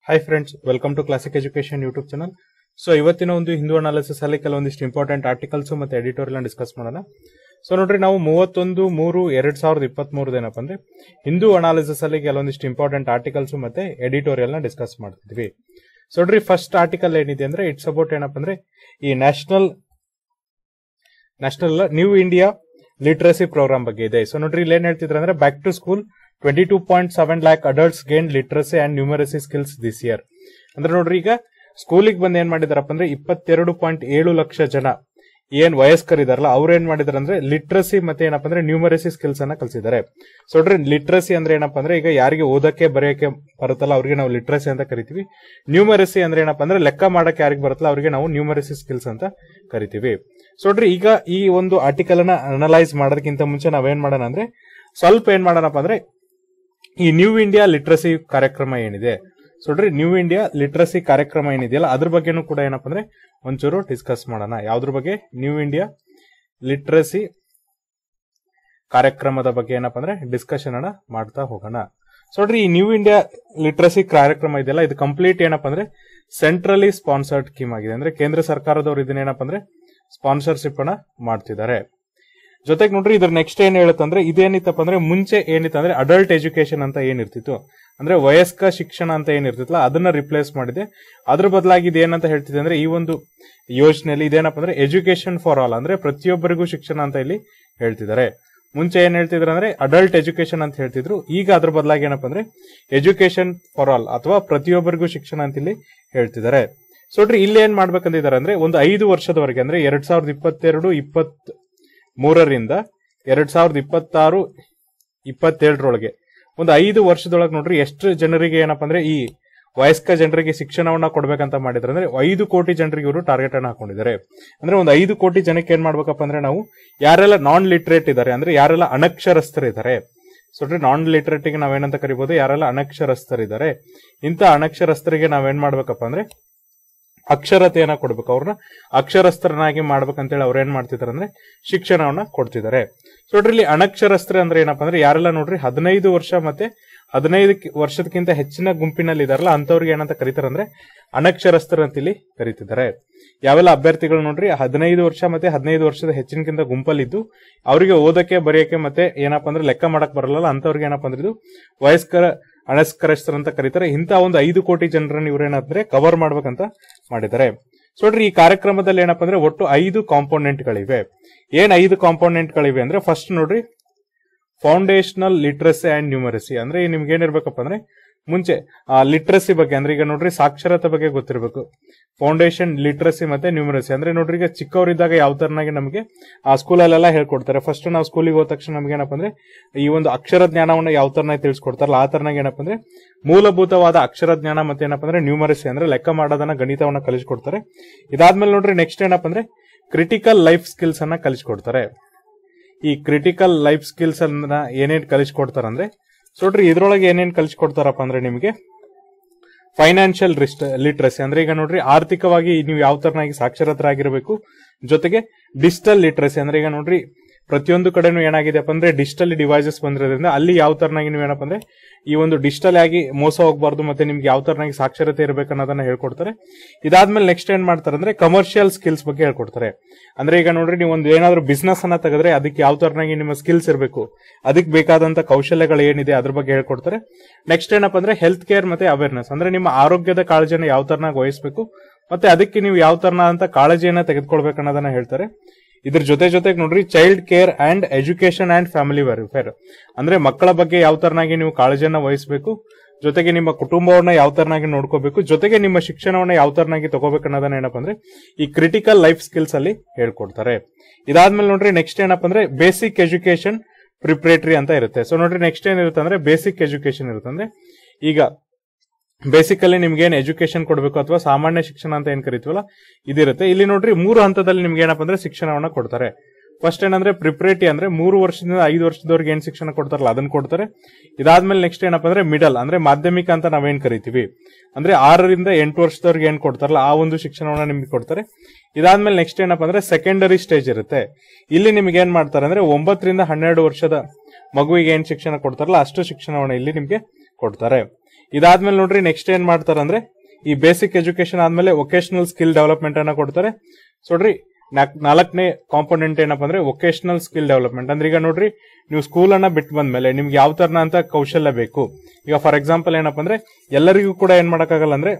hi friends welcome to classic education YouTube channel so ಇವತ್ತಿನ ಒಂದು Hindu analysis ಅಲ್ಲಿ ಕೆಲವೊಂದಿಷ್ಟು ಇಂಪಾರ್ಟೆಂಟ್ ಆರ್ಟಿಕಲ್ಸ್ ಮತ್ತೆ ಎಡಿಟೋರಿಯಲ್ ಡಿಸ್ಕಸ್ ಮಾಡೋಣ ಸೊ ನೋಡ್ರಿ ನಾವು ಮೂವತ್ತೊಂದು ಮೂರು ಎರಡ್ ಸಾವಿರದ ಇಪ್ಪತ್ತ್ ಏನಪ್ಪ ಅಂದ್ರೆ ಹಿಂದೂ ಅನಾಲಿಸಿಸ್ ಅಲ್ಲಿ ಕೆಲವೊಂದಿಷ್ಟು ಇಂಪಾರ್ಟೆಂಟ್ ಆರ್ಟಿಕಲ್ಸ್ ಮತ್ತೆ ಎಡಿಟೋರಿಯಲ್ ನ ಡಿಸ್ಕಸ್ ಮಾಡ್ತಿದ್ವಿ ಸೊ ನೋಡ್ರಿ ಫಸ್ಟ್ ಆರ್ಟಿಕಲ್ ಏನಿದೆ ಅಂದ್ರೆ ಇಟ್ಸ್ ಅಬೌಟ್ ಏನಪ್ಪ ಅಂದ್ರೆ ಈ national national new India literacy programme ಬಗ್ಗೆ ಇದೆ ಸೊ ನೋಡ್ರಿ ಇಲ್ಲಿ ಏನ್ ಹೇಳ್ತಿದ್ರೆ ಅಂದ್ರೆ back to school twenty two point seven lakh adults gain literacy and numeracy skills this year ಅಂದ್ರೆ ನೋಡ್ರಿ ಈಗ ಸ್ಕೂಲಿಗೆ ಬಂದು ಏನ್ ಮಾಡಿದಾರಪ್ಪ ಅಂದ್ರೆ ಇಪ್ಪತ್ತೆರಡು ಪಾಯಿಂಟ್ ಏಳು ಲಕ್ಷ ಜನ ಏನ್ ವಯಸ್ಕರಿದಾರಲ್ಲ ಅವ್ರು ಏನ್ ಮಾಡಿದಾರೆ ಅಂದ್ರೆ ಲಿಟ್ರಸಿ ಮತ್ತೆ ಏನಪ್ಪ ಅಂದ್ರೆ ನ್ಯೂಮರಸಿ ಸ್ಕಿಲ್ಸ್ ಅನ್ನ ಕಲಿಸಿದ್ದಾರೆ ಸೊ ನೋಡ್ರಿ ಲಿಟ್ರಸಿ ಅಂದ್ರೆ ಏನಪ್ಪ ಅಂದ್ರೆ ಈಗ ಯಾರಿಗೆ ಓದಕ್ಕೆ ಬರೆಯಕ್ಕೆ ಬರುತ್ತಲ್ಲ ಅವ್ರಿಗೆ ನಾವು ಲಿಟ್ರಸಿ ಅಂತ ಕರಿತೀವಿ ನ್ಯೂಮರಸಿ ಅಂದ್ರೆ ಏನಪ್ಪ ಅಂದ್ರೆ ಲೆಕ್ಕ ಮಾಡಕ್ಕೆ ಯಾರಿಗೆ ಬರುತ್ತಲ್ಲ ಅವ್ರಿಗೆ ನಾವು ನ್ಯೂಮರಸಿ ಸ್ಕಿಲ್ಸ್ ಅಂತ ಕರಿತೀವಿ ಸೊ ನೋಡ್ರಿ ಈಗ ಈ ಒಂದು ಆರ್ಟಿಕಲ್ ಅನ್ನ ಅನಲೈಸ್ ಮಾಡೋದಕ್ಕಿಂತ ಮುಂಚೆ ನಾವೇನ್ ಮಾಡೋಣ ಅಂದ್ರೆ ಸ್ವಲ್ಪ ಏನ್ ಮಾಡೋಣಪ್ಪ ಅಂದ್ರೆ ಈ ನ್ಯೂ ಇಂಡಿಯಾ ಲಿಟ್ರಸಿ ಕಾರ್ಯಕ್ರಮ ಏನಿದೆ ಸೊ ನೋಡ್ರಿ ನ್ಯೂ ಇಂಡಿಯಾ ಲಿಟ್ರಸಿ ಕಾರ್ಯಕ್ರಮ ಏನಿದೆಯಲ್ಲ ಅದ್ರ ಬಗ್ಗೆನೂ ಕೂಡ ಏನಪ್ಪ ಅಂದ್ರೆ ಒಂಚೂರು ಡಿಸ್ಕಸ್ ಮಾಡೋಣ ಯಾವ್ದ್ರ ಬಗ್ಗೆ ನ್ಯೂ ಇಂಡಿಯಾ ಲಿಟ್ರಸಿ ಕಾರ್ಯಕ್ರಮದ ಬಗ್ಗೆ ಏನಪ್ಪ ಅಂದ್ರೆ ಡಿಸ್ಕಷನ್ ಅನ್ನ ಮಾಡ್ತಾ ಹೋಗೋಣ ಸೊ ನೋಡ್ರಿ ಈ ನ್ಯೂ ಇಂಡಿಯಾ ಲಿಟ್ರಸಿ ಕಾರ್ಯಕ್ರಮ ಇದೆಯಲ್ಲ ಇದು ಕಂಪ್ಲೀಟ್ ಏನಪ್ಪ ಅಂದ್ರೆ ಸೆಂಟ್ರಲಿ ಸ್ಪಾನ್ಸರ್ಡ್ ಸ್ಕೀಮ್ ಆಗಿದೆ ಅಂದ್ರೆ ಕೇಂದ್ರ ಸರ್ಕಾರದವರು ಇದನ್ನ ಏನಪ್ಪ ಅಂದ್ರೆ ಸ್ಪಾನ್ಸರ್ಶಿಪ್ ಅನ್ನ ಮಾಡ್ತಿದ್ದಾರೆ ಜೊತೆಗೆ ನೋಡ್ರಿ ಇದ್ರ ನೆಕ್ಸ್ಟ್ ಏನ್ ಹೇಳುತ್ತಂದ್ರೆ ಇದೇನಿತ್ತಪ್ಪ ಅಂದ್ರೆ ಮುಂಚೆ ಏನಿತ್ತಂದ್ರೆ ಅಡಲ್ಟ್ ಎಜುಕೇಶನ್ ಅಂತ ಏನಿರ್ತಿತ್ತು ಅಂದ್ರೆ ವಯಸ್ಕ ಶಿಕ್ಷಣ ಅಂತ ಏನಿರ್ತಿತ್ತಲ್ಲ ಅದನ್ನ ರಿಪ್ಲೇಸ್ ಮಾಡಿದೆ ಅದ್ರ ಬದಲಾಗಿ ಇದೇನಂತ ಹೇಳ್ತಿದೆ ಅಂದ್ರೆ ಈ ಒಂದು ಯೋಜನೆಯಲ್ಲಿ ಇದೇನಪ್ಪ ಅಂದ್ರೆ ಎಜುಕೇಶನ್ ಫಾರ್ ಆಲ್ ಅಂದ್ರೆ ಪ್ರತಿಯೊಬ್ಬರಿಗೂ ಶಿಕ್ಷಣ ಅಂತ ಇಲ್ಲಿ ಹೇಳ್ತಿದ್ದಾರೆ ಮುಂಚೆ ಏನ್ ಹೇಳ್ತಿದ್ರು ಅಂದ್ರೆ ಅಡಲ್ಟ್ ಎಜುಕೇಶನ್ ಅಂತ ಹೇಳ್ತಿದ್ರು ಈಗ ಅದ್ರ ಬದಲಾಗಿ ಏನಪ್ಪ ಅಂದ್ರೆ ಎಜುಕೇಶನ್ ಫಾರ್ ಆಲ್ ಅಥವಾ ಪ್ರತಿಯೊಬ್ಬರಿಗೂ ಶಿಕ್ಷಣ ಅಂತ ಇಲ್ಲಿ ಹೇಳ್ತಿದ್ದಾರೆ ಸೊ ನೋಡ್ರಿ ಇಲ್ಲಿ ಏನ್ ಮಾಡ್ಬೇಕಂತಿದ್ದಾರೆ ಅಂದ್ರೆ ಒಂದು ಐದು ವರ್ಷದವರೆಗೆ ಅಂದ್ರೆ ಎರಡ್ ಸಾವಿರದ ಇಪ್ಪತ್ತೆರಡು ಇಪ್ಪತ್ ಮೂರರಿಂದ ಎರಡ್ ಸಾವಿರದ ಇಪ್ಪತ್ತಾರು ಇಪ್ಪತ್ತೇಳರೊಳಗೆ ಒಂದು ಐದು ವರ್ಷದೊಳಗೆ ನೋಡ್ರಿ ಎಷ್ಟು ಜನರಿಗೆ ಏನಪ್ಪಾ ಅಂದ್ರೆ ಈ ವಯಸ್ಕ ಜನರಿಗೆ ಶಿಕ್ಷಣವನ್ನ ಕೊಡ್ಬೇಕಂತ ಮಾಡಿದ್ರೆ ಅಂದ್ರೆ ಐದು ಕೋಟಿ ಜನರಿಗೆ ಇವರು ಟಾರ್ಗೆಟ್ ಅನ್ನ ಹಾಕೊಂಡಿದ್ದಾರೆ ಅಂದ್ರೆ ಒಂದು ಐದು ಕೋಟಿ ಜನಕ್ಕೆ ಏನ್ ಮಾಡ್ಬೇಕಪ್ಪ ಅಂದ್ರೆ ನಾವು ಯಾರೆಲ್ಲ ನಾನ್ ಲಿಟ್ರೇಟ್ ಇದ್ದಾರೆ ಅಂದ್ರೆ ಯಾರೆಲ್ಲ ಅನಕ್ಷರಸ್ಥರಿದ್ದಾರೆ ಸೊ ನಾನ್ ಲಿಟ್ರೇಟ್ ಗೆ ನಾವೇನಂತ ಕರಿಬಹುದು ಯಾರೆಲ್ಲ ಅನಕ್ಷರಸ್ಥರಿದ್ದಾರೆ ಇಂಥ ಅನಕ್ಷರಸ್ಥರಿಗೆ ನಾವೇನ್ ಮಾಡ್ಬೇಕಪ್ಪ ಅಂದ್ರೆ ಅಕ್ಷರತೆಯನ್ನ ಕೊಡ್ಬೇಕು ಅವ್ರನ್ನ ಅಕ್ಷರಸ್ಥರನ್ನಾಗಿ ಮಾಡ್ಬೇಕಂತೇಳಿ ಅವ್ರು ಏನ್ ಮಾಡ್ತಿದಾರೆ ಅಂದ್ರೆ ಶಿಕ್ಷಣವನ್ನ ಕೊಡ್ತಿದ್ದಾರೆ ಸೊ ನೋಡ್ರಿ ಇಲ್ಲಿ ಅನಕ್ಷರಸ್ಥರು ಅಂದ್ರೆ ಏನಪ್ಪಾ ಅಂದ್ರೆ ಯಾರೆಲ್ಲ ನೋಡ್ರಿ ಹದಿನೈದು ವರ್ಷ ಮತ್ತೆ ಹದಿನೈದು ವರ್ಷದಕ್ಕಿಂತ ಹೆಚ್ಚಿನ ಗುಂಪಿನಲ್ಲಿ ಇದಾರಲ್ಲ ಅಂತವ್ರಿಗೆ ಏನಂತ ಕರೀತಾರೆ ಅಂದ್ರೆ ಅನಕ್ಷರಸ್ಥರು ಅಂತ ಇಲ್ಲಿ ಕರೀತಿದ್ದಾರೆ ಯಾವೆಲ್ಲ ಅಭ್ಯರ್ಥಿಗಳು ನೋಡ್ರಿ ಹದಿನೈದು ವರ್ಷ ಮತ್ತೆ ಹದಿನೈದು ವರ್ಷದ ಹೆಚ್ಚಿನಕ್ಕಿಂತ ಗುಂಪಲ್ಲಿದ್ದು ಅವರಿಗೆ ಓದಕ್ಕೆ ಬರೆಯಕ್ಕೆ ಮತ್ತೆ ಏನಪ್ಪಾ ಅಂದ್ರೆ ಲೆಕ್ಕ ಮಾಡಕ್ ಬರಲ್ಲ ಅಂತವ್ರಿಗೆ ಏನಪ್ಪಾ ಅಂದ್ರೆ ಇದು ವಯಸ್ಕರ ಅನಸ್ಕರಸ್ಥರು ಅಂತ ಕರೀತಾರೆ ಇಂಥ ಒಂದು ಐದು ಕೋಟಿ ಜನರನ್ನ ಇವ್ರೇನಂದ್ರೆ ಕವರ್ ಮಾಡ್ಬೇಕಂತ ಮಾಡಿದ್ದಾರೆ ಸೊ ನೋಡ್ರಿ ಈ ಕಾರ್ಯಕ್ರಮದಲ್ಲಿ ಏನಪ್ಪಾ ಅಂದ್ರೆ ಒಟ್ಟು ಐದು ಕಾಂಪೋನೆಂಟ್ ಗಳಿವೆ ಏನ್ ಐದು ಕಾಂಪೋನೆಂಟ್ ಗಳಿವೆ ಅಂದ್ರೆ ಫಸ್ಟ್ ನೋಡ್ರಿ ಫೌಂಡೇಶನಲ್ ಲಿಟ್ರಸಿ ಅಂಡ್ ನ್ಯೂಮರಸಿ ಅಂದ್ರೆ ನಿಮ್ಗೆ ಏನಿರ್ಬೇಕಪ್ಪ ಅಂದ್ರೆ ಮುಂಚೆ ಲಿಟ್ರಸಿ ಬಗ್ಗೆ ಅಂದ್ರೆ ಈಗ ನೋಡ್ರಿ ಸಾಕ್ಷರತೆ ಬಗ್ಗೆ ಗೊತ್ತಿರಬೇಕು ಫೌಂಡೇಶನ್ ಲಿಟ್ರಸಿ ಮತ್ತೆ ನ್ಯೂಮರಸಿ ಅಂದ್ರೆ ನೋಡ್ರಿ ಈಗ ಚಿಕ್ಕವರಿದ್ದಾಗ ಯಾವ ತರನಾಗಿ ನಮಗೆ ಆ ಸ್ಕೂಲಲ್ಲೆಲ್ಲ ಹೇಳ್ಕೊಡ್ತಾರೆ ಫಸ್ಟ್ ನಾವು ಸ್ಕೂಲಿಗೆ ಹೋದ ತಕ್ಷಣ ನಮ್ಗೆ ಏನಪ್ಪ ಅಂದ್ರೆ ಈ ಒಂದು ಅಕ್ಷರ ಜ್ಞಾನವನ್ನ ಯಾವ ತರನಾಗಿ ತಿಳಿಸ್ಕೊಡ್ತಾರಲ್ಲ ಆ ತರನಾಗಿ ಏನಪ್ಪ ಅಂದ್ರೆ ಮೂಲಭೂತವಾದ ಅಕ್ಷರ ಜ್ಞಾನ ಮತ್ತೆ ಏನಪ್ಪ ಅಂದ್ರೆ ನ್ಯೂಮರಸಿ ಅಂದ್ರೆ ಲೆಕ್ಕ ಮಾಡೋದನ್ನ ಗಣಿತವನ್ನ ಕಲಿಸ್ಕೊಡ್ತಾರೆ ಇದಾದ್ಮೇಲೆ ನೋಡ್ರಿ ನೆಕ್ಸ್ಟ್ ಏನಪ್ಪ ಅಂದ್ರೆ ಕ್ರಿಟಿಕಲ್ ಲೈಫ್ ಸ್ಕಿಲ್ಸ್ ಅನ್ನ ಕಲಿಸ್ಕೊಡ್ತಾರೆ ಈ ಕ್ರಿಟಿಕಲ್ ಲೈಫ್ ಸ್ಕಿಲ್ಸ್ ಅನ್ನ ಏನೇನ್ ಕಲಿಸ್ಕೊಡ್ತಾರ ಅಂದ್ರೆ ಸೊ ನೋಡ್ರಿ ಇದ್ರೊಳಗೆ ಏನೇನ್ ಕಲಿಸ್ಕೊಡ್ತಾರಪ್ಪ ಅಂದ್ರೆ ನಿಮಗೆ ಫೈನಾನ್ಷಿಯಲ್ ಲಿಟ್ರಸಿ ಅಂದ್ರೆ ಈಗ ನೋಡ್ರಿ ಆರ್ಥಿಕವಾಗಿ ನೀವು ಯಾವ ತರನಾಗಿ ಸಾಕ್ಷರತರಾಗಿರಬೇಕು ಜೊತೆಗೆ ಡಿಜಿಟಲ್ ಲಿಟ್ರಸಿ ಅಂದ್ರೆ ಈಗ ನೋಡ್ರಿ ಪ್ರತಿಯೊಂದು ಕಡೆನೂ ಏನಾಗಿದೆಪ್ಪ ಅಂದ್ರೆ ಡಿಜಿಟಲ್ ಡಿವೈಸಸ್ ಬಂದಿರೋದ್ರಿಂದ ಅಲ್ಲಿ ಯಾವ ತರನಾಗಿ ನೀವು ಏನಪ್ಪ ಅಂದ್ರೆ ಈ ಒಂದು ಡಿಜಿಟಲ್ ಆಗಿ ಮೋಸ ಹೋಗಬಾರ್ದು ಮತ್ತೆ ನಿಮ್ಗೆ ಯಾವ ತರನಾಗಿ ಸಾಕ್ಷರತೆ ಇರಬೇಕು ಅನ್ನೋದನ್ನ ಹೇಳ್ಕೊಡ್ತಾರೆ ಇದಾದ್ಮೇಲೆ ನೆಕ್ಸ್ಟ್ ಏನ್ ಮಾಡ್ತಾರೆ ಅಂದ್ರೆ ಕಮರ್ಷಿಯಲ್ ಸ್ಕಿಲ್ಸ್ ಬಗ್ಗೆ ಹೇಳ್ಕೊಡ್ತಾರೆ ಅಂದ್ರೆ ಈಗ ನೋಡ್ರಿ ನೀವು ಒಂದು ಏನಾದ್ರು ಬಿಸ್ನೆಸ್ ಅನ್ನ ತೆಗೆದ್ರೆ ಅದಕ್ಕೆ ಯಾವ ತರನಾಗಿ ನಿಮ್ಮ ಸ್ಕಿಲ್ಸ್ ಇರಬೇಕು ಅದಕ್ಕೆ ಬೇಕಾದಂತ ಕೌಶಲ್ಯಗಳು ಏನಿದೆ ಅದ್ರ ಬಗ್ಗೆ ಹೇಳ್ಕೊಡ್ತಾರೆ ನೆಕ್ಸ್ಟ್ ಏನಪ್ಪ ಅಂದ್ರೆ ಹೆಲ್ತ್ ಕೇರ್ ಮತ್ತೆ ಅವೇರ್ನೆಸ್ ಅಂದ್ರೆ ನಿಮ್ಮ ಆರೋಗ್ಯದ ಕಾಳಜಿಯನ್ನು ಯಾವ ತರನಾಗಿ ವಹಿಸಬೇಕು ಮತ್ತೆ ಅದಕ್ಕೆ ನೀವು ಯಾವ ತರನಾದಂತ ಕಾಳಜಿಯನ್ನ ತೆಗೆದುಕೊಳ್ಬೇಕು ಅನ್ನೋದನ್ನ ಹೇಳ್ತಾರೆ ಇದ್ರ ಜೊತೆ ಜೊತೆಗೆ ನೋಡ್ರಿ child care and education and family welfare ಅಂದ್ರೆ ಮಕ್ಕಳ ಬಗ್ಗೆ ಯಾವ ತರನಾಗಿ ನೀವು ಕಾಳಜಿಯನ್ನ ವಹಿಸಬೇಕು ಜೊತೆಗೆ ನಿಮ್ಮ ಕುಟುಂಬವನ್ನ ಯಾವ ತರನಾಗಿ ನೋಡ್ಕೋಬೇಕು ಜೊತೆಗೆ ನಿಮ್ಮ ಶಿಕ್ಷಣವನ್ನ ಯಾವ ತರನಾಗಿ ತಗೋಬೇಕು ಅನ್ನೋದನ್ನ ಏನಪ್ಪ ಅಂದ್ರೆ ಈ ಕ್ರಿಟಿಕಲ್ ಲೈಫ್ ಸ್ಕಿಲ್ಸ್ ಅಲ್ಲಿ ಹೇಳ್ಕೊಡ್ತಾರೆ ಇದಾದ್ಮೇಲೆ ನೋಡ್ರಿ ನೆಕ್ಸ್ಟ್ ಏನಪ್ಪ ಅಂದ್ರೆ ಬೇಸಿಕ್ ಎಜುಕೇಶನ್ ಪ್ರಿಪ್ರೇಟರಿ ಅಂತ ಇರುತ್ತೆ ಸೊ ನೋಡ್ರಿ ನೆಕ್ಸ್ಟ್ ಏನಿರುತ್ತೆ ಅಂದ್ರೆ ಬೇಸಿಕ್ ಎಜುಕೇಶನ್ ಇರುತ್ತೆ ಅಂದ್ರೆ ಈಗ ಬೇಸಿಕಲಿ ನಿಮ್ಗೆ ಏನ್ ಎಜುಕೇಶನ್ ಕೊಡಬೇಕು ಅಥವಾ ಸಾಮಾನ್ಯ ಶಿಕ್ಷಣ ಅಂತ ಏನ್ ಕರಿತೀವಲ್ಲ ಇದಿರುತ್ತೆ ಇಲ್ಲಿ ನೋಡ್ರಿ ಮೂರು ಹಂತದಲ್ಲಿ ನಿಮ್ಗೆ ಏನಪ್ಪ ಅಂದ್ರೆ ಶಿಕ್ಷಣವನ್ನ ಕೊಡ್ತಾರೆ ಫಸ್ಟ್ ಏನಂದ್ರೆ ಪ್ರಿಪ್ರೇಟಿ ಅಂದ್ರೆ ಮೂರು ವರ್ಷದಿಂದ ಐದು ವರ್ಷದವರೆಗೆ ಏನ್ ಶಿಕ್ಷಣ ಕೊಡ್ತಾರಲ್ಲ ಅದನ್ನ ಕೊಡ್ತಾರೆ ಇದಾದ್ಮೇಲೆ ನೆಕ್ಸ್ಟ್ ಏನಪ್ಪ ಅಂದ್ರೆ ಮಿಡಲ್ ಅಂದ್ರೆ ಮಾಧ್ಯಮಿಕ ಅಂತ ನಾವೇನ್ ಕರಿತೀವಿ ಅಂದ್ರೆ ಆರರಿಂದ ಎಂಟು ವರ್ಷದವರೆಗೆ ಏನ್ ಕೊಡ್ತಾರಲ್ಲ ಆ ಒಂದು ಶಿಕ್ಷಣವನ್ನ ನಿಮ್ಗೆ ಕೊಡ್ತಾರೆ ಇದಾದ್ಮೇಲೆ ನೆಕ್ಸ್ಟ್ ಏನಪ್ಪ ಅಂದ್ರೆ ಸೆಕೆಂಡರಿ ಸ್ಟೇಜ್ ಇರುತ್ತೆ ಇಲ್ಲಿ ನಿಮ್ಗೆ ಏನ್ ಮಾಡ್ತಾರೆ ಅಂದ್ರೆ ಒಂಬತ್ತರಿಂದ ಹನ್ನೆರಡು ವರ್ಷದ ಮಗುವಿಗೆ ಏನ್ ಶಿಕ್ಷಣ ಕೊಡ್ತಾರಲ್ಲ ಅಷ್ಟು ಶಿಕ್ಷಣವನ್ನ ಇಲ್ಲಿ ನಿಮ್ಗೆ ಕೊಡ್ತಾರೆ ಇದಾದ್ಮೇಲೆ ನೋಡ್ರಿ ನೆಕ್ಸ್ಟ್ ಏನ್ ಮಾಡ್ತಾರೆ ಅಂದ್ರೆ ಈ ಬೇಸಿಕ್ ಎಜುಕೇಶನ್ ಆದ್ಮೇಲೆ ವೊಕೇಶನಲ್ ಸ್ಕಿಲ್ ಡೆವಲಪ್ಮೆಂಟ್ ಅನ್ನ ಕೊಡ್ತಾರೆ ಸೊ ನೋಡ್ರಿ ನಾಕ್- ನಾಲ್ಕನೇ ಕಾಂಪೋನೆಂಟ್ ಏನಪ್ಪಾ ಅಂದ್ರೆ ವೊಕೇಶನಲ್ ಸ್ಕಿಲ್ ಡೆವಲಪ್ಮೆಂಟ್ ಅಂದ್ರೆ ಈಗ ನೋಡ್ರಿ ನೀವು ಸ್ಕೂಲ್ ಅನ್ನ ಬಿಟ್ಟು ಬಂದ್ಮೇಲೆ ನಿಮ್ಗೆ ಯಾವ ತರನ ಅಂತ ಕೌಶಲ್ಯ ಬೇಕು ಈಗ ಫಾರ್ ಎಕ್ಸಾಂಪಲ್ ಏನಪ್ಪಾ ಅಂದ್ರೆ ಎಲ್ಲರಿಗೂ ಕೂಡ ಏನ್ ಮಾಡಕ್ಕಾಗಲ್ಲ ಅಂದ್ರೆ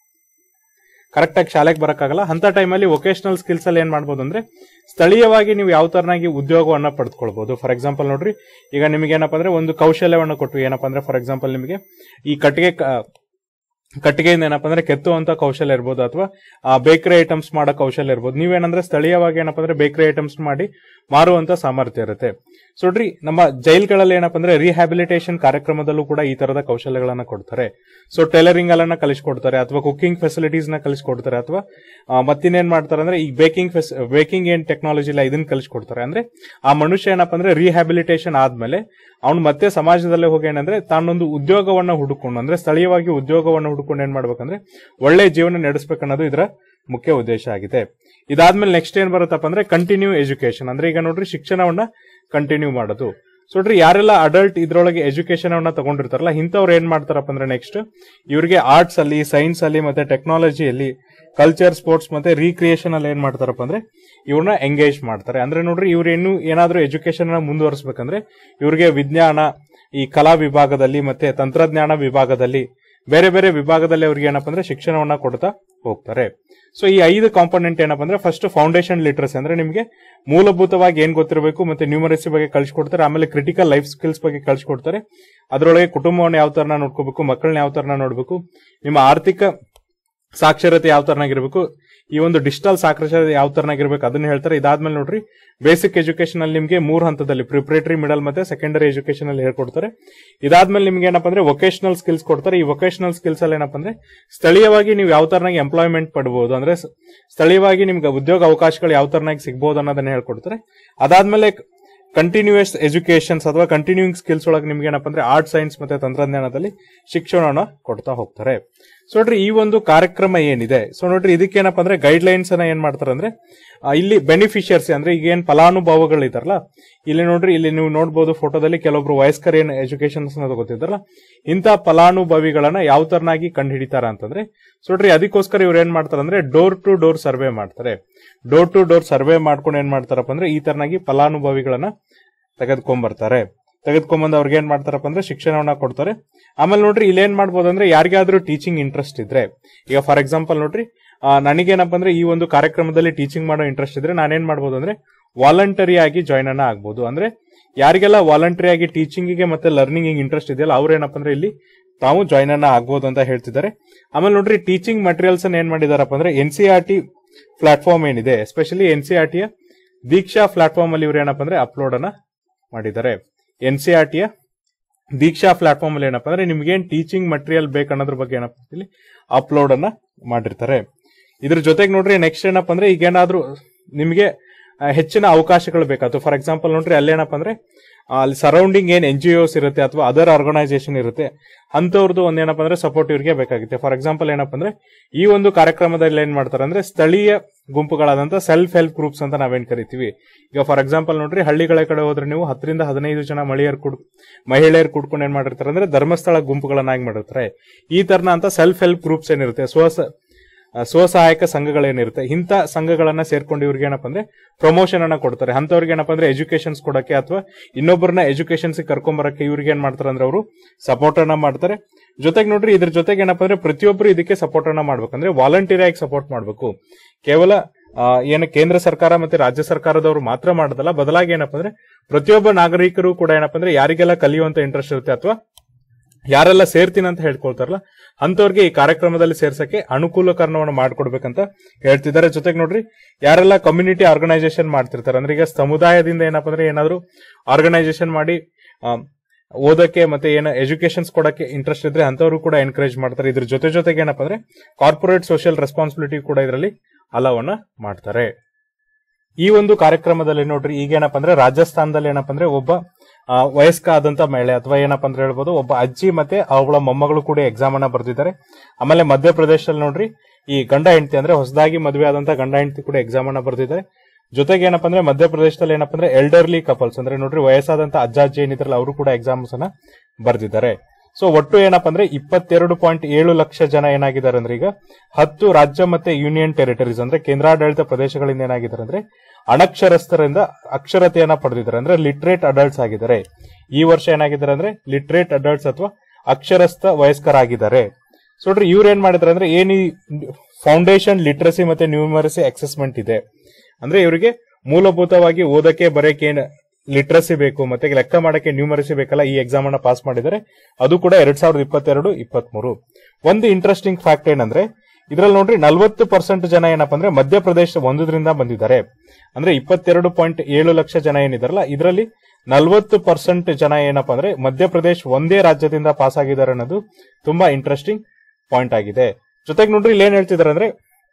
ಕರೆಕ್ಟ್ ಆಗಿ ಶಾಲೆಗೆ ಬರಕ್ಕಾಗಲ್ಲ ಅಂತ ಟೈಮಲ್ಲಿ ವೊಕೇಶನಲ್ ಸ್ಕಿಲ್ಸ್ ಅಲ್ಲಿ ಏನ್ ಮಾಡ್ಬೋದು ಅಂದ್ರೆ ಸ್ಥಳೀಯವಾಗಿ ನೀವು ಯಾವ ತರನಾಗಿ ಉದ್ಯೋಗವನ್ನ ಪಡೆದುಕೊಳ್ಬಹುದು ಫಾರ್ ಎಕ್ಸಾಂಪಲ್ ನೋಡ್ರಿ ಈಗ ನಿಮಗೆ ಏನಪ್ಪಾ ಅಂದ್ರೆ ಒಂದು ಕೌಶಲ್ಯವನ್ನ ಕೊಟ್ಟು ಏನಪ್ಪಾ ಅಂದ್ರೆ ಫಾರ್ ಎಕ್ಸಾಂಪಲ್ ನಿಮಗೆ ಈ ಕಟ್ಟಿಗೆ ಕ- ಕಟ್ಟಿಗೆಯಿಂದ ಏನಪ್ಪಾ ಅಂದ್ರೆ ಕೆತ್ತುವಂತ ಕೌಶಲ್ಯ ಇರ್ಬೋದು ಅಥವಾ ಬೇಕರಿ ಐಟಮ್ಸ್ ಮಾಡೋ ಕೌಶಲ್ಯ ಇರ್ಬೋದು ನೀವೇನಂದ್ರೆ ಸ್ಥಳೀಯವಾಗಿ ಏನಪ್ಪಾ ಅಂದ್ರೆ ಬೇಕರಿ ಐಟಮ್ಸ್ ಮಾಡಿ ಮಾರುವಂತ ಸಾಮರ್ಥ್ಯ ಇರುತ್ತೆ ಸೊ ನೋಡ್ರಿ ನಮ್ಮ ಜೈಲ್ಗಳಲ್ಲಿ ಏನಪ್ಪಾ ಅಂದ್ರೆ ರಿಹ್ಯಾಬಿಲಿಟೇಷನ್ ಕಾರ್ಯಕ್ರಮದಲ್ಲೂ ಕೂಡ ಈ ತರದ ಕೌಶಲ್ಯಗಳನ್ನ ಕೊಡ್ತಾರೆ ಸೊ ಟೈಲರಿಂಗ್ ಅನ್ನ ಕಲಿಸ್ಕೊಡ್ತಾರೆ ಅಥವಾ ಕುಕಿಂಗ್ ಫೆಸಿಲಿಟೀಸ್ ನ ಕಲಿಸ್ಕೊಡ್ತಾರೆ ಅಥವಾ ಆ, ಮತ್ತಿನ್ನೇನ್ ಮಾಡ್ತಾರೆ ಅಂದ್ರೆ ಈ ಬೇಕಿಂಗ್ ಬೇಕಿಂಗ್ ಏನ್ ಟೆಕ್ನಾಲಜಿ ಇಲ್ಲ ಇದನ್ನ ಕಲಿಸ್ಕೊಡ್ತಾರೆ ಅಂದ್ರೆ ಆ ಮನುಷ್ಯ ಏನಪ್ಪಾ ಅಂದ್ರೆ ರಿಹ್ಯಾಬಿಲಿಟೇಷನ್ ಆದ್ಮೇಲೆ ಅವ್ನು ಮತ್ತೆ ಸಮಾಜದಲ್ಲೇ ಹೋಗಿ ಏನಂದ್ರೆ ತಾನೊಂದು ಉದ್ಯೋಗವನ್ನ ಹುಡುಕೊಂಡು ಅಂದ್ರೆ ಸ್ಥಳೀಯವಾಗಿ ಉದ್ಯೋಗವನ್ನ ಹುಡುಕೊಂಡು ಏನ್ ಮಾಡ್ಬೇಕಂದ್ರೆ ಒಳ್ಳೆ ಜೀವನ ನಡೆಸಬೇಕನ್ನೋದು ಇದರ ಮುಖ್ಯ ಉದ್ದೇಶ ಆಗಿದೆ ಇದಾದ್ಮೇಲೆ ನೆಕ್ಸ್ಟ್ ಏನ್ ಬರುತ್ತಪ್ಪ ಅಂದ್ರೆ ಕಂಟಿನ್ಯೂ ಎಜುಕೇಶನ್ ಅಂದ್ರೆ ಈಗ ನೋಡ್ರಿ ಶಿಕ್ಷಣವನ್ನ ಕಂಟಿನ್ಯೂ ಮಾಡೋದು ಸೊ ನೋಡ್ರಿ ಯಾರೆಲ್ಲ ಅಡಲ್ಟ್ ಇದ್ರೊಳಗೆ ಎಜುಕೇಶನ್ ಅನ್ನ ತಗೊಂಡಿರ್ತಾರಲ್ಲ ಇಂಥವ್ರು ಏನ್ ಮಾಡ್ತಾರಪ್ಪ ಅಂದ್ರೆ ನೆಕ್ಸ್ಟ್ ಇವ್ರಿಗೆ ಆರ್ಟ್ಸ್ ಅಲ್ಲಿ ಸೈನ್ಸ್ ಅಲ್ಲಿ ಮತ್ತೆ ಟೆಕ್ನಾಲಜಿಯಲ್ಲಿ ಕಲ್ಚರ್ ಸ್ಪೋರ್ಟ್ಸ್ ಮತ್ತೆ ರೀಕ್ರಿಯೇಷನ್ ಅಲ್ಲಿ ಏನ್ ಮಾಡ್ತಾರಪ್ಪ ಅಂದ್ರೆ ಇವ್ರನ್ನ ಎಂಗೇಜ್ ಮಾಡ್ತಾರೆ ಅಂದ್ರೆ ನೋಡ್ರಿ ಇವ್ರು ಇನ್ನು ಏನಾದ್ರೂ ಎಜುಕೇಶನ್ ಮುಂದುವರಿಸಬೇಕಂದ್ರೆ ಇವ್ರಿಗೆ ವಿಜ್ಞಾನ ಈ ಕಲಾ ವಿಭಾಗದಲ್ಲಿ ಮತ್ತೆ ತಂತ್ರಜ್ಞಾನ ವಿಭಾಗದಲ್ಲಿ ಬೇರೆ ಬೇರೆ ವಿಭಾಗದಲ್ಲಿ ಅವ್ರಿಗೆ ಏನಪ್ಪ ಅಂದ್ರೆ ಶಿಕ್ಷಣವನ್ನ ಕೊಡ್ತಾ ಹೋಗ್ತಾರೆ ಸೊ ಈ ಐದು ಕಾಂಪೋನೆಂಟ್ ಏನಪ್ಪ ಅಂದ್ರೆ ಫಸ್ಟ್ ಫೌಂಡೇಶನ್ ಲಿಟ್ರಸಿ ಅಂದ್ರೆ ನಿಮಗೆ ಮೂಲಭೂತವಾಗಿ ಏನ್ ಗೊತ್ತಿರಬೇಕು ಮತ್ತೆ ನ್ಯೂಮರಸಿ ಬಗ್ಗೆ ಕಳಿಸ್ಕೊಡ್ತಾರೆ ಆಮೇಲೆ ಕ್ರಿಟಿಕಲ್ ಲೈಫ್ ಸ್ಕಿಲ್ಸ್ ಬಗ್ಗೆ ಕಳಿಸ್ಕೊಡ್ತಾರೆ ಅದರೊಳಗೆ ಕುಟುಂಬವನ್ನು ಯಾವ ತರನ ನೋಡ್ಕೋಬೇಕು ಮಕ್ಕಳನ್ನ ಯಾವ ತರನ ನೋಡ್ಬೇಕು ನಿಮ್ಮ ಆರ್ಥಿಕ ಸಾಕ್ಷರತೆ ಯಾವ ತರನಾಗಿರ್ಬೇಕು ಈ ಒಂದು ಡಿಜಿಟಲ್ ಸಾಕ್ಷರತೆ ಯಾವ ತರನಾಗಿರ್ಬೇಕು ಅದನ್ನ ಹೇಳ್ತಾರೆ ಇದಾದ್ಮೇಲೆ ನೋಡ್ರಿ ಬೇಸಿಕ್ ಎಜುಕೇಶನ್ ಅಲ್ಲಿ ನಿಮಗೆ ಮೂರು ಹಂತದಲ್ಲಿ ಪ್ರಿಪರೇಟರಿ ಮಿಡಲ್ ಮತ್ತೆ ಸೆಕೆಂಡರಿ ಎಜುಕೇಶನ್ ಅಲ್ಲಿ ಹೇಳ್ಕೊಡ್ತಾರೆ ಇದಾದ್ಮೇಲೆ ನಿಮ್ಗೆ ಏನಪ್ಪ ಅಂದ್ರೆ ವೊಕೇಶನಲ್ ಸ್ಕಿಲ್ಸ್ ಕೊಡ್ತಾರೆ ಈ ವೊಕೇಶನಲ್ ಸ್ಕಿಲ್ಸ್ ಅಲ್ಲಿ ಏನಪ್ಪ ಅಂದ್ರೆ ಸ್ಥಳೀಯವಾಗಿ ನೀವು ಯಾವ ತರನಾಗಿ ಎಂಪ್ಲಾಯ್ಮೆಂಟ್ ಪಡಬಹುದು ಅಂದ್ರೆ ಸ- ಸ್ಥಳೀಯವಾಗಿ ನಿಮ್ಗೆ ಉದ್ಯೋಗ ಅವಕಾಶಗಳು ಯಾವ ತರನಾಗಿ ಸಿಗಬಹುದು ಅನ್ನೋದನ್ನ ಹೇಳ್ಕೊಡ್ತಾರೆ ಅದಾದ್ಮೇಲೆ ಕಂಟಿನ್ಯೂಯಸ್ ಎಜುಕೇಶನ್ಸ್ ಅಥವಾ ಕಂಟಿನ್ಯೂಯಿಂಗ್ ಸ್ಕಿಲ್ಸ್ ಒಳಗೆ ನಿಮ್ಗೆ ಏನಪ್ಪ ಅಂದ್ರೆ ಆರ್ಟ್ ಸೈನ್ಸ್ ಮತ್ತೆ ತಂತ್ರಜ್ಞಾನದಲ್ಲಿ ಶಿಕ್ಷಣವನ್ನು ಕೊಡ್ತಾ ಹೋಗ್ತಾರೆ ಸೊ ನೋಡ್ರಿ ಈ ಒಂದು ಕಾರ್ಯಕ್ರಮ ಏನಿದೆ ಸೊ ನೋಡ್ರಿ ಇದಕ್ಕೇನಪ್ಪ ಅಂದ್ರೆ ಗೈಡ್ ಲೈನ್ಸ್ ಅನ್ನ ಏನ್ ಮಾಡ್ತಾರೆ ಅಂದ್ರೆ ಆ, ಇಲ್ಲಿ ಬೆನಿಫಿಷಿಯರ್ಸ್ ಅಂದ್ರೆ ಈಗ ಏನ್ ಫಲಾನುಭವಿಗಳು ಇದಾರಲ್ಲ ಇಲ್ಲಿ ನೋಡ್ರಿ ಇಲ್ಲಿ ನೀವು ನೋಡ್ಬೋದು ಫೋಟೋದಲ್ಲಿ ಕೆಲವೊಬ್ರು ವಯಸ್ಕರ ಏನ್ ಎಜುಕೇಶನ್ ತಗೋತಿದಾರಲ್ಲ ಇಂಥ ಫಲಾನುಭವಿಗಳನ್ನ ಯಾವ ತರನಾಗಿ ಕಂಡು ಹಿಡಿತಾರ ಅಂತಂದ್ರೆ ಸೊ ನೋಡ್ರಿ ಅದಕ್ಕೋಸ್ಕರ ಇವ್ರು ಏನ್ ಮಾಡ್ತಾರೆ ಅಂದ್ರೆ ಡೋರ್ ಟು ಡೋರ್ ಸರ್ವೆ ಮಾಡ್ತಾರೆ ಡೋರ್ ಟು ಡೋರ್ ಸರ್ವೆ ಮಾಡ್ಕೊಂಡು ಏನ್ ಮಾಡ್ತಾರಪ್ಪ ಅಂದ್ರೆ ಈ ತರನಾಗಿ ಫಲಾನುಭವಿಗಳನ್ನ ತೆಗೆದ್ಕೊಂಡ್ಬರ್ತಾರೆ ತೆಗೆದ್ಕೊಂಡ್ಬಂದು ಅವ್ರಿಗೆ ಏನ್ ಮಾಡ್ತಾರಪ್ಪ ಅಂದ್ರೆ ಶಿಕ್ಷಣವನ್ನ ಕೊಡ್ತಾರೆ ಆಮೇಲೆ ನೋಡ್ರಿ ಇಲ್ಲಿ ಏನ್ ಮಾಡ್ಬೋದು ಅಂದ್ರೆ ಯಾರಿಗಾದ್ರೂ ಟೀಚಿಂಗ್ ಇಂಟ್ರೆಸ್ಟ್ ಇದ್ರೆ ಈಗ ಫಾರ್ ಎಕ್ಸಾಂಪಲ್ ನೋಡ್ರಿ ಆ, ನನಗೇನಪ್ಪ ಅಂದ್ರೆ ಈ ಒಂದು ಕಾರ್ಯಕ್ರಮದಲ್ಲಿ ಟೀಚಿಂಗ್ ಮಾಡೋ ಇಂಟ್ರೆಸ್ಟ್ ಇದ್ರೆ ನಾನೇನ್ ಮಾಡ್ಬೋದು ಅಂದ್ರೆ ವಾಲಂಟರಿ ಆಗಿ ಜಾಯ್ನ್ ಅನ್ನ ಆಗ್ಬೋದು ಅಂದ್ರೆ ಯಾರಿಗೆಲ್ಲ ವಾಲಂಟರಿ ಆಗಿ ಟೀಚಿಂಗಿಗೆ ಮತ್ತೆ ಲರ್ನಿಂಗ್ ಇಂಟ್ರೆಸ್ಟ್ ಇದೆಯಲ್ಲ ಅವ್ರು ಏನಪ್ಪ ಅಂದ್ರೆ ಇಲ್ಲಿ ತಾವು ಜಾಯ್ನ್ ಅನ್ನ ಆಗ್ಬೋದು ಅಂತ ಹೇಳ್ತಿದ್ದಾರೆ ಆಮೇಲೆ ನೋಡ್ರಿ ಟೀಚಿಂಗ್ ಮಟೀರಿಯಲ್ಸ್ ಅನ್ನ ಏನ್ ಮಾಡಿದಾರಪ್ಪ ಅಂದ್ರೆ N C R T platform ಏನಿದೆ ಎಸ್ಪೆಷಲಿ ಎನ್ ಸಿ ಆರ್ ಟಿಯ ದೀಕ್ಷಾ ಪ್ಲಾಟ್ಫಾರ್ಮ್ ಅಲ್ಲಿ ಇವ್ರು ಏನಪ್ಪ ಅಂದ್ರೆ ಅಪ್ಲೋಡ್ ಅನ್ನ ಮಾಡಿದ್ದಾರೆ ಎನ್ ಸಿ ಆರ್ ಟಿಯ ದೀಕ್ಷಾ ಪ್ಲಾಟ್ಫಾರ್ಮ್ ಅಲ್ಲಿ ಏನಪ್ಪ ಅಂದ್ರೆ ನಿಮ್ಗೆ ಏನ್ ಟೀಚಿಂಗ್ ಮಟೀರಿಯಲ್ ಬೇಕು ಅನ್ನೋದ್ರ ಬಗ್ಗೆ ಏನಪ್ಪ ಇಲ್ಲಿ ಅಪ್ಲೋಡ್ ಅನ್ನ ಮಾಡಿರ್ತಾರೆ ಇದ್ರ ಜೊತೆಗೆ ನೋಡ್ರಿ ನೆಕ್ಸ್ಟ್ ಏನಪ್ಪ ಅಂದ್ರೆ ಈಗ ಏನಾದ್ರೂ ನಿಮಗೆ ಆ, ಹೆಚ್ಚಿನ ಅವಕಾಶಗಳು ಬೇಕಾಯ್ತು ಫಾರ್ ಎಕ್ಸಾಂಪಲ್ ನೋಡ್ರಿ ಅಲ್ಲೇನಪ್ಪ ಅಂದ್ರೆ ಆ, ಅಲ್ಲಿ ಸರೌಂಡಿಂಗ್ ಏನ್ ಎನ್ ಜಿ ಒಸ್ ಇರುತ್ತೆ ಅಥವಾ ಅದರ್ ಆರ್ಗನೈಸೇಷನ್ ಇರುತ್ತೆ ಅಂತವ್ರದ್ದು ಒಂದೇನಪ್ಪ ಅಂದ್ರೆ ಸಪೋರ್ಟ್ ಇವ್ರಿಗೆ ಬೇಕಾಗುತ್ತೆ ಫಾರ್ ಎಕ್ಸಾಂಪಲ್ ಏನಪ್ಪ ಅಂದ್ರೆ ಈ ಒಂದು ಕಾರ್ಯಕ್ರಮದಲ್ಲಿ ಏನ್ ಮಾಡ್ತಾರೆ ಅಂದ್ರೆ ಸ್ಥಳೀಯ ಗುಂಪುಗಳಾದಂತ ಸೆಲ್ಫ್ ಹೆಲ್ಪ್ ಗ್ರೂಪ್ಸ್ ಅಂತ ನಾವೇನ್ ಕರಿತೀವಿ ಈಗ ಫಾರ್ ಎಕ್ಸಾಂಪಲ್ ನೋಡ್ರಿ ಹಳ್ಳಿಗಳ ಕಡೆ ಹೋದ್ರೆ ನೀವು ಹತ್ತರಿಂದ ಹದಿನೈದು ಜನ ಮಹಿಳೆಯರು ಕುಡ್ ಮಹಿಳೆಯರು ಕೂಡ್ಕೊಂಡು ಏನ್ ಮಾಡಿರ್ತಾರೆ ಅಂದ್ರೆ ಧರ್ಮಸ್ಥಳ ಗುಂಪುಗಳನ್ನಾಗಿ ಮಾಡಿರ್ತಾರೆ ಈ ತರನ ಅಂತ ಸೆಲ್ಫ್ ಹೆಲ್ಪ್ ಗ್ರೂಪ್ಸ್ ಏನಿರುತ್ತೆ ಸ್ವ ಆ, ಸ್ವಸಹಾಯಕ ಸಂಘಗಳೇನಿರುತ್ತೆ ಇಂಥ ಸಂಘಗಳನ್ನ ಸೇರ್ಕೊಂಡು ಇವ್ರಿಗೆ ಏನಪ್ಪ ಅಂದ್ರೆ ಪ್ರಮೋಷನ್ ಅನ್ನ ಕೊಡ್ತಾರೆ ಅಂತವ್ರಿಗೆ ಏನಪ್ಪ ಅಂದ್ರೆ ಎಜುಕೇಶನ್ಸ್ ಕೊಡಕ್ಕೆ ಅಥವಾ ಇನ್ನೊಬ್ಬರನ್ನ ಎಜುಕೇಶನ್ಸ್ ಕರ್ಕೊಂಬರಕ್ಕೆ ಇವ್ರಿಗೆ ಏನ್ ಮಾಡ್ತಾರೆ ಅಂದ್ರೆ ಅವರು ಸಪೋರ್ಟ್ ಅನ್ನ ಮಾಡ್ತಾರೆ ಜೊತೆಗೆ ನೋಡ್ರಿ ಇದ್ರ ಜೊತೆಗೆ ಏನಪ್ಪ ಅಂದ್ರೆ ಪ್ರತಿಯೊಬ್ಬರು ಇದಕ್ಕೆ ಸಪೋರ್ಟ್ ಅನ್ನ ಮಾಡ್ಬೇಕಂದ್ರೆ ವಾಲಂಟಿಯರ್ ಆಗಿ ಸಪೋರ್ಟ್ ಮಾಡಬೇಕು ಕೇವಲ ಆ, ಏನು ಕೇಂದ್ರ ಸರ್ಕಾರ ಮತ್ತೆ ರಾಜ್ಯ ಸರ್ಕಾರದವರು ಮಾತ್ರ ಮಾಡೋದಲ್ಲ ಬದಲಾಗಿ ಏನಪ್ಪ ಅಂದ್ರೆ ಪ್ರತಿಯೊಬ್ಬ ನಾಗರಿಕರು ಕೂಡ ಏನಪ್ಪ ಅಂದ್ರೆ ಯಾರಿಗೆಲ್ಲ ಕಲಿಯುವಂತ ಇಂಟ್ರೆಸ್ಟ್ ಇರುತ್ತೆ ಅಥವಾ ಯಾರೆಲ್ಲ ಸೇರ್ತೀನಿ ಅಂತ ಹೇಳ್ಕೊಳ್ತಾರಲ್ಲ ಅಂತವ್ರಿಗೆ ಈ ಕಾರ್ಯಕ್ರಮದಲ್ಲಿ ಸೇರ್ಸಕ್ಕೆ ಅನುಕೂಲಕರಣವನ್ನು ಮಾಡ್ಕೊಡ್ಬೇಕಂತ ಹೇಳ್ತಿದ್ದಾರೆ ಜೊತೆಗೆ ನೋಡ್ರಿ ಯಾರೆಲ್ಲ ಕಮ್ಯುನಿಟಿ ಆರ್ಗನೈಸೇಷನ್ ಮಾಡ್ತಿರ್ತಾರೆ ಅಂದ್ರೆ ಈಗ ಸಮುದಾಯದಿಂದ ಏನಪ್ಪ ಅಂದ್ರೆ ಏನಾದ್ರು ಆರ್ಗನೈಸೇಷನ್ ಮಾಡಿ ಆ, ಓದಕ್ಕೆ ಮತ್ತೆ ಏನು ಎಜುಕೇಶನ್ಸ್ ಕೊಡಕ್ಕೆ ಇಂಟ್ರೆಸ್ಟ್ ಇದ್ರೆ ಅಂತವರು ಕೂಡ ಎನ್ಕರೇಜ್ ಮಾಡ್ತಾರೆ ಇದ್ರ ಜೊತೆ ಜೊತೆಗೆ ಏನಪ್ಪ ಅಂದ್ರೆ ಕಾರ್ಪೊರೇಟ್ ಸೋಷಿಯಲ್ ರೆಸ್ಪಾನ್ಸಿಬಿಲಿಟಿ ಕೂಡ ಇದರಲ್ಲಿ ಅಲವನ್ನ ಮಾಡ್ತಾರೆ ಈ ಒಂದು ಕಾರ್ಯಕ್ರಮದಲ್ಲಿ ನೋಡ್ರಿ ಈಗ ಏನಪ್ಪ ಅಂದ್ರೆ ರಾಜಸ್ಥಾನದಲ್ಲಿ ಏನಪ್ಪ ಅಂದ್ರೆ ಒಬ್ಬ ಆ, ವಯಸ್ಕ ಆದಂತ ಮಹಿಳೆ ಅಥವಾ ಏನಪ್ಪ ಅಂದ್ರೆ ಹೇಳ್ಬೋದು ಒಬ್ಬ ಅಜ್ಜಿ ಮತ್ತೆ ಅವಳ ಮೊಮ್ಮಗಳು ಕೂಡ ಎಕ್ಸಾಮ್ ಅನ್ನ ಬರ್ದಿದ್ದಾರೆ ಆಮೇಲೆ ಮಧ್ಯಪ್ರದೇಶದಲ್ಲಿ ನೋಡ್ರಿ ಈ ಗಂಡ ಹೆಂಡತಿ ಅಂದ್ರೆ ಹೊಸದಾಗಿ ಮದುವೆ ಆದಂತ ಗಂಡ ಹೆಂಡತಿ ಕೂಡ ಎಕ್ಸಾಮ್ ಅನ್ನ ಬರ್ದಿದ್ದಾರೆ ಜೊತೆಗೆ ಏನಪ್ಪ ಅಂದ್ರೆ ಮಧ್ಯಪ್ರದೇಶದಲ್ಲಿ ಏನಪ್ಪ ಅಂದ್ರೆ ಎಲ್ಡರ್ಲಿ ಕಪಲ್ಸ್ ಅಂದ್ರೆ ನೋಡ್ರಿ ವಯಸ್ಸಾದಂತ ಅಜ್ಜ ಅಜ್ಜಿ ಏನಿದ್ರಲ್ಲ ಅವರು ಕೂಡ ಎಕ್ಸಾಮ್ಸ್ ಅನ್ನ ಬರ್ದಿದ್ದಾರೆ ಸೊ ಒಟ್ಟು ಏನಪ್ಪಾ ಅಂದ್ರೆ ಇಪ್ಪತ್ತೆರಡು ಪಾಯಿಂಟ್ ಏಳು ಲಕ್ಷ ಜನ ಏನಾಗಿದ್ದಾರೆ ಅಂದ್ರೆ ಈಗ ಹತ್ತು ರಾಜ್ಯ ಮತ್ತೆ ಯೂನಿಯನ್ ಟೆರಿಟರೀಸ್ ಅಂದ್ರೆ ಕೇಂದ್ರಾಡಳಿತ ಪ್ರದೇಶಗಳಿಂದ ಏನಾಗಿದ್ದಾರೆ ಅಂದ್ರೆ ಅನಕ್ಷರಸ್ಥರಿಂದ ಅಕ್ಷರತೆಯನ್ನ ಪಡೆದಿದ್ದಾರೆ ಅಂದ್ರೆ ಲಿಟ್ರೇಟ್ ಅಡಲ್ಟ್ಸ್ ಆಗಿದ್ದಾರೆ ಈ ವರ್ಷ ಏನಾಗಿದ್ದಾರೆ ಅಂದ್ರೆ ಲಿಟ್ರೇಟ್ ಅಡಲ್ಟ್ಸ್ ಅಥವಾ ಅಕ್ಷರಸ್ಥ ವಯಸ್ಕರಾಗಿದ್ದಾರೆ ಸೊ ನೋಡ್ರಿ ಇವ್ರು ಏನ್ ಮಾಡಿದಾರೆ ಅಂದ್ರೆ ಏನ್ ಈ ಫೌಂಡೇಶನ್ ಲಿಟ್ರಸಿ ಮತ್ತೆ ನ್ಯೂಮರಸಿ ಅಸೆಸ್ಮೆಂಟ್ ಇದೆ ಅಂದ್ರೆ ಇವರಿಗೆ ಮೂಲಭೂತವಾಗಿ ಓದಕ್ಕೆ ಬರೆಯಕ್ಕೆ ಏನ್ ಲಿಟ್ರಸಿ ಬೇಕು ಮತ್ತೆ ಲೆಕ್ಕ ಮಾಡಕ್ಕೆ ನ್ಯೂಮರಸಿ ಬೇಕಲ್ಲ ಈ ಎಕ್ಸಾಮ್ ಅನ್ನ ಪಾಸ್ ಮಾಡಿದರೆ ಅದು ಕೂಡ ಎರಡ್ ಸಾವಿರದ ಇಪ್ಪತ್ತೆರಡು ಇಪ್ಪತ್ಮೂರು ಒಂದು ಇಂಟ್ರೆಸ್ಟಿಂಗ್ ಫ್ಯಾಕ್ಟ್ ಏನಂದ್ರೆ ಇದ್ರಲ್ಲಿ ನೋಡ್ರಿ ನಲ್ವತ್ತು ಪರ್ಸೆಂಟ್ ಜನ ಏನಪ್ಪಾ ಅಂದ್ರೆ ಮಧ್ಯಪ್ರದೇಶ ಒಂದರಿಂದ ಬಂದಿದ್ದಾರೆ ಅಂದ್ರೆ ಇಪ್ಪತ್ತೆರಡು ಪಾಯಿಂಟ್ ಏಳು ಲಕ್ಷ ಜನ ಏನಿದಾರಲ್ಲ ಇದರಲ್ಲಿ ನಲ್ವತ್ತು ಪರ್ಸೆಂಟ್ ಜನ ಏನಪ್ಪಾ ಅಂದ್ರೆ ಮಧ್ಯಪ್ರದೇಶ್ ಒಂದೇ ರಾಜ್ಯದಿಂದ ಪಾಸ್ ಆಗಿದ್ದಾರೆ ಅನ್ನೋದು ತುಂಬಾ ಇಂಟ್ರೆಸ್ಟಿಂಗ್ ಪಾಯಿಂಟ್ ಆಗಿದೆ ಜೊತೆಗೆ ನೋಡ್ರಿ ಇಲ್ಲಿ ಏನ್ ಹೇಳ್ತಿದಾರೆ ಅಂದ್ರೆ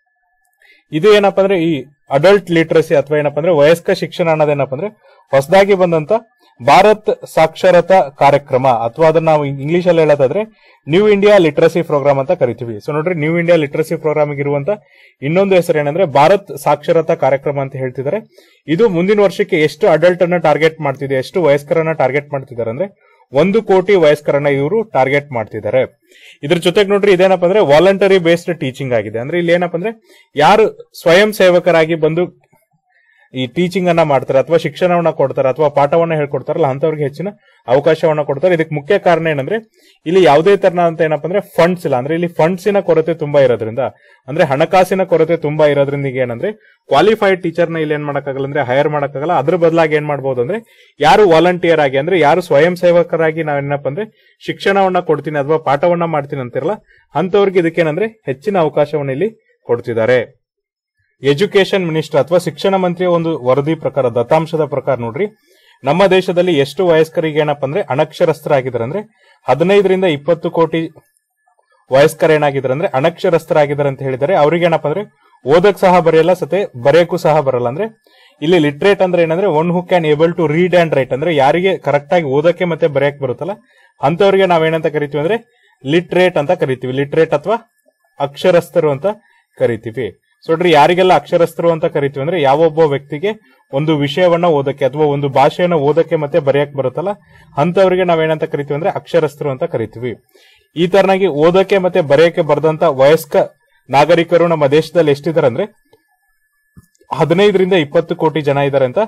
ಇದು ಏನಪ್ಪಾ ಅಂದ್ರೆ ಈ ಅಡಲ್ಟ್ ಲಿಟ್ರಸಿ ಅಥವಾ ಏನಪ್ಪಾ ಅಂದ್ರೆ ವಯಸ್ಕ ಶಿಕ್ಷಣ ಅನ್ನೋದೇನಪ್ಪ ಅಂದ್ರೆ ಹೊಸದಾಗಿ ಬಂದಂತ ಭಾರತ್ ಸಾಕ್ಷರತಾ ಕಾರ್ಯಕ್ರಮ ಅಥವಾ ಅದನ್ನ ನಾವು ಇಂಗ್ಲಿಷ್ ಅಲ್ಲಿ ಹೇಳೋದಾದ್ರೆ ನ್ಯೂ ಇಂಡಿಯಾ ಲಿಟ್ರಸಿ ಪ್ರೋಗ್ರಾಮ್ ಅಂತ ಕರಿತೀವಿ ಸೊ ನೋಡ್ರಿ ನ್ಯೂ ಇಂಡಿಯಾ ಲಿಟ್ರಸಿ ಪ್ರೋಗ್ರಾಮ್ ಇರುವಂತ ಇನ್ನೊಂದು ಹೆಸರು ಏನಂದ್ರೆ ಭಾರತ್ ಸಾಕ್ಷರತಾ ಕಾರ್ಯಕ್ರಮ ಅಂತ ಹೇಳ್ತಿದ್ದಾರೆ ಇದು ಮುಂದಿನ ವರ್ಷಕ್ಕೆ ಎಷ್ಟು ಅಡಲ್ಟ್ ಅನ್ನ ಟಾರ್ಗೆಟ್ ಮಾಡ್ತಿದೆ ಎಷ್ಟು ವಯಸ್ಕರನ್ನ ಟಾರ್ಗೆಟ್ ಮಾಡ್ತಿದ್ದಾರೆ ಅಂದ್ರೆ ಒಂದು ಕೋಟಿ ವಯಸ್ಕರನ್ನ ಇವರು ಟಾರ್ಗೆಟ್ ಮಾಡ್ತಿದ್ದಾರೆ ಇದ್ರ ಜೊತೆಗೆ ನೋಡ್ರಿ ಇದೇನಪ್ಪ ಅಂದ್ರೆ ವಾಲಂಟರಿ ಬೇಸ್ಡ್ ಟೀಚಿಂಗ್ ಆಗಿದೆ ಅಂದ್ರೆ ಇಲ್ಲಿ ಏನಪ್ಪ ಅಂದ್ರೆ ಯಾರು ಸ್ವಯಂ ಸೇವಕರಾಗಿ ಬಂದು ಈ ಟೀಚಿಂಗ್ ಅನ್ನ ಮಾಡ್ತಾರೆ ಅಥವಾ ಶಿಕ್ಷಣವನ್ನ ಕೊಡ್ತಾರೆ ಅಥವಾ ಪಾಠವನ್ನ ಹೇಳ್ಕೊಡ್ತಾರಲ್ಲ ಅಂತವ್ರಿಗೆ ಹೆಚ್ಚಿನ ಅವಕಾಶವನ್ನ ಕೊಡ್ತಾರೆ ಇದಕ್ಕೆ ಮುಖ್ಯ ಕಾರಣ ಏನಂದ್ರೆ ಇಲ್ಲಿ ಯಾವುದೇ ತರನಾದಂತ ಏನಪ್ಪ ಅಂದ್ರೆ ಫಂಡ್ಸ್ ಇಲ್ಲ ಅಂದ್ರೆ ಇಲ್ಲಿ ಫಂಡ್ಸಿನ ಕೊರತೆ ತುಂಬಾ ಇರೋದ್ರಿಂದ ಅಂದ್ರೆ ಹಣಕಾಸಿನ ಕೊರತೆ ತುಂಬಾ ಇರೋದ್ರಿಂದ ಈಗ ಏನಂದ್ರೆ ಕ್ವಾಲಿಫೈಡ್ ಟೀಚರ್ ನ ಇಲ್ಲಿ ಏನ್ ಮಾಡಕ್ಕಾಗಲ್ಲ ಅಂದ್ರೆ ಹೈರ್ ಮಾಡಕ್ಕಾಗಲ್ಲ ಅದ್ರ ಬದಲಾಗಿ ಏನ್ ಮಾಡ್ಬೋದು ಅಂದ್ರೆ ಯಾರು ವಾಲಂಟಿಯರ್ ಆಗಿ ಅಂದ್ರೆ ಯಾರು ಸ್ವಯಂ ಸೇವಕರಾಗಿ ನಾವೇನಪ್ಪ ಅಂದ್ರೆ ಶಿಕ್ಷಣವನ್ನ ಕೊಡ್ತೀನಿ ಅಥವಾ ಪಾಠವನ್ನ ಮಾಡ್ತೀನಿ ಅಂತಿರಲ್ಲ ಅಂತವ್ರಿಗೆ ಇದಕ್ಕೇನಂದ್ರೆ ಹೆಚ್ಚಿನ ಅವಕಾಶವನ್ನ ಇಲ್ಲಿ ಕೊಡ್ತಿದ್ದಾರೆ ಎಜುಕೇಶನ್ ಮಿನಿಸ್ಟರ್ ಅಥವಾ ಶಿಕ್ಷಣ ಮಂತ್ರಿಯ ಒಂದು ವರದಿ ಪ್ರಕಾರ ದತ್ತಾಂಶದ ಪ್ರಕಾರ ನೋಡ್ರಿ ನಮ್ಮ ದೇಶದಲ್ಲಿ ಎಷ್ಟು ವಯಸ್ಕರಿಗೆ ಏನಪ್ಪ ಅಂದ್ರೆ ಅನಕ್ಷರಸ್ಥರಾಗಿದ್ದಾರೆ ಅಂದ್ರೆ ಹದಿನೈದರಿಂದ ಇಪ್ಪತ್ತು ಕೋಟಿ ವಯಸ್ಕರ ಏನಾಗಿದ್ದಾರೆ ಅಂದ್ರೆ ಅನಕ್ಷರಸ್ಥರಾಗಿದ್ದಾರೆ ಅಂತ ಹೇಳಿದ್ದಾರೆ ಅವ್ರಿಗೆ ಏನಪ್ಪ ಅಂದ್ರೆ ಓದಕ್ ಸಹ ಬರೆಯಲ್ಲ ಸತೆ ಬರೆಯಕ್ಕೂ ಸಹ ಬರಲ್ಲ ಅಂದ್ರೆ ಇಲ್ಲಿ ಲಿಟ್ರೇಟ್ ಅಂದ್ರೆ ಏನಂದ್ರೆ one who can able to read and write ಅಂದ್ರೆ ಯಾರಿಗೆ ಕರೆಕ್ಟ್ ಆಗಿ ಓದಕ್ಕೆ ಮತ್ತೆ ಬರೆಯಕ್ ಬರುತ್ತಲ್ಲ ಅಂತವ್ರಿಗೆ ನಾವೇನಂತ ಕರಿತೀವಿ ಅಂದ್ರೆ ಲಿಟ್ರೇಟ್ ಅಂತ ಕರಿತೀವಿ ಲಿಟ್ರೇಟ್ ಅಥವಾ ಅಕ್ಷರಸ್ಥರು ಅಂತ ಕರಿತೀವಿ ಸೊ ನೋಡ್ರಿ ಯಾರಿಗೆಲ್ಲ ಅಕ್ಷರಸ್ಥರು ಅಂತ ಕರಿತೀವಿ ಅಂದ್ರೆ ಯಾವೊಬ್ಬ ವ್ಯಕ್ತಿಗೆ ಒಂದು ವಿಷಯವನ್ನ ಓದಕ್ಕೆ ಅಥವಾ ಒಂದು ಭಾಷೆಯನ್ನ ಓದಕ್ಕೆ ಮತ್ತೆ ಬರೆಯಕ್ ಬರುತ್ತಲ್ಲ ಅಂತವರಿಗೆ ನಾವೇನಂತ ಕರಿತೀವಿ ಅಂದ್ರೆ ಅಕ್ಷರಸ್ಥರು ಅಂತ ಕರಿತೀವಿ ಈ ತರನಾಗಿ ಓದಕ್ಕೆ ಮತ್ತೆ ಬರೆಯಕ್ಕೆ ಬರೆದಂತ ವಯಸ್ಕ ನಾಗರಿಕರು ನಮ್ಮ ದೇಶದಲ್ಲಿ ಎಷ್ಟಿದ್ದಾರೆ ಅಂದ್ರೆ ಹದಿನೈದರಿಂದ ಇಪ್ಪತ್ತು ಕೋಟಿ ಜನ ಇದ್ದಾರೆ ಅಂತ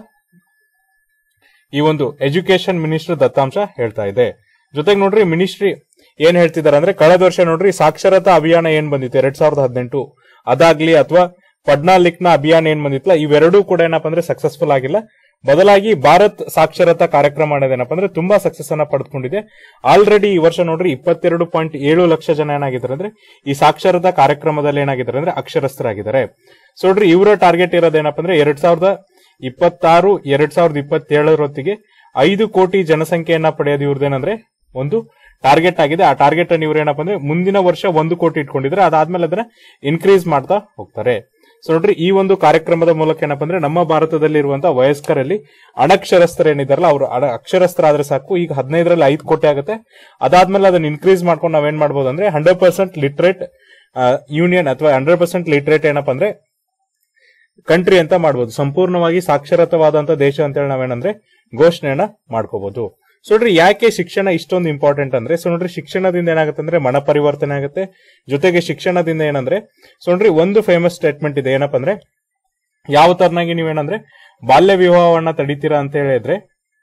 ಈ ಒಂದು ಎಜುಕೇಶನ್ ಮಿನಿಸ್ಟರ್ ದತ್ತಾಂಶ ಹೇಳ್ತಾ ಇದೆ ಜೊತೆಗೆ ನೋಡ್ರಿ ಮಿನಿಸ್ಟ್ರಿ ಏನ್ ಹೇಳ್ತಿದ್ದಾರೆ ಅಂದ್ರೆ ಕಳೆದ ವರ್ಷ ನೋಡ್ರಿ ಸಾಕ್ಷರತಾ ಅಭಿಯಾನ ಏನ್ ಬಂದಿತ್ತು ಎರಡ್ ಸಾವಿರದ ಹದಿನೆಂಟು ಅದಾಗ್ಲಿ ಅಥವಾ ಪಡ್ನಾ ಲಿಕ್ನ ಅಭಿಯಾನ ಏನ್ ಬಂದಿತ್ತಲ್ಲ ಇವೆರಡೂ ಕೂಡ ಏನಪ್ಪಾ ಅಂದ್ರೆ ಸಕ್ಸಸ್ಫುಲ್ ಆಗಿಲ್ಲ ಬದಲಾಗಿ ಭಾರತ್ ಸಾಕ್ಷರತಾ ಕಾರ್ಯಕ್ರಮ ಅನ್ನೋದೇನಪ್ಪ ಅಂದ್ರೆ ತುಂಬಾ ಸಕ್ಸಸ್ ಅನ್ನ ಪಡೆದುಕೊಂಡಿದೆ ಆಲ್ರೆಡಿ ಈ ವರ್ಷ ನೋಡ್ರಿ ಇಪ್ಪತ್ತೆರಡು ಪಾಯಿಂಟ್ ಏಳು ಲಕ್ಷ ಜನ ಏನಾಗಿದ್ದಾರೆ ಅಂದ್ರೆ ಈ ಸಾಕ್ಷರತಾ ಕಾರ್ಯಕ್ರಮದಲ್ಲಿ ಏನಾಗಿದ್ದಾರೆ ಅಂದ್ರೆ ಅಕ್ಷರಸ್ಥರಾಗಿದ್ದಾರೆ ಸೊ ನೋಡ್ರಿ ಇವರ ಟಾರ್ಗೆಟ್ ಇರೋದೇನಪ್ಪ ಅಂದ್ರೆ ಎರಡ್ ಸಾವಿರದ ಇಪ್ಪತ್ತಾರು ಎರಡ್ ಸಾವಿರದ ಇಪ್ಪತ್ತೇಳರ ಹೊತ್ತಿಗೆ ಐದು ಕೋಟಿ ಜನಸಂಖ್ಯೆಯನ್ನ ಪಡೆಯೋದು ಇವ್ರದ್ದೇನಂದ್ರೆ ಒಂದು ಟಾರ್ಗೆಟ್ ಆಗಿದೆ ಆ ಟಾರ್ಗೆಟ್ ಅನ್ನು ಇವ್ರು ಏನಪ್ಪ ಅಂದ್ರೆ ಮುಂದಿನ ವರ್ಷ ಒಂದು ಕೋಟಿ ಇಟ್ಕೊಂಡಿದ್ರೆ ಅದಾದ್ಮೇಲೆ ಅದನ್ನ ಇನ್ಕ್ರೀಸ್ ಮಾಡ್ತಾ ಹೋಗ್ತಾರೆ ಸೊ ನೋಡ್ರಿ ಈ ಒಂದು ಕಾರ್ಯಕ್ರಮದ ಮೂಲಕ ಏನಪ್ಪ ಅಂದ್ರೆ ನಮ್ಮ ಭಾರತದಲ್ಲಿ ಇರುವಂತಹ ವಯಸ್ಕರಲ್ಲಿ ಅನಕ್ಷರಸ್ಥರು ಏನಿದಾರಲ್ಲ ಅವರು ಅಕ್ಷರಸ್ಥರಾದ್ರೆ ಸಾಕು ಈಗ ಹದಿನೈದರಲ್ಲಿ ಐದು ಕೋಟಿ ಆಗುತ್ತೆ ಅದಾದ್ಮೇಲೆ ಅದನ್ನ ಇನ್ಕ್ರೀಸ್ ಮಾಡ್ಕೊಂಡು ನಾವೇನ್ ಮಾಡ್ಬೋದು ಅಂದ್ರೆ ಹಂಡ್ರೆಡ್ ಪರ್ಸೆಂಟ್ ಲಿಟ್ರೇಟ್ ಯೂನಿಯನ್ ಅಥವಾ ಹಂಡ್ರೆಡ್ ಪರ್ಸೆಂಟ್ ಲಿಟ್ರೇಟ್ ಏನಪ್ಪ ಅಂದ್ರೆ ಕಂಟ್ರಿ ಅಂತ ಮಾಡ್ಬೋದು ಸಂಪೂರ್ಣವಾಗಿ ಸಾಕ್ಷರತವಾದಂತ ದೇಶ ಅಂತೇಳಿ ನಾವೇನಂದ್ರೆ ಘೋಷಣೆಯನ್ನ ಮಾಡ್ಕೋಬಹುದು ಸೊ ನೋಡ್ರಿ ಯಾಕೆ ಶಿಕ್ಷಣ ಇಷ್ಟೊಂದು ಇಂಪಾರ್ಟೆಂಟ್ ಅಂದ್ರೆ ಸೊ ನೋಡ್ರಿ ಶಿಕ್ಷಣದಿಂದ ಏನಾಗುತ್ತೆ ಅಂದ್ರೆ ಮನ ಪರಿವರ್ತನೆ ಆಗುತ್ತೆ ಜೊತೆಗೆ ಶಿಕ್ಷಣದಿಂದ ಏನಂದ್ರೆ ಸೊ ನೋಡ್ರಿ ಒಂದು ಫೇಮಸ್ ಸ್ಟೇಟ್ಮೆಂಟ್ ಇದೆ ಏನಪ್ಪ ಅಂದ್ರೆ ಯಾವ ತರನಾಗಿ ನೀವೇನಂದ್ರೆ ಬಾಲ್ಯ ವಿವಾಹವನ್ನ ತಡಿತೀರಾ ಅಂತ ಹೇಳಿದ್ರೆ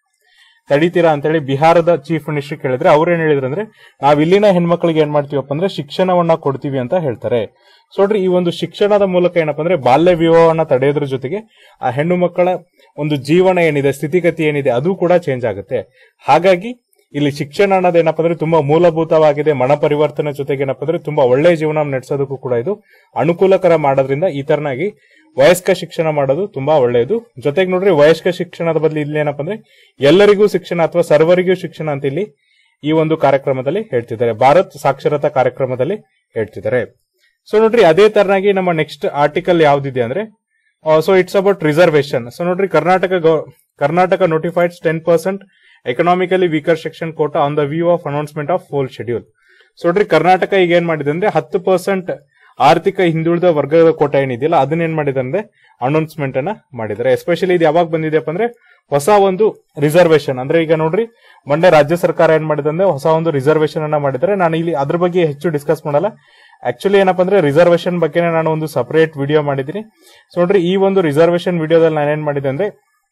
ತಡಿತೀರಾ ಅಂತೇಳಿ ಬಿಹಾರದ ಚೀಫ್ ಮಿನಿಸ್ಟರ್ ಕೇಳಿದ್ರೆ ಅವ್ರು ಏನ್ ಹೇಳಿದ್ರು ಅಂದ್ರೆ ನಾವ್ ಇಲ್ಲಿನ ಹೆಣ್ಮಕ್ಳಿಗೆ ಏನ್ ಮಾಡ್ತೀವಪ್ಪ ಅಂದ್ರೆ ಶಿಕ್ಷಣವನ್ನ ಕೊಡ್ತೀವಿ ಅಂತ ಹೇಳ್ತಾರೆ ಸೊ ನೋಡ್ರಿ ಈ ಒಂದು ಶಿಕ್ಷಣದ ಮೂಲಕ ಏನಪ್ಪ ಅಂದ್ರೆ ಬಾಲ್ಯ ವಿವಾಹವನ್ನ ತಡೆಯೋದ್ರ ಜೊತೆಗೆ ಆ ಹೆಣ್ಣು ಮಕ್ಕಳ ಒಂದು ಜೀವನ ಏನಿದೆ ಸ್ಥಿತಿಗತಿ ಏನಿದೆ ಅದು ಕೂಡ ಚೇಂಜ್ ಆಗುತ್ತೆ ಹಾಗಾಗಿ ಇಲ್ಲಿ ಶಿಕ್ಷಣ ಅನ್ನೋದು ಏನಪ್ಪ ಅಂದ್ರೆ ತುಂಬಾ ಮೂಲಭೂತವಾಗಿದೆ ಮನ ಪರಿವರ್ತನೆ ಜೊತೆಗೆ ಏನಪ್ಪ ಅಂದ್ರೆ ತುಂಬಾ ಒಳ್ಳೆಯ ಜೀವನ ನಡೆಸೋದಕ್ಕೂ ಕೂಡ ಇದು ಅನುಕೂಲಕರ ಮಾಡೋದ್ರಿಂದ ಈ ತರನಾಗಿ ವಯಸ್ಕ ಶಿಕ್ಷಣ ಮಾಡೋದು ತುಂಬಾ ಒಳ್ಳೆಯದು ಜೊತೆಗೆ ನೋಡ್ರಿ ವಯಸ್ಕ ಶಿಕ್ಷಣದ ಬದಲು ಇಲ್ಲಿ ಏನಪ್ಪ ಅಂದ್ರೆ ಎಲ್ಲರಿಗೂ ಶಿಕ್ಷಣ ಅಥವಾ ಸರ್ವರಿಗೂ ಶಿಕ್ಷಣ ಅಂತ ಇಲ್ಲಿ ಈ ಒಂದು ಕಾರ್ಯಕ್ರಮದಲ್ಲಿ ಹೇಳ್ತಿದ್ದಾರೆ ಭಾರತ್ ಸಾಕ್ಷರತಾ ಕಾರ್ಯಕ್ರಮದಲ್ಲಿ ಹೇಳ್ತಿದ್ದಾರೆ ಸೊ ನೋಡ್ರಿ ಅದೇ ತರನಾಗಿ ನಮ್ಮ ನೆಕ್ಸ್ಟ್ ಆರ್ಟಿಕಲ್ ಯಾವ್ದಿದೆ ಅಂದ್ರೆ so it's about reservation so ನೋಡ್ರಿ ಕರ್ನಾಟಕ ಗೌ- Karnataka notifies ten percent economically weaker section quota on the view of announcement of poll schedule so ನೋಡ್ರಿ ಕರ್ನಾಟಕ ಈಗ ಏನ್ ಮಾಡಿದೆ ಅಂದ್ರೆ ಹತ್ತು ಪರ್ಸೆಂಟ್ ಆರ್ಥಿಕ ಹಿಂದುಳಿದ ವರ್ಗದ ಕೋಟ ಏನಿದೆಯಲ್ಲ ಅದನ್ನ ಏನ್ ಮಾಡಿದ್ದಾರೆ ಅಂದ್ರೆ ಅನೌನ್ಸ್ಮೆಂಟ್ ಅನ್ನ ಮಾಡಿದ್ದಾರೆ ಎಸ್ಪೆಷಲಿ ಇದು ಯಾವಾಗ ಬಂದಿದೆಯಪ್ಪ ಅಂದ್ರೆ ಹೊಸ ಒಂದು ರಿಸರ್ವೇಶನ್ ಅಂದ್ರೆ ಈಗ ನೋಡ್ರಿ ಮೊನ್ನೆ ರಾಜ್ಯ ಸರ್ಕಾರ ಏನ್ ಮಾಡಿದೆ ಅಂದ್ರೆ ಹೊಸ ಒಂದು ರಿಸರ್ವೇಶನ್ ಅನ್ನ ಮಾಡಿದ್ದಾರೆ ನಾನು ಇಲ್ಲಿ ಅದ್ರ ಬಗ್ಗೆ ಹೆಚ್ಚು ಡಿಸ್ಕಸ್ ಮಾಡಲ್ಲ ಆಕ್ಚುಲಿ ಏನಪ್ಪಾ ಅಂದ್ರೆ ರಿಸರ್ವೇಶನ್ ಬಗ್ಗೆನೇ ನಾನು ಒಂದು ಸಪರೇಟ್ ವಿಡಿಯೋ ಮಾಡಿದ್ದೀನಿ ಸೊ ನೋಡ್ರಿ ಈ ಒಂದು ರಿಸರ್ವೇಶನ್ ವಿಡಿಯೋದಲ್ಲಿ ನಾನು ಏನ್ ಮಾಡಿದೆ ಅಂದ್ರೆ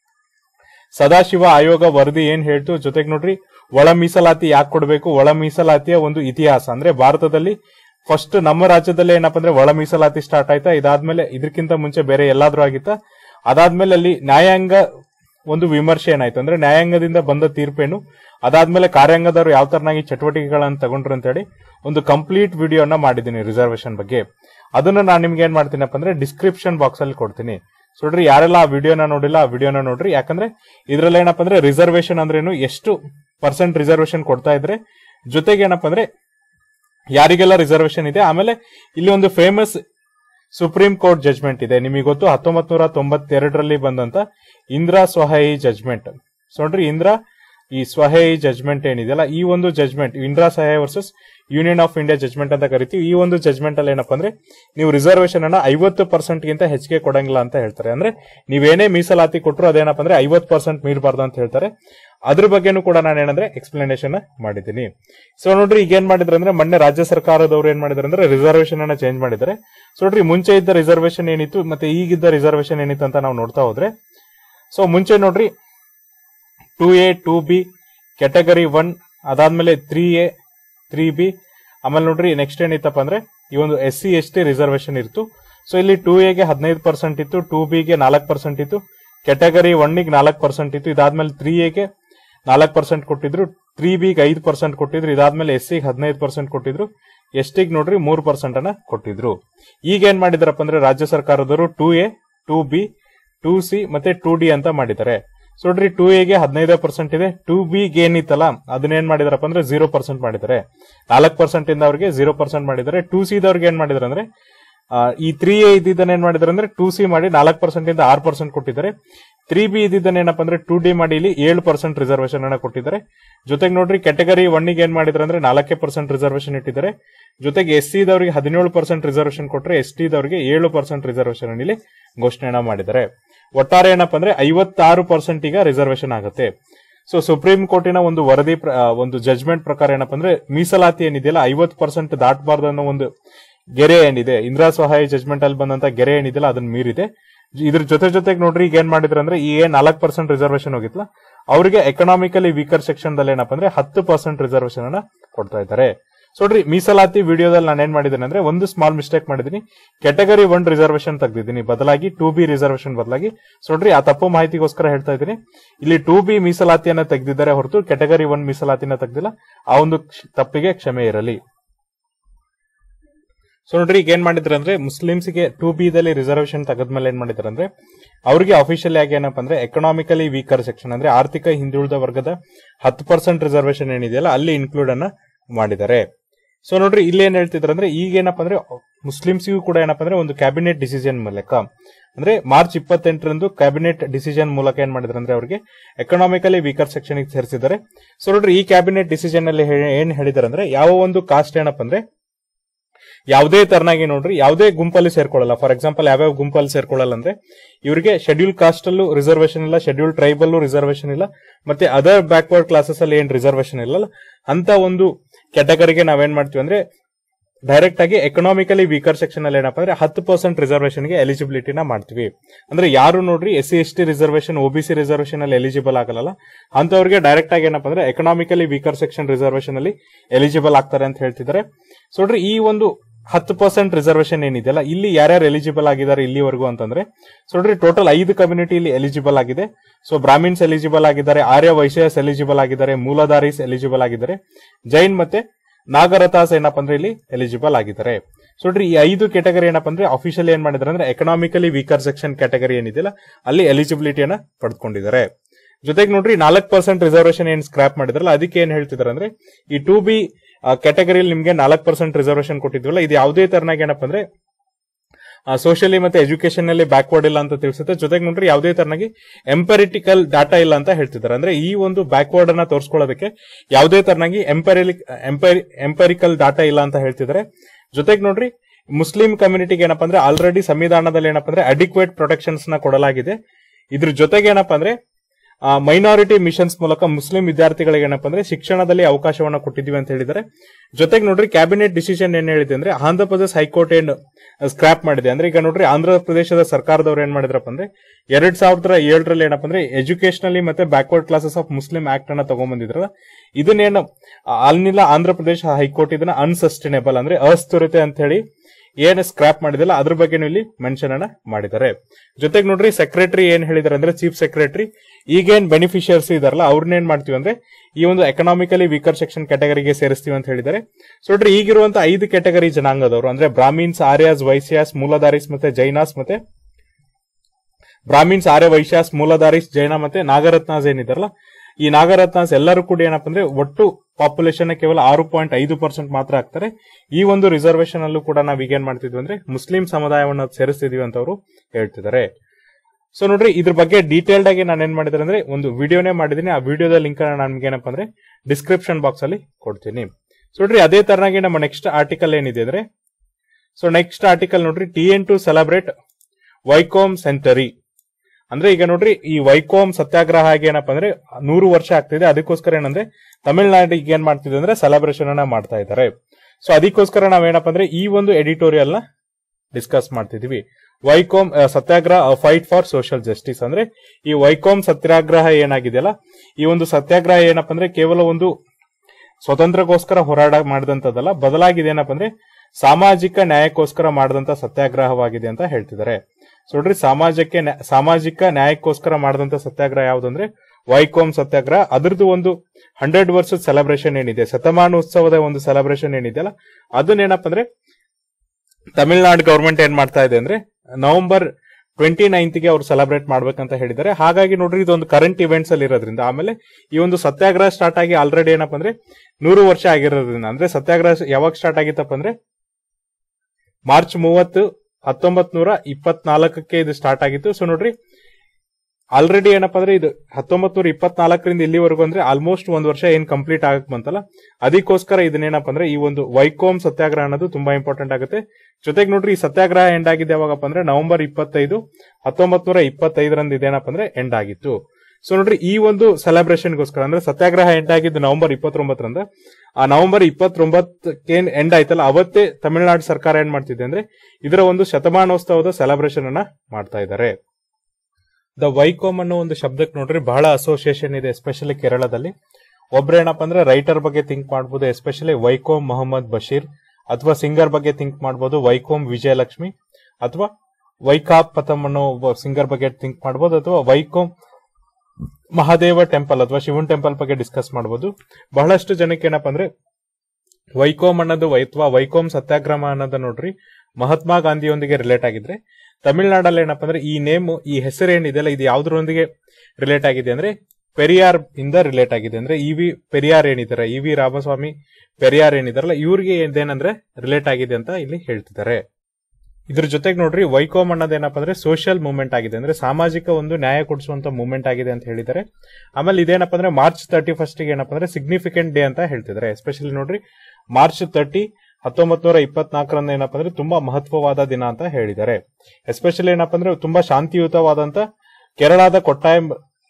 ಸದಾಶಿವ ಆಯೋಗ ವರದಿ ಏನ್ ಹೇಳ್ತು ಜೊತೆಗೆ ನೋಡ್ರಿ ಒಳ ಮೀಸಲಾತಿ ಯಾಕೆ ಕೊಡಬೇಕು ಒಳ ಮೀಸಲಾತಿಯ ಒಂದು ಇತಿಹಾಸ ಅಂದ್ರೆ ಭಾರತದಲ್ಲಿ ಫಸ್ಟ್ ನಮ್ಮ ರಾಜ್ಯದಲ್ಲಿ ಏನಪ್ಪಾ ಅಂದ್ರೆ ಒಳ ಮೀಸಲಾತಿ ಸ್ಟಾರ್ಟ್ ಆಯ್ತಾ ಇದಾದ್ಮೇಲೆ ಇದಕ್ಕಿಂತ ಮುಂಚೆ ಬೇರೆ ಎಲ್ಲಾದ್ರೂ ಆಗಿತ್ತಾ ಅದಾದ್ಮೇಲೆ ಅಲ್ಲಿ ನ್ಯಾಯಾಂಗ ಒಂದು ವಿಮರ್ಶೆ ಏನಾಯ್ತು ಅಂದ್ರೆ ನ್ಯಾಯಾಂಗದಿಂದ ಬಂದ ತೀರ್ಪೇನು ಅದಾದ್ಮೇಲೆ ಕಾರ್ಯಾಂಗದವರು ಯಾವ ತರನಾಗಿ ಚಟುವಟಿಕೆಗಳನ್ನ ತಗೊಂಡ್ರು ಅಂತ ಹೇಳಿ ಒಂದು ಕಂಪ್ಲೀಟ್ ವಿಡಿಯೋನ ಮಾಡಿದ್ದೀನಿ ರಿಸರ್ವೇಶನ್ ಬಗ್ಗೆ ಅದನ್ನ ನಾನು ನಿಮ್ಗೆ ಏನ್ ಮಾಡ್ತೀನಪ್ಪ ಅಂದ್ರೆ ಡಿಸ್ಕ್ರಿಪ್ಷನ್ ಬಾಕ್ಸ್ ಅಲ್ಲಿ ಕೊಡ್ತೀನಿ ಸೊ ನೋಡ್ರಿ ಯಾರೆಲ್ಲ ಆ ವಿಡಿಯೋನ ನೋಡಿಲ್ಲ ಆ ವಿಡಿಯೋನ ನೋಡ್ರಿ ಯಾಕಂದ್ರೆ ಇದ್ರಲ್ಲಿ ಏನಪ್ಪ ಅಂದ್ರೆ ರಿಸರ್ವೇಶನ್ ಅಂದ್ರೇನು ಎಷ್ಟು ಪರ್ಸೆಂಟ್ ರಿಸರ್ವೇಶನ್ ಕೊಡ್ತಾ ಇದ್ರೆ ಜೊತೆಗೆ ಏನಪ್ಪ ಅಂದ್ರೆ ಯಾರಿಗೆಲ್ಲ ರಿಸರ್ವೇಶನ್ ಇದೆ ಆಮೇಲೆ ಇಲ್ಲಿ ಒಂದು ಫೇಮಸ್ ಸುಪ್ರೀಂ ಕೋರ್ಟ್ ಜಜ್ಮೆಂಟ್ ಇದೆ ನಿಮಗೆ ಗೊತ್ತು ಹತ್ತೊಂಬತ್ ನೂರ ತೊಂಬತ್ತೆರಡರಲ್ಲಿ ಬಂದಂತ ಇಂದಿರಾ ಸ್ವಹೈ ಜಜ್ಮೆಂಟ್ ಸೊ ನೋಡ್ರಿ ಇಂದಿರಾ ಈ ಸ್ವಹೈ ಜಜ್ಮೆಂಟ್ ಏನಿದೆಯಲ್ಲ ಈ ಒಂದು judgment Indira Sawhney versus union of India judgment ಅಂತ ಕರಿತೀವಿ ಈ ಒಂದು ಜಜ್ಮೆಂಟ್ ಅಲ್ಲಿ ಏನಪ್ಪಾ ಅಂದ್ರೆ ನೀವು ರಿಸರ್ವೇಶನ್ ಅನ್ನ ಐವತ್ತು ಪರ್ಸೆಂಟ್ ಗಿಂತ ಹೆಚ್ಚಿಗೆ ಕೊಡಂಗಿಲ್ಲ ಅಂತ ಹೇಳ್ತಾರೆ ಅಂದ್ರೆ ನೀವೇನೇ ಮೀಸಲಾತಿ ಕೊಟ್ಟರು ಅದೇನಪ್ಪ ಅಂದ್ರೆ ಐವತ್ತು ಪರ್ಸೆಂಟ್ ಮೀರಬಾರ್ದು ಅಂತ ಹೇಳ್ತಾರೆ ಅದ್ರ ಬಗ್ಗೆನೂ ಕೂಡ ನಾನು ಏನಂದ್ರೆ ಎಕ್ಸ್ಪ್ಲನೇಷನ್ ಮಾಡಿದ್ದೀನಿ ಸೊ ನೋಡ್ರಿ ಈಗ ಏನ್ ಮಾಡಿದ್ರೆ ಅಂದ್ರೆ ಮೊನ್ನೆ ರಾಜ್ಯ ಸರ್ಕಾರದವ್ರು ಏನ್ ಮಾಡಿದ್ರೆ ಅಂದ್ರೆ ರಿಸರ್ವೇಶನ್ ಅನ್ನ ಚೇಂಜ್ ಮಾಡಿದ್ದಾರೆ ಸೊ ನೋಡ್ರಿ ಮುಂಚೆ ಇದ್ದ ರಿಸರ್ವೇಶನ್ ಏನಿತ್ತು ಮತ್ತೆ ಈಗಿದ್ದ ರಿಸರ್ವೇಶನ್ ಏನಿತ್ತು ಅಂತ ನಾವು ನೋಡ್ತಾ ಹೋದ್ರೆ ಸೊ ಮುಂಚೆ ನೋಡ್ರಿ two A two B category one ಅದಾದ್ಮೇಲೆ ತ್ರೀ ಎ ತ್ರೀ ಬಿ ಆಮೇಲೆ ನೋಡ್ರಿ ನೆಕ್ಸ್ಟ್ ಏನಿತ್ತಪ್ಪ ಅಂದ್ರೆ ಈ ಒಂದು S C S T reservation ಇತ್ತು ಸೊ ಇಲ್ಲಿ ಟೂ ಎಗೆ ಹದಿನೈದು ಪರ್ಸೆಂಟ್ ಇತ್ತು ಟೂ ಬಿಗೆ ನಾಲ್ಕು ಪರ್ಸೆಂಟ್ ಇತ್ತು ಕ್ಯಾಟಗರಿ ಒನ್ನಿಗೆ ನಾಲ್ಕು ಪರ್ಸೆಂಟ್ ಇತ್ತು ಇದಾದ್ಮೇಲೆ ತ್ರೀ ಎಗೆ ನಾಲ್ಕು ಪರ್ಸೆಂಟ್ ಕೊಟ್ಟಿದ್ರು ತ್ರೀ ಬಿಗೆ ಐದು ಪರ್ಸೆಂಟ್ ಕೊಟ್ಟಿದ್ರು ಇದಾದ್ಮೇಲೆ ಎಸ್ ಸಿಗೆ ಹದಿನೈದು ಪರ್ಸೆಂಟ್ ಕೊಟ್ಟಿದ್ರು ಎಸ್ ಟಿಗೆ ನೋಡ್ರಿ ಮೂರು ಪರ್ಸೆಂಟ್ ಅನ್ನ ಕೊಟ್ಟಿದ್ರು ಈಗ ಏನ್ ಮಾಡಿದಾರಪ್ಪ ಅಂದ್ರೆ ರಾಜ್ಯ ಸರ್ಕಾರದವರು two A two B two C ಮತ್ತೆ ಟೂ ಡಿ ಅಂತ ಮಾಡಿದ್ದಾರೆ ಸೊ ನೋಡ್ರಿ ಟೂ ಎಗೆ ಹದಿನೈದು ಪರ್ಸೆಂಟ್ ಇದೆ ಟೂ ಬಿಗೆ ಏನಿತ್ತಲ್ಲ ಅದನ್ನೇನ್ ಮಾಡಿದಾರಪ್ಪ ಅಂದ್ರೆ ಜೀರೋ ಪರ್ಸೆಂಟ್ ಮಾಡಿದ್ದಾರೆ ನಾಲ್ಕು ಪರ್ಸೆಂಟ್ ಇಂದ ಅವ್ರಿಗೆ ಜೀರೋ ಪರ್ಸೆಂಟ್ ಮಾಡಿದ್ದಾರೆ ಟೂ ಸಿ ದವ್ರಿಗೆ ಏನ್ ಮಾಡಿದಾರೆ ಅಂದ್ರೆ ಆ, ಈ ತ್ರೀ ಎ ಇದ್ದಿದ್ದನ್ನ ಏನ್ ಮಾಡಿದಾರೆ ಅಂದ್ರೆ ಟೂ ಸಿ ಮಾಡಿ ನಾಲ್ಕು ಪರ್ಸೆಂಟ್ ಇಂದ ಆರು ಪರ್ಸೆಂಟ್ ಕೊಟ್ಟಿದ್ದಾರೆ ತ್ರೀ ಬಿ ಇದ್ದಿದ್ದನ್ನ ಏನಪ್ಪ ಅಂದ್ರೆ ಟೂ ಡಿ ಮಾಡಿ ಇಲ್ಲಿ ಏಳು ಪರ್ಸೆಂಟ್ ರಿಸರ್ವೇಶನ್ ಅನ್ನ ಕೊಟ್ಟಿದ್ದಾರೆ ಜೊತೆಗೆ ನೋಡ್ರಿ ಕ್ಯಾಟಗರಿ ಒನ್ನಿಗೆ ಏನ್ ಮಾಡಿದ್ರೆ ಅಂದ್ರೆ ನಾಲ್ಕೇ ಪರ್ಸೆಂಟ್ ರಿಸರ್ವೇಶನ್ ಇಟ್ಟಿದ್ದಾರೆ ಜೊತೆಗೆ ಎಸ್ ಸಿ ದವರಿಗೆ ಹದಿನೇಳು ಪರ್ಸೆಂಟ್ ರಿಸರ್ವೇಶನ್ ಕೊಟ್ಟರೆ ಎಸ್ ಟಿ ದವರಿಗೆ ಏಳು ಪರ್ಸೆಂಟ್ ರಿಸರ್ವೇಶನ್ ಇಲ್ಲಿ ಘೋಷಣೆಯನ್ನ ಮಾಡಿದ್ದಾರೆ ಒಟ್ಟಾರೆ ಏನಪ್ಪ ಅಂದ್ರೆ ಐವತ್ತಾರು ಪರ್ಸೆಂಟ್ ಈಗ ರಿಸರ್ವೇಶನ್ ಆಗುತ್ತೆ ಸೊ ಸುಪ್ರೀಂ ಕೋರ್ಟಿನ ಒಂದು ವರದಿ ಪ್ರ- ಆ, ಒಂದು ಜಜ್ಮೆಂಟ್ ಪ್ರಕಾರ ಏನಪ್ಪ ಅಂದ್ರೆ ಮೀಸಲಾತಿ ಏನಿದೆಯಲ್ಲ ಐವತ್ತು ಪರ್ಸೆಂಟ್ ದಾಟಬಾರ್ದು ಅನ್ನೋ ಒಂದು ಗೆರೆ ಏನಿದೆ ಇಂದಿರಾ ಸಹಾಯ ಜಜ್ಮೆಂಟ್ ಅಲ್ಲಿ ಬಂದಂತ ಗೆರೆ ಏನಿದೆಯಲ್ಲ ಅದನ್ನ ಮೀರಿದೆ ಇದ್ರ ಜೊತೆ ಜೊತೆಗೆ ನೋಡ್ರಿ ಈಗ ಏನ್ ಮಾಡಿದ್ರು ಅಂದ್ರೆ ಈ ಏನ್ ನಾಲ್ಕು ಪರ್ಸೆಂಟ್ ರಿಸರ್ವೇಶನ್ ಹೋಗಿತ್ತಲ್ಲ ಅವರಿಗೆ ಎಕನಾಮಿಕಲಿ ವೀಕರ್ ಸೆಕ್ಷನ್ ದಲ್ಲಿ ಏನಪ್ಪ ಅಂದ್ರೆ ಹತ್ತು ಪರ್ಸೆಂಟ್ ರಿಸರ್ವೇಶನ್ ಅನ್ನ ಕೊಡ್ತಾ ಇದ್ದಾರೆ ಸೊ ನೋಡ್ರಿ ಮೀಸಲಾತಿ ವಿಡಿಯೋದಲ್ಲಿ ನಾನು ಏನ್ ಮಾಡಿದ್ದೀನಿ ಅಂದ್ರೆ ಒಂದು ಸ್ಮಾಲ್ ಮಿಸ್ಟೇಕ್ ಮಾಡಿದ್ದೀನಿ ಕ್ಯಾಟಗರಿ ಒನ್ ರಿಸರ್ವೇಶನ್ ತೆಗ್ದಿದ್ದೀನಿ ಬದಲಾಗಿ ಟೂ ಬಿ ರಿಸರ್ವೇಶನ್ ಬದಲಾಗಿ ಸೊ ನೋಡ್ರಿ ಆ ತಪ್ಪು ಮಾಹಿತಿಗೋಸ್ಕರ ಹೇಳ್ತಾ ಇದ್ದೀನಿ ಇಲ್ಲಿ ಟೂ ಬಿ ಮೀಸಲಾತಿಯನ್ನ ತೆಗೆದಿದ್ದಾರೆ ಹೊರತು ಕ್ಯಾಟಗರಿ ಒನ್ ಮೀಸಲಾತಿನ ತೆಗ್ದಿಲ್ಲ ಆ ಒಂದು ಕ್ಷ- ತಪ್ಪಿಗೆ ಕ್ಷಮೆ ಇರಲಿ ಸೊ ನೋಡ್ರಿ ಈಗ ಏನ್ ಮಾಡಿದ್ರು ಅಂದ್ರೆ ಮುಸ್ಲಿಮ್ಸ್ಗೆ ಟೂ ಬಿ ದಲ್ಲಿ ರಿಸರ್ವೇಶನ್ ತೆಗೆದ್ಮೇಲೆ ಏನ್ ಮಾಡಿದ್ರು ಅಂದ್ರೆ ಅವರಿಗೆ ಅಫಿಷಿಯಲ್ ಆಗಿ ಏನಪ್ಪ ಅಂದ್ರೆ ಎಕನಾಮಿಕಲಿ ವೀಕರ್ ಸೆಕ್ಷನ್ ಅಂದ್ರೆ ಆರ್ಥಿಕ ಹಿಂದುಳಿದ ವರ್ಗದ ಹತ್ತು ಪರ್ಸೆಂಟ್ ರಿಸರ್ವೇಶನ್ ಏನಿದೆಯಲ್ಲ ಅಲ್ಲಿ ಇನ್ಕ್ಲೂಡ್ ಅನ್ನ ಮಾಡಿದ್ದಾರೆ ಸೊ ನೋಡ್ರಿ ಇಲ್ಲಿ ಏನ್ ಹೇಳ್ತಿದ್ರು ಅಂದ್ರೆ ಈಗ ಏನಪ್ಪ ಅಂದ್ರೆ ಮುಸ್ಲಿಮ್ಸ್ಗೂ ಕೂಡ ಏನಪ್ಪ ಅಂದ್ರೆ ಒಂದು ಕ್ಯಾಬಿನೆಟ್ ಡಿಸಿಷನ್ ಮೂಲಕ ಅಂದ್ರೆ ಮಾರ್ಚ್ ಇಪ್ಪತ್ತೆಂಟರಂದು ಕ್ಯಾಬಿನೆಟ್ ಡಿಸಿಷನ್ ಮೂಲಕ ಏನ್ ಮಾಡಿದ್ರು ಅಂದ್ರೆ ಅವರಿಗೆ ಎಕನಾಮಿಕಲಿ ವೀಕರ್ ಸೆಕ್ಷನ್ ಸೇರಿಸಿದ್ದಾರೆ ಸೊ ನೋಡ್ರಿ ಈ ಕ್ಯಾಬಿನೆಟ್ ಡಿಸಿಷನ್ ಅಲ್ಲಿ ಹೇ- ಏನ್ ಹೇಳಿದಾರೆ ಅಂದ್ರೆ ಯಾವ ಒಂದು ಕಾಸ್ಟ್ ಏನಪ್ಪ ಅಂದ್ರೆ ಯಾವುದೇ ತರನಾಗಿ ನೋಡ್ರಿ ಯಾವುದೇ ಗುಂಪಲ್ಲಿ ಸೇರ್ಕೊಳ್ಳಲ್ಲ ಫಾರ್ ಎಕ್ಸಾಂಪಲ್ ಯಾವ್ಯಾವ ಗುಂಪಲ್ಲಿ ಸೇರ್ಕೊಳ್ಳಲ್ಲ ಅಂದ್ರೆ ಇವರಿಗೆ ಶೆಡ್ಯೂಲ್ ಕಾಸ್ಟ್ ಅಲ್ಲೂ ರಿಸರ್ವೇಶನ್ ಇಲ್ಲ ಶೆಡ್ಯೂಲ್ ಟ್ರೈಬಲ್ ರಿಸರ್ವೇಶನ್ ಇಲ್ಲ ಮತ್ತೆ ಅದರ್ ಬ್ಯಾಕ್ವರ್ಡ್ ಕ್ಲಾಸಸ್ ಅಲ್ಲಿ ಏನ್ ರಿಸರ್ವೇಶನ್ ಇಲ್ಲ ಅಂತ ಒಂದು ಕ್ಯಾಟಗರಿಗೆ ನಾವೇನ್ ಮಾಡ್ತೀವಿ ಅಂದ್ರೆ ಡೈರೆಕ್ಟ್ ಆಗಿ ಎಕನಾಮಿಕಲಿ ವೀಕರ್ ಸೆಕ್ಷನ್ ಅಲ್ಲಿ ಏನಪ್ಪ ಅಂದ್ರೆ ಹತ್ತು ಪರ್ಸೆಂಟ್ ರಿಸರ್ವೇಶನ್ ಗೆ ಎಲಿಜಿಬಿಲಿಟಿನ ಮಾಡ್ತೀವಿ ಅಂದ್ರೆ ಯಾರು ನೋಡ್ರಿ S C S T reservation OBC reservation ಅಲ್ಲಿ ಎಲಿಜಿಬಲ್ ಆಗಲ್ಲ ಅಂತವ್ರಿಗೆ ಡೈರೆಕ್ಟ್ ಆಗಿ ಏನಪ್ಪ ಅಂದ್ರೆ ಎಕನಾಮಿಕಲಿ ವೀಕರ್ ಸೆಕ್ಷನ್ ರಿಸರ್ವೇಶನ್ ಅಲ್ಲಿ ಎಲಿಜಿಬಲ್ ಆಗ್ತಾರೆ ಅಂತ ಹೇಳ್ತಿದ್ದಾರೆ ಸೊ ನೋಡ್ರಿ ಈ ಒಂದು ಹತ್ತು ಪರ್ಸೆಂಟ್ ರಿಸರ್ವೇಶನ್ ಏನಿದೆಯಲ್ಲ ಇಲ್ಲಿ ಯಾರ್ಯಾರು ಎಲಿಜಿಬಲ್ ಆಗಿದ್ದಾರೆ ಇಲ್ಲಿವರೆಗೂ ಅಂತಂದ್ರೆ ಸೊ ನೋಡ್ರಿ ಟೋಟಲ್ ಐದು ಕಮ್ಯುನಿಟಿ ಇಲ್ಲಿ ಎಲಿಜಿಬಲ್ ಆಗಿದೆ ಸೊ ಬ್ರಾಹ್ಮಿನ್ಸ್ ಎಲಿಜಿಬಲ್ ಆಗಿದ್ದಾರೆ ಆರ್ಯ ವೈಶ್ಯಸ್ ಎಲಿಜಿಬಲ್ ಆಗಿದ್ದಾರೆ ಮೂಲಧಾರೀಸ್ ಎಲಿಜಿಬಲ್ ಆಗಿದ್ದಾರೆ ಜೈನ್ ಮತ್ತೆ ನಾಗರತಾಸ್ ಏನಪ್ಪ ಅಂದ್ರೆ ಇಲ್ಲಿ ಎಲಿಜಿಬಲ್ ಆಗಿದ್ದಾರೆ ಸೊ ನೋಡ್ರಿ ಈ ಐದು ಕ್ಯಾಟಗರಿ ಏನಪ್ಪ ಅಂದ್ರೆ ಅಫಿಷಿಯಲ್ ಏನ್ ಮಾಡಿದ್ದಾರೆ ಅಂದ್ರೆ ಎಕನಾಮಿಕಲಿ ವೀಕರ್ ಸೆಕ್ಷನ್ ಕ್ಯಾಟಗರಿ ಏನಿದೆಯಲ್ಲ ಅಲ್ಲಿ ಎಲಿಜಿಬಿಲಿಟಿಯನ್ನ ಪಡೆದುಕೊಂಡಿದ್ದಾರೆ ಜೊತೆಗೆ ನೋಡ್ರಿ ನಾಲ್ಕು ಪರ್ಸೆಂಟ್ ರಿಸರ್ವೇಶನ್ ಏನ್ ಸ್ಕ್ರಾಪ್ ಮಾಡಿದ್ರಲ್ಲ ಅದಕ್ಕೆ ಏನ್ ಹೇಳ್ತಿದ್ದಾರೆ ಅಂದ್ರೆ ಈ ಟೂ ಬಿ ಕ್ಯಾಟಗರಿಯಲ್ಲಿ ನಿಮ್ಗೆ ನಾಲ್ಕು ಪರ್ಸೆಂಟ್ ರಿಸರ್ವೇಶನ್ ಕೊಟ್ಟಿದ್ವಲ್ಲ ಇದು ಯಾವುದೇ ತರನಾಗಿ ಏನಪ್ಪ ಅಂದ್ರೆ ಸೋಷಿಯಲಿ ಮತ್ತೆ ಎಜುಕೇಶನ್ ನಲ್ಲಿ ಬ್ಯಾಕ್ವರ್ಡ್ ಇಲ್ಲ ಅಂತ ತಿಳಿಸುತ್ತೆ ಜೊತೆಗೆ ನೋಡ್ರಿ ಯಾವುದೇ ತರನಾಗಿ ಎಂಪರಿಟಿಕಲ್ ಡಾಟಾ ಇಲ್ಲ ಅಂತ ಹೇಳ್ತಿದ್ದಾರೆ ಅಂದ್ರೆ ಈ ಒಂದು ಬ್ಯಾಕ್ವರ್ಡ್ ಅನ್ನ ತೋರಿಸ್ಕೊಳ್ಳೋದಕ್ಕೆ ಯಾವುದೇ ತರನಾಗಿ ಎಂಪರಿಲಿಕ್ ಎಂಪರಿಕಲ್ ಡಾಟಾ ಇಲ್ಲ ಅಂತ ಹೇಳ್ತಿದ್ದಾರೆ ಜೊತೆಗೆ ನೋಡ್ರಿ ಮುಸ್ಲಿಂ ಕಮ್ಯುನಿಟಿಗೆ ಏನಪ್ಪಾ ಅಂದ್ರೆ ಆಲ್ರೆಡಿ ಸಂವಿಧಾನದಲ್ಲಿ ಏನಪ್ಪಾ ಅಂದ್ರೆ ಅಡಿಕ್ವೇಟ್ ಪ್ರೊಟೆಕ್ಷನ್ಸ್ ನ ಕೊಡಲಾಗಿದೆ ಇದ್ರ ಜೊತೆಗೆ ಏನಪ್ಪಾ ಅಂದ್ರೆ ಮೈನಾರಿಟಿ ಮಿಷನ್ಸ್ ಮೂಲಕ ಮುಸ್ಲಿಂ ವಿದ್ಯಾರ್ಥಿಗಳಿಗೆ ಏನಪ್ಪಾ ಅಂದ್ರೆ ಶಿಕ್ಷಣದಲ್ಲಿ ಅವಕಾಶವನ್ನ ಕೊಟ್ಟಿದ್ವಿ ಅಂತ ಹೇಳಿದ್ದಾರೆ ಜೊತೆಗೆ ನೋಡ್ರಿ ಕ್ಯಾಬಿನೆಟ್ ಡಿಸಿಷನ್ ಏನ್ ಹೇಳಿದೆ ಅಂದ್ರೆ ಆಂಧ್ರ ಪ್ರದೇಶ ಹೈಕೋರ್ಟ್ ಏನ್ ಸ್ಕ್ರಾಪ್ ಮಾಡಿದೆ ಅಂದ್ರೆ ಈಗ ನೋಡ್ರಿ ಆಂಧ್ರ ಪ್ರದೇಶದ ಸರ್ಕಾರದವ್ರು ಏನ್ ಮಾಡಿದ್ರಪ್ಪ ಅಂದ್ರೆ ಎರಡ್ ಸಾವಿರದ ಏಳರಲ್ಲಿ ಏನಪ್ಪಾ ಅಂದ್ರೆ ಎಜುಕೇಶನಲಿ ಮತ್ತೆ backward classes of Muslim act ಅನ್ನ ತಗೊಂಡ್ಬಂದಿದ್ರಲ್ಲ ಇದನ್ನೇನು ಅಲ್ಲಿಲ್ಲ ಆಂಧ್ರ ಪ್ರದೇಶ ಹೈಕೋರ್ಟ್ ಇದನ್ನ ಅನ್ಸಸ್ಟೈನೇಬಲ್ ಅಂದ್ರೆ ಅಸ್ಥಿರತೆ ಅಂತ ಹೇಳಿ ಏನ್ ಸ್ಕ್ರಾಪ್ ಮಾಡಿದಲ್ಲ ಅದ್ರ ಬಗ್ಗೆ ಇಲ್ಲಿ ಮೆನ್ಷನ್ ಅನ್ನ ಮಾಡಿದ್ದಾರೆ ಜೊತೆಗೆ ನೋಡ್ರಿ ಸೆಕ್ರೆಟರಿ ಏನ್ ಹೇಳಿದಾರೆ ಅಂದ್ರೆ ಚೀಫ್ ಸೆಕ್ರೆಟರಿ ಈಗೇನ್ ಬೆನಿಫಿಷಿಯರ್ಸ್ ಇದಾರಲ್ಲ ಅವ್ರನ್ನ ಏನ್ ಮಾಡ್ತೀವಿ ಅಂದ್ರೆ ಈ ಒಂದು ಎಕನಾಮಿಕಲಿ ವೀಕರ್ ಸೆಕ್ಷನ್ ಕ್ಯಾಟಗರಿಗೆ ಸೇರಿಸ್ತೀವಿ ಅಂತ ಹೇಳಿದ್ದಾರೆ ಸೊ ನೋಡ್ರಿ ಈಗಿರುವಂತ ಐದು ಕ್ಯಾಟಗರಿ ಜನಾಂಗದವರು ಅಂದ್ರೆ ಬ್ರಾಹ್ಮಿನ್ಸ್ ಆರ್ಯಾಸ್ ವೈಶ್ಯಾಸ್ ಮೂಲಧಾರಿಸ್ ಮತ್ತೆ ಜೈನಾಸ್ ಮತ್ತೆ ಬ್ರಾಹ್ಮಿನ್ಸ್ ಆರ್ಯ ವೈಶ್ಯಾಸ್ ಮೂಲಧಾರಿಸ್ ಜೈನ ಮತ್ತೆ ನಾಗರತ್ನಾಸ್ ಏನಿದಾರಲ್ಲ ಈ ನಾಗರತ್ನಾಸ್ ಎಲ್ಲರೂ ಕೂಡ ಏನಪ್ಪ ಅಂದ್ರೆ ಒಟ್ಟು ಪಾಪ್ಯುಲೇಷನ್ ಕೇವಲ ಆರು ಪಾಯಿಂಟ್ ಐದು ಪರ್ಸೆಂಟ್ ಮಾತ್ರ ಆಗ್ತಾರೆ ಈ ಒಂದು ರಿಸರ್ವೇಶನ್ ಅಲ್ಲೂ ಕೂಡ ನಾವ್ ಈಗೇನ್ ಮಾಡ್ತಿದ್ವಿ ಅಂದ್ರೆ ಮುಸ್ಲಿಂ ಸಮುದಾಯವನ್ನ ಸೇರಿಸ್ತಿದೀವಿ ಅಂತ ಅವರು ಹೇಳ್ತಿದ್ದಾರೆ ಸೊ ನೋಡ್ರಿ ಇದ್ರ ಬಗ್ಗೆ ಡೀಟೇಲ್ಡ್ ಆಗಿ ನಾನು ಏನ್ ಮಾಡಿದ್ರೆ ಅಂದ್ರೆ ಒಂದು ವಿಡಿಯೋನೇ ಮಾಡಿದೀನಿ ಆ ವಿಡಿಯೋದ ಲಿಂಕ್ ನಮ್ಗೆ ಏನಪ್ಪ ಅಂದ್ರೆ ಡಿಸ್ಕ್ರಿಪ್ಷನ್ ಬಾಕ್ಸ್ ಅಲ್ಲಿ ಕೊಡ್ತೀನಿ ಸೊ ನೋಡ್ರಿ ಅದೇ ತರನಾಗಿ ನಮ್ಮ ನೆಕ್ಸ್ಟ್ ಆರ್ಟಿಕಲ್ ಏನಿದೆ ಅಂದ್ರೆ ಸೊ ನೆಕ್ಸ್ಟ್ ಆರ್ಟಿಕಲ್ ನೋಡ್ರಿ T N to celebrate Vaikom century ಅಂದ್ರೆ ಈಗ ನೋಡ್ರಿ ಈ ವೈಕೋಮ್ ಸತ್ಯಾಗ್ರಹ ಆಗಿ ಏನಪ್ಪಾ ಅಂದ್ರೆ ನೂರು ವರ್ಷ ಆಗ್ತಿದೆ ಅದಕ್ಕೋಸ್ಕರ ಏನಂದ್ರೆ ತಮಿಳುನಾಡಿಗೆ ಏನ್ ಮಾಡ್ತಿದೆ ಅಂದ್ರೆ ಸೆಲೆಬ್ರೇಷನ್ ಅನ್ನ ಮಾಡ್ತಾ ಇದ್ದಾರೆ ಸೊ ಅದಕ್ಕೋಸ್ಕರ ನಾವೇನಪ್ಪ ಅಂದ್ರೆ ಈ ಒಂದು ಎಡಿಟೋರಿಯಲ್ ನ ಡಿಸ್ಕಸ್ ಮಾಡ್ತಿದೀವಿ ವೈಕೋಮ್ ಆ, Satyagraha fight for social justice ಅಂದ್ರೆ ಈ ವೈಕೋಮ್ ಸತ್ಯಾಗ್ರಹ ಏನಾಗಿದೆಯಲ್ಲ ಈ ಒಂದು ಸತ್ಯಾಗ್ರಹ ಏನಪ್ಪ ಅಂದ್ರೆ ಕೇವಲ ಒಂದು ಸ್ವತಂತ್ರಕ್ಕೋಸ್ಕರ ಹೋರಾಟ ಮಾಡಿದಂತದಲ್ಲ ಬದಲಾಗಿದೆ ಏನಪ್ಪ ಅಂದ್ರೆ ಸಾಮಾಜಿಕ ನ್ಯಾಯಕ್ಕೋಸ್ಕರ ಮಾಡಿದಂತ ಸತ್ಯಾಗ್ರಹವಾಗಿದೆ ಅಂತ ಹೇಳ್ತಿದ್ದಾರೆ ಸೊ ನೋಡ್ರಿ ಸಮಾಜಕ್ಕೆ ನ್ಯಾ- ಸಾಮಾಜಿಕ ನ್ಯಾಯಕ್ಕೋಸ್ಕರ ಮಾಡಿದಂತ ಸತ್ಯಾಗ್ರಹ ಯಾವ್ದಂದ್ರೆ ವೈಕೋಮ್ ಸತ್ಯಾಗ್ರಹ ಅದ್ರದ್ದು ಒಂದು ಹಂಡ್ರೆಡ್ ವರ್ಷದ ಸೆಲೆಬ್ರೇಷನ್ ಏನಿದೆ ಶತಮಾನೋತ್ಸವದ ಒಂದು ಸೆಲೆಬ್ರೇಷನ್ ಏನಿದೆಯಲ್ಲ ಅದನ್ನೇನಪ್ಪ ಅಂದ್ರೆ ತಮಿಳುನಾಡು ಗವರ್ಮೆಂಟ್ ಏನ್ ಮಾಡ್ತಾ ಇದೆ ಅಂದ್ರೆ ನವೆಂಬರ್ ಟ್ವೆಂಟಿ ನೈನ್ತ್ಗೆ ಅವ್ರು ಸೆಲೆಬ್ರೇಟ್ ಮಾಡ್ಬೇಕಂತ ಹೇಳಿದ್ದಾರೆ ಹಾಗಾಗಿ ನೋಡ್ರಿ ಇದೊಂದು ಕರೆಂಟ್ ಇವೆಂಟ್ಸ್ ಅಲ್ಲಿ ಇರೋದ್ರಿಂದ ಆಮೇಲೆ ಈ ಒಂದು ಸತ್ಯಾಗ್ರಹ ಸ್ಟಾರ್ಟ್ ಆಗಿ ಆಲ್ರೆಡಿ ಏನಪ್ಪ ಅಂದ್ರೆ ನೂರು ವರ್ಷ ಆಗಿರೋದ್ರಿಂದ ಅಂದ್ರೆ ಸತ್ಯಾಗ್ರಹ ಯಾವಾಗ ಸ್ಟಾರ್ಟ್ ಆಗಿತ್ತಪ್ಪ ಅಂದ್ರೆ ಮಾರ್ಚ್ ಮೂವತ್ತು ಹತ್ತೊಂಬತ್ ನೂರ ಇಪ್ಪತ್ನಾಲ್ಕಕ್ಕೆ ಇದು ಸ್ಟಾರ್ಟ್ ಆಗಿತ್ತು ಸೊ ನೋಡ್ರಿ ಆಲ್ರೆಡಿ ಏನಪ್ಪಾ ಅಂದ್ರೆ ಇದು ಹತ್ತೊಂಬತ್ ನೂರ ಇಪ್ಪತ್ನಾಲ್ಕರಿಂದ ಇಲ್ಲಿವರೆಗೂ ಅಂದ್ರೆ ಆಲ್ಮೋಸ್ಟ್ ಒಂದ್ ವರ್ಷ ಏನ್ ಕಂಪ್ಲೀಟ್ ಆಗಕ್ ಬಂತಲ್ಲ ಅದಕ್ಕೋಸ್ಕರ ಇದನ್ನೇನಪ್ಪ ಅಂದ್ರೆ ಈ ಒಂದು ವೈಕೋಮ್ ಸತ್ಯಾಗ್ರಹ ಅನ್ನೋದು ತುಂಬಾ ಇಂಪಾರ್ಟೆಂಟ್ ಆಗುತ್ತೆ ಜೊತೆಗೆ ನೋಡ್ರಿ ಈ ಸತ್ಯಾಗ್ರಹ ಎಂಡ್ ಆಗಿದೆ ಯಾವಾಗಪ್ಪ ಅಂದ್ರೆ ನವೆಂಬರ್ ಇಪ್ಪತ್ತೈದು ಹತ್ತೊಂಬತ್ ನೂರ ಇಪ್ಪತ್ತೈದರಂದು ಇದೇನಪ್ಪ ಅಂದ್ರೆ ಎಂಡ್ ಆಗಿತ್ತು ಸೊ ನೋಡ್ರಿ ಈ ಒಂದು ಸೆಲೆಬ್ರೇಷನ್ಗೋಸ್ಕರ ಅಂದ್ರೆ ಸತ್ಯಾಗ್ರಹ ಎಂಡ್ ಆಗಿದ್ದು ನವೆಂಬರ್ ಇಪ್ಪತ್ತೊಂಬತ್ತರಂದ ಆ ನವೆಂಬರ್ ಇಪ್ಪತ್ತೊಂಬತ್ತಕ್ಕೆ ಎಂಡ್ ಆಯ್ತಲ್ಲ ಅವತ್ತೇ ತಮಿಳುನಾಡು ಸರ್ಕಾರ ಏನ್ ಮಾಡ್ತಿದೆ ಅಂದ್ರೆ ಇದರ ಒಂದು ಶತಮಾನೋತ್ಸವದ ಸೆಲೆಬ್ರೇಷನ್ ಅನ್ನ ಮಾಡ್ತಾ ಇದ್ದಾರೆ ದ ವೈಕೋಮ್ ಅನ್ನೋ ಒಂದು ಶಬ್ದಕ್ಕೆ ನೋಡ್ರಿ ಬಹಳ ಅಸೋಸಿಯೇಷನ್ ಇದೆ ಎಸ್ಪೆಷಲಿ ಕೇರಳದಲ್ಲಿ ಒಬ್ರು ಏನಪ್ಪ ಅಂದ್ರೆ ರೈಟರ್ ಬಗ್ಗೆ ಥಿಂಕ್ ಮಾಡಬಹುದು ಎಸ್ಪೆಷಲಿ ವೈಕೋಮ್ ಮೊಹಮ್ಮದ್ ಬಶೀರ್ ಅಥವಾ ಸಿಂಗರ್ ಬಗ್ಗೆ ಥಿಂಕ್ ಮಾಡಬಹುದು ವೈಕೋಮ್ ವಿಜಯಲಕ್ಷ್ಮಿ ಅಥವಾ ವೈಕಾಪ್ ಪತಮ್ ಅನ್ನೋ ಒಬ್ಬ ಸಿಂಗರ್ ಬಗ್ಗೆ ಥಿಂಕ್ ಮಾಡಬಹುದು ಅಥವಾ ವೈಕೋಮ್ ಮಹಾದೇವ ಟೆಂಪಲ್ ಅಥವಾ ಶಿವನ್ ಟೆಂಪಲ್ ಬಗ್ಗೆ ಡಿಸ್ಕಸ್ ಮಾಡಬಹುದು ಬಹಳಷ್ಟು ಜನಕ್ಕೆ ಏನಪ್ಪ ಅಂದ್ರೆ ವೈಕೋಮ್ ಅನ್ನೋದು ವೈ- ಅಥವಾ ವೈಕೋಮ್ ಸತ್ಯಾಗ್ರಹ ಅನ್ನೋದು ನೋಡ್ರಿ ಮಹಾತ್ಮ ಗಾಂಧಿಯೊಂದಿಗೆ ರಿಲೇಟ್ ಆಗಿದ್ರೆ ತಮಿಳುನಾಡಲ್ಲಿ ಏನಪ್ಪ ಅಂದ್ರೆ ಈ ನೇಮ್ ಈ ಹೆಸರು ಏನಿದೆಯಲ್ಲ ಇದು ಯಾವ್ದ್ರೊಂದಿಗೆ ರಿಲೇಟ್ ಆಗಿದೆ ಅಂದ್ರೆ ಪೆರಿಯಾರ್ ಇಂದ ರಿಲೇಟ್ ಆಗಿದೆ ಅಂದ್ರೆ ಇ ವಿ ಪೆರಿಯಾರ್ ಏನಿದ್ದಾರೆ ಇ ವಿ ರಾಮಸ್ವಾಮಿ ಪೆರಿಯಾರ್ ಏನಿದಾರಲ್ಲ ಇವ್ರಿಗೆ ಇದೇನಂದ್ರೆ ರಿಲೇಟ್ ಆಗಿದೆ ಅಂತ ಇಲ್ಲಿ ಹೇಳ್ತಿದ್ದಾರೆ ಇದ್ರ ಜೊತೆಗೆ ನೋಡ್ರಿ ವೈಕೋಮ್ ಅನ್ನೋದೇನಪ್ಪ ಅಂದ್ರೆ ಸೋಷಿಯಲ್ ಮೂವ್ಮೆಂಟ್ ಆಗಿದೆ ಅಂದ್ರೆ ಸಾಮಾಜಿಕ ಒಂದು ನ್ಯಾಯ ಕೊಡಿಸುವಂತ ಮೂವ್ಮೆಂಟ್ ಆಗಿದೆ ಅಂತ ಹೇಳಿದ್ದಾರೆ ಆಮೇಲೆ ಇದೇನಪ್ಪ ಅಂದ್ರೆ ಮಾರ್ಚ್ ತರ್ಟಿ ಫಸ್ಟ್ ಏನಪ್ಪ ಅಂದ್ರೆ ಸಿಗ್ನಿಫಿಕೆಂಟ್ ಡೇ ಅಂತ ಹೇಳ್ತಿದ್ದಾರೆ ಎಸ್ಪೆಷಲಿ ನೋಡ್ರಿ ಮಾರ್ಚ್ ತರ್ಟಿ ಹತ್ತೊಂಬತ್ ನೂರ ಇಪ್ಪತ್ನಾಲ್ಕರಂದು ಏನಪ್ಪ ಅಂದ್ರೆ ತುಂಬಾ ಮಹತ್ವವಾದ ದಿನ ಅಂತ ಹೇಳಿದ್ದಾರೆ ಎಸ್ಪೆಷಲಿ ಏನಪ್ಪ ಅಂದ್ರೆ ತುಂಬಾ ಶಾಂತಿಯುತವಾದಂತ ಕೇರಳದ ಕೊಟ್ಟಾಯಂ